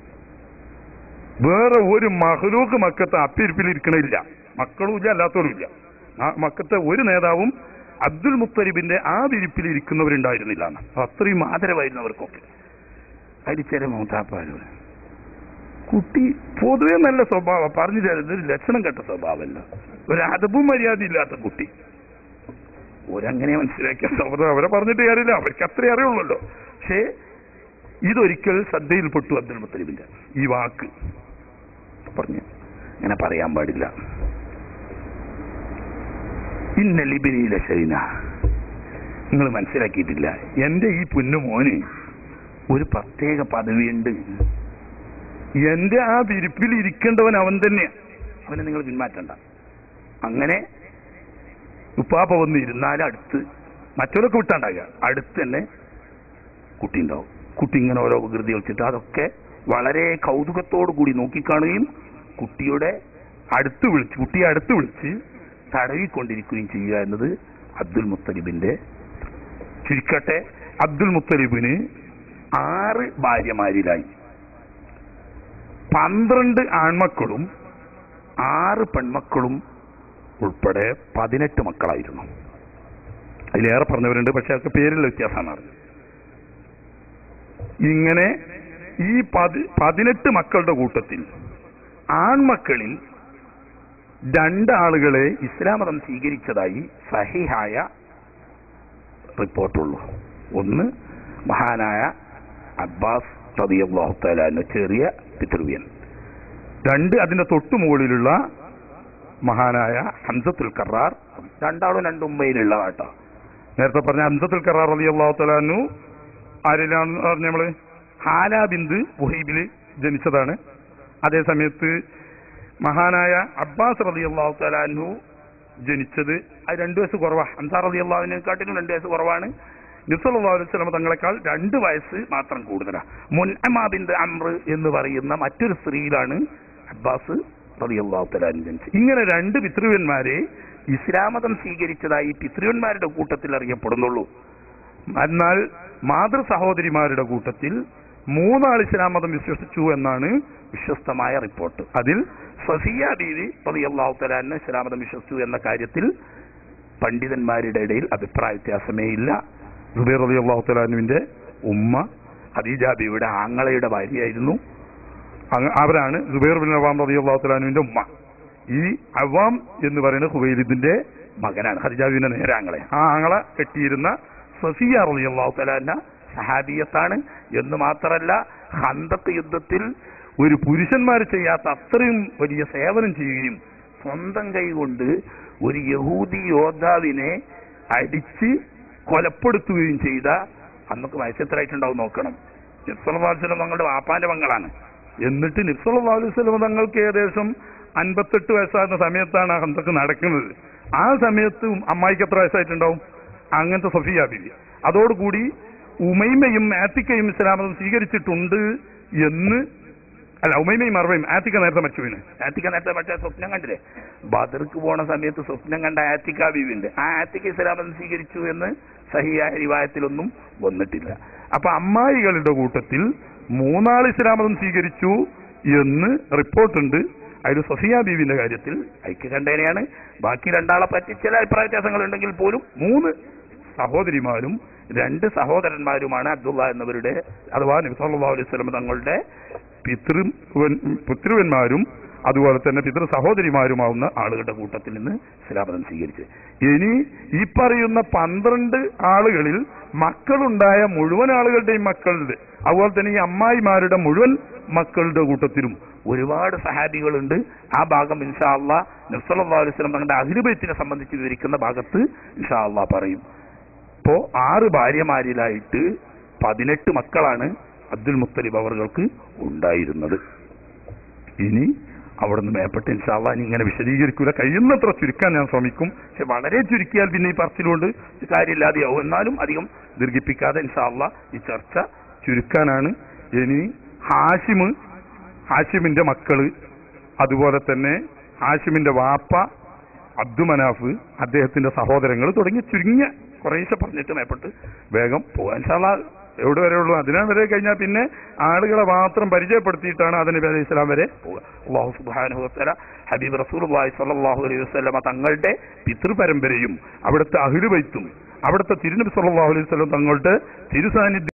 വേറെ ഒരു മഹലൂക്ക് മക്കത്തെ അപ്പിരിപ്പിൽ ഇരിക്കണില്ല മക്കളും ഇല്ല അല്ലാത്തവരും ഇല്ല ആ മക്കത്തെ ഒരു നേതാവും അബ്ദുൽ മുത്തലിബിന്റെ ആ വിരിപ്പിൽ ഇരിക്കുന്നവരുണ്ടായിരുന്നില്ല എന്ന്. അത്രയും ആദരവായിരുന്നു അവർക്കൊക്കെ അതിൽ ചില മൂത്താപ്പാരും കുട്ടി പൊതുവെ നല്ല സ്വഭാവം പറഞ്ഞു തരുന്നത് ഒരു ലക്ഷണം കെട്ട സ്വഭാവമല്ല ഒരു അതവും മര്യാദ ഇല്ലാത്ത കുട്ടി ഒരങ്ങനെ മനസ്സിലാക്കിയ അവരെ അവരെ പറഞ്ഞിട്ട് കാര്യമില്ല അവർക്ക് അത്രേ അറിയുള്ളല്ലോ പക്ഷേ ഇതൊരിക്കൽ ശ്രദ്ധയിൽപ്പെട്ടു അബ്ദുൽ മുത്തലിബിന്റെ ഈ വാക്ക് പറഞ്ഞു ഇങ്ങനെ പറയാൻ പാടില്ല ഇന്ന ലിബിനിയിലെ ശരീന നിങ്ങൾ മനസ്സിലാക്കിയിട്ടില്ല എന്റെ ഈ പൊന്നു മോന് ഒരു പ്രത്യേക പദവിയുണ്ട് എന്റെ ആ വിരിപ്പിൽ ഇരിക്കേണ്ടവൻ അവൻ തന്നെയാണ് അവനെ നിങ്ങൾ പിന്മാറ്റണ്ട അങ്ങനെ ഉപ്പാപ്പ വന്ന് ഇരുന്നാൽ അടുത്ത് മറ്റവരൊക്കെ വിട്ടാണ്ടാകുക അടുത്ത് തന്നെ കുട്ടി ഉണ്ടാവും കുട്ടി ഇങ്ങനെ ഓരോ വികൃതി കളിച്ചിട്ട് അതൊക്കെ വളരെ കൗതുകത്തോടു കൂടി നോക്കിക്കാണുകയും കുട്ടിയുടെ അടുത്ത് വിളിച്ച് കുട്ടിയെ അടുത്ത് വിളിച്ച് തടവിക്കൊണ്ടിരിക്കുകയും ചെയ്യുക എന്നത് അബ്ദുൽ മുത്തലിബിന്റെ ചുരുക്കട്ടെ അബ്ദുൽ മുത്തലിബിന് ആറ് ഭാര്യമാരിലായി പന്ത്രണ്ട് ആൺമക്കളും ആറ് പെൺമക്കളും ഉൾപ്പെടെ പതിനെട്ട് മക്കളായിരുന്നു അതിലേറെ പറഞ്ഞവരുണ്ട് പക്ഷെ അതൊക്കെ പേരിലുള്ള വ്യത്യാസമാണ് ഇങ്ങനെ ഈ പതി പതിനെട്ട് മക്കളുടെ കൂട്ടത്തിൽ ആൺമക്കളിൽ രണ്ടാളുകളെ ഇസ്ലാം മതം സ്വീകരിച്ചതായി സഹിഹായ റിപ്പോർട്ടുള്ളൂ ഒന്ന് മഹാനായ അബ്ബാസ് റളിയല്ലാഹു തആല എന്ന ചെറിയ പിതൃവ്യൻ രണ്ട് അതിന്റെ തൊട്ടു മുകളിലുള്ള മഹാനായ ഹംസത്തുൽ കറാർ രണ്ടാളും രണ്ട് ഉമ്മയിലുള്ള കേട്ടോ നേരത്തെ പറഞ്ഞ അന്തത്തുൽ കറാർ അലി അള്ളാഹു തലാനു ആരിലാണെന്ന് പറഞ്ഞ നമ്മള് ഹാല ബിന്ദ് വഹീബില് ജനിച്ചതാണ് അതേ സമയത്ത് മഹാനായ അബ്ബാസ് റലി അള്ളാഹു തലാനു ജനിച്ചത് അത് രണ്ടു വയസ്സ് കുറവാ അൻസാർ റതി അള്ളാഹുവിനെക്കാട്ടിലും രണ്ട് വയസ്സ് കുറവാണ് നിസ്വല്ലാ അലൈഹി സ്വലമ തങ്ങളെക്കാൾ രണ്ട് വയസ്സ് മാത്രം കൂടുതലാ മുൻഅമാബിന്റെ അമ്ര എന്ന് പറയുന്ന മറ്റൊരു സ്ത്രീയിലാണ് അബ്ബാസ് റതി അള്ളാഹു തലാൻ ജനിച്ചത് ഇങ്ങനെ രണ്ട് പിതൃവന്മാരെ ഇസ്ലാമതം സ്വീകരിച്ചതായി പിതൃവന്മാരുടെ കൂട്ടത്തിൽ അറിയപ്പെടുന്നുള്ളൂ എന്നാൽ മാതൃ സഹോദരിമാരുടെ കൂട്ടത്തിൽ മൂന്നാൾ ഇസ്ലാം മതം വിശ്വസിച്ചു എന്നാണ് വിശ്വസ്തമായ റിപ്പോർട്ട് അതിൽ സഫിയ ബീവി റളിയല്ലാഹു തആല ഇസ്ലാമതം വിശ്വസിച്ചു എന്ന കാര്യത്തിൽ പണ്ഡിതന്മാരുടെ ഇടയിൽ അഭിപ്രായ വ്യത്യാസമേ ഇല്ല സുബൈർ അലി അള്ളാഹു തലാനുവിന്റെ ഉമ്മ ഖദീജ ബീവിയുടെ ആങ്ങളയുടെ ഭാര്യയായിരുന്നു അങ്ങ- അവരാണ് സുബൈർ ബിൻ അവാം റതി അള്ളാഹു തലാനുവിന്റെ ഉമ്മ ഈ അവാം എന്ന് പറയുന്ന ഹുബൈലിദിന്റെ മകനാണ് ഖദീജാബിന്റെ നേരാങ്ങളെ ആ ആങ്ങളെ കെട്ടിയിരുന്ന സഫിയ റളിയല്ലാഹു തആല സഹാബിയത്താണ് എന്ന് മാത്രമല്ല ഹന്തക്ക് യുദ്ധത്തിൽ ഒരു പുരുഷന്മാർ ചെയ്യാത്ത അത്രയും വലിയ സേവനം ചെയ്യുകയും സ്വന്തം കൈകൊണ്ട് ഒരു യഹൂദി യോദ്ധാവിനെ അടിച്ച് കൊലപ്പെടുത്തുകയും ചെയ്ത അന്നൊക്കെ വയസ്സെത്രയായിട്ടുണ്ടാവും നോക്കണം നിസ്വലം തങ്ങളുടെ വാപ്പാന്റെ മകളാണ് എന്നിട്ട് നിസ്വല്ലാ അലൈഹി സ്വലം തങ്ങൾക്ക് ഏകദേശം അൻപത്തെട്ട് വയസ്സാകുന്ന സമയത്താണ് ആ ഹന്തക്ക് നടക്കുന്നത് ആ സമയത്ത് അമ്മായിക്ക് എത്ര വയസ്സായിട്ടുണ്ടാവും അങ്ങനത്തെ സഫിയ ബിബി അതോടുകൂടി ഉമൈമയും ആത്തിക്കയും ഇസ്ലാമതം സ്വീകരിച്ചിട്ടുണ്ട് എന്ന് അല്ല ഉമൈമയും അറവയും ആത്തിക്ക നേരത്തെ മരിച്ചു വീണ് ആത്തിക്ക നേരത്തെ മറ്റേ സ്വപ്നം കണ്ടില്ലേ ബദർക്ക് പോണ സമയത്ത് സ്വപ്നം കണ്ട ആത്തിക്ക ബീവിന്റെ ആ ആത്തിക്ക ഇസ്ലാമതം സ്വീകരിച്ചു എന്ന് സഹിയായ റിവായത്തിലൊന്നും വന്നിട്ടില്ല അപ്പൊ അമ്മായികളുടെ കൂട്ടത്തിൽ മൂന്നാൾ ഇസ്ലാമതം സ്വീകരിച്ചു എന്ന് റിപ്പോർട്ടുണ്ട് അതിൽ സഫിയ ബീവിന്റെ കാര്യത്തിൽ ഐക്യ കണ്ടേനെയാണ് ബാക്കി രണ്ടാളെ പറ്റി ചില അഭിപ്രായ വ്യത്യാസങ്ങൾ ഉണ്ടെങ്കിൽ പോലും മൂന്ന് സഹോദരിമാരും രണ്ട് സഹോദരന്മാരുമാണ് അബ്ദുള്ള എന്നിവരുടെ അഥവാ നബി സല്ലല്ലാഹു അലൈഹി വസല്ലം തങ്ങളുടെ പിതൃ പിതൃവന്മാരും അതുപോലെ തന്നെ പിതൃ സഹോദരിമാരുമാവുന്ന ആളുകളുടെ കൂട്ടത്തിൽ നിന്ന് ഇസ്ലാമതം സ്വീകരിച്ച് ഇനി ഈ പറയുന്ന പന്ത്രണ്ട് ആളുകളിൽ മക്കളുണ്ടായ മുഴുവൻ ആളുകളുടെയും മക്കളുടെ അതുപോലെ തന്നെ ഈ അമ്മായിമാരുടെ മുഴുവൻ മക്കളുടെ കൂട്ടത്തിലും ഒരുപാട് സഹാബികളുണ്ട് ആ ഭാഗം ഇൻഷാ അള്ളാ നബ്സല്ലാ അലുസ്ലം തങ്ങളുടെ അഹിലുബൈത്തിനെ സംബന്ധിച്ച് വിവരിക്കുന്ന ഭാഗത്ത് ഇൻഷാ അള്ളാ പറയും ഇപ്പോ ആറ് ഭാര്യമാരിലായിട്ട് പതിനെട്ട് മക്കളാണ് അബ്ദുൽ മുത്തലിബ് അവർക്ക് ഉണ്ടായിരുന്നത് ഇനി അവിടുന്ന് മേപ്പെട്ട് ഇൻഷാല്ല ഇനി ഇങ്ങനെ വിശദീകരിക്കൂല കഴിയുന്നത്ര ചുരുക്കാൻ ഞാൻ ശ്രമിക്കും പക്ഷെ വളരെ ചുരുക്കിയാൽ പിന്നെ ഈ പറച്ചിലുകൊണ്ട് കാര്യമില്ലാതെയാവും എന്നാലും അധികം ദീർഘിപ്പിക്കാതെ ഇൻഷാ അള്ളാ ഈ ചർച്ച ചുരുക്കാനാണ് ഇനി ഹാഷിമ് ഹാഷിമിന്റെ മക്കള് അതുപോലെ തന്നെ ഹാഷിമിന്റെ വാപ്പ അബ്ദുമനാഫ് അദ്ദേഹത്തിന്റെ സഹോദരങ്ങൾ തുടങ്ങി ചുരുങ്ങിയ കുറേശ്ശെ പറഞ്ഞിട്ട് മേപ്പെട്ട് വേഗം പോകാൻ ഇൻഷാല്ല എവിടെ വരെ ഉള്ളൂ അതിനാ വരെ കഴിഞ്ഞാൽ പിന്നെ ആളുകളെ മാത്രം പരിചയപ്പെടുത്തിയിട്ടാണ് അതിന് നബി അലൈഹി ഇസ്ലാം വരെ പോവുക അള്ളാഹു സുബ്ഹാനഹു വതആല ഹബീബ് റസൂലുള്ളാഹി സ്വല്ലല്ലാഹു അലൈഹി വസല്ലമ തങ്ങളുടെ പിതൃപരമ്പരയും അവിടുത്തെ അഹിലുബൈത്തും അവിടുത്തെ തിരുനബി സല്ലല്ലാഹു അലൈഹി വസല്ലം തങ്ങളുടെ തിരുസാന്നിധ്യം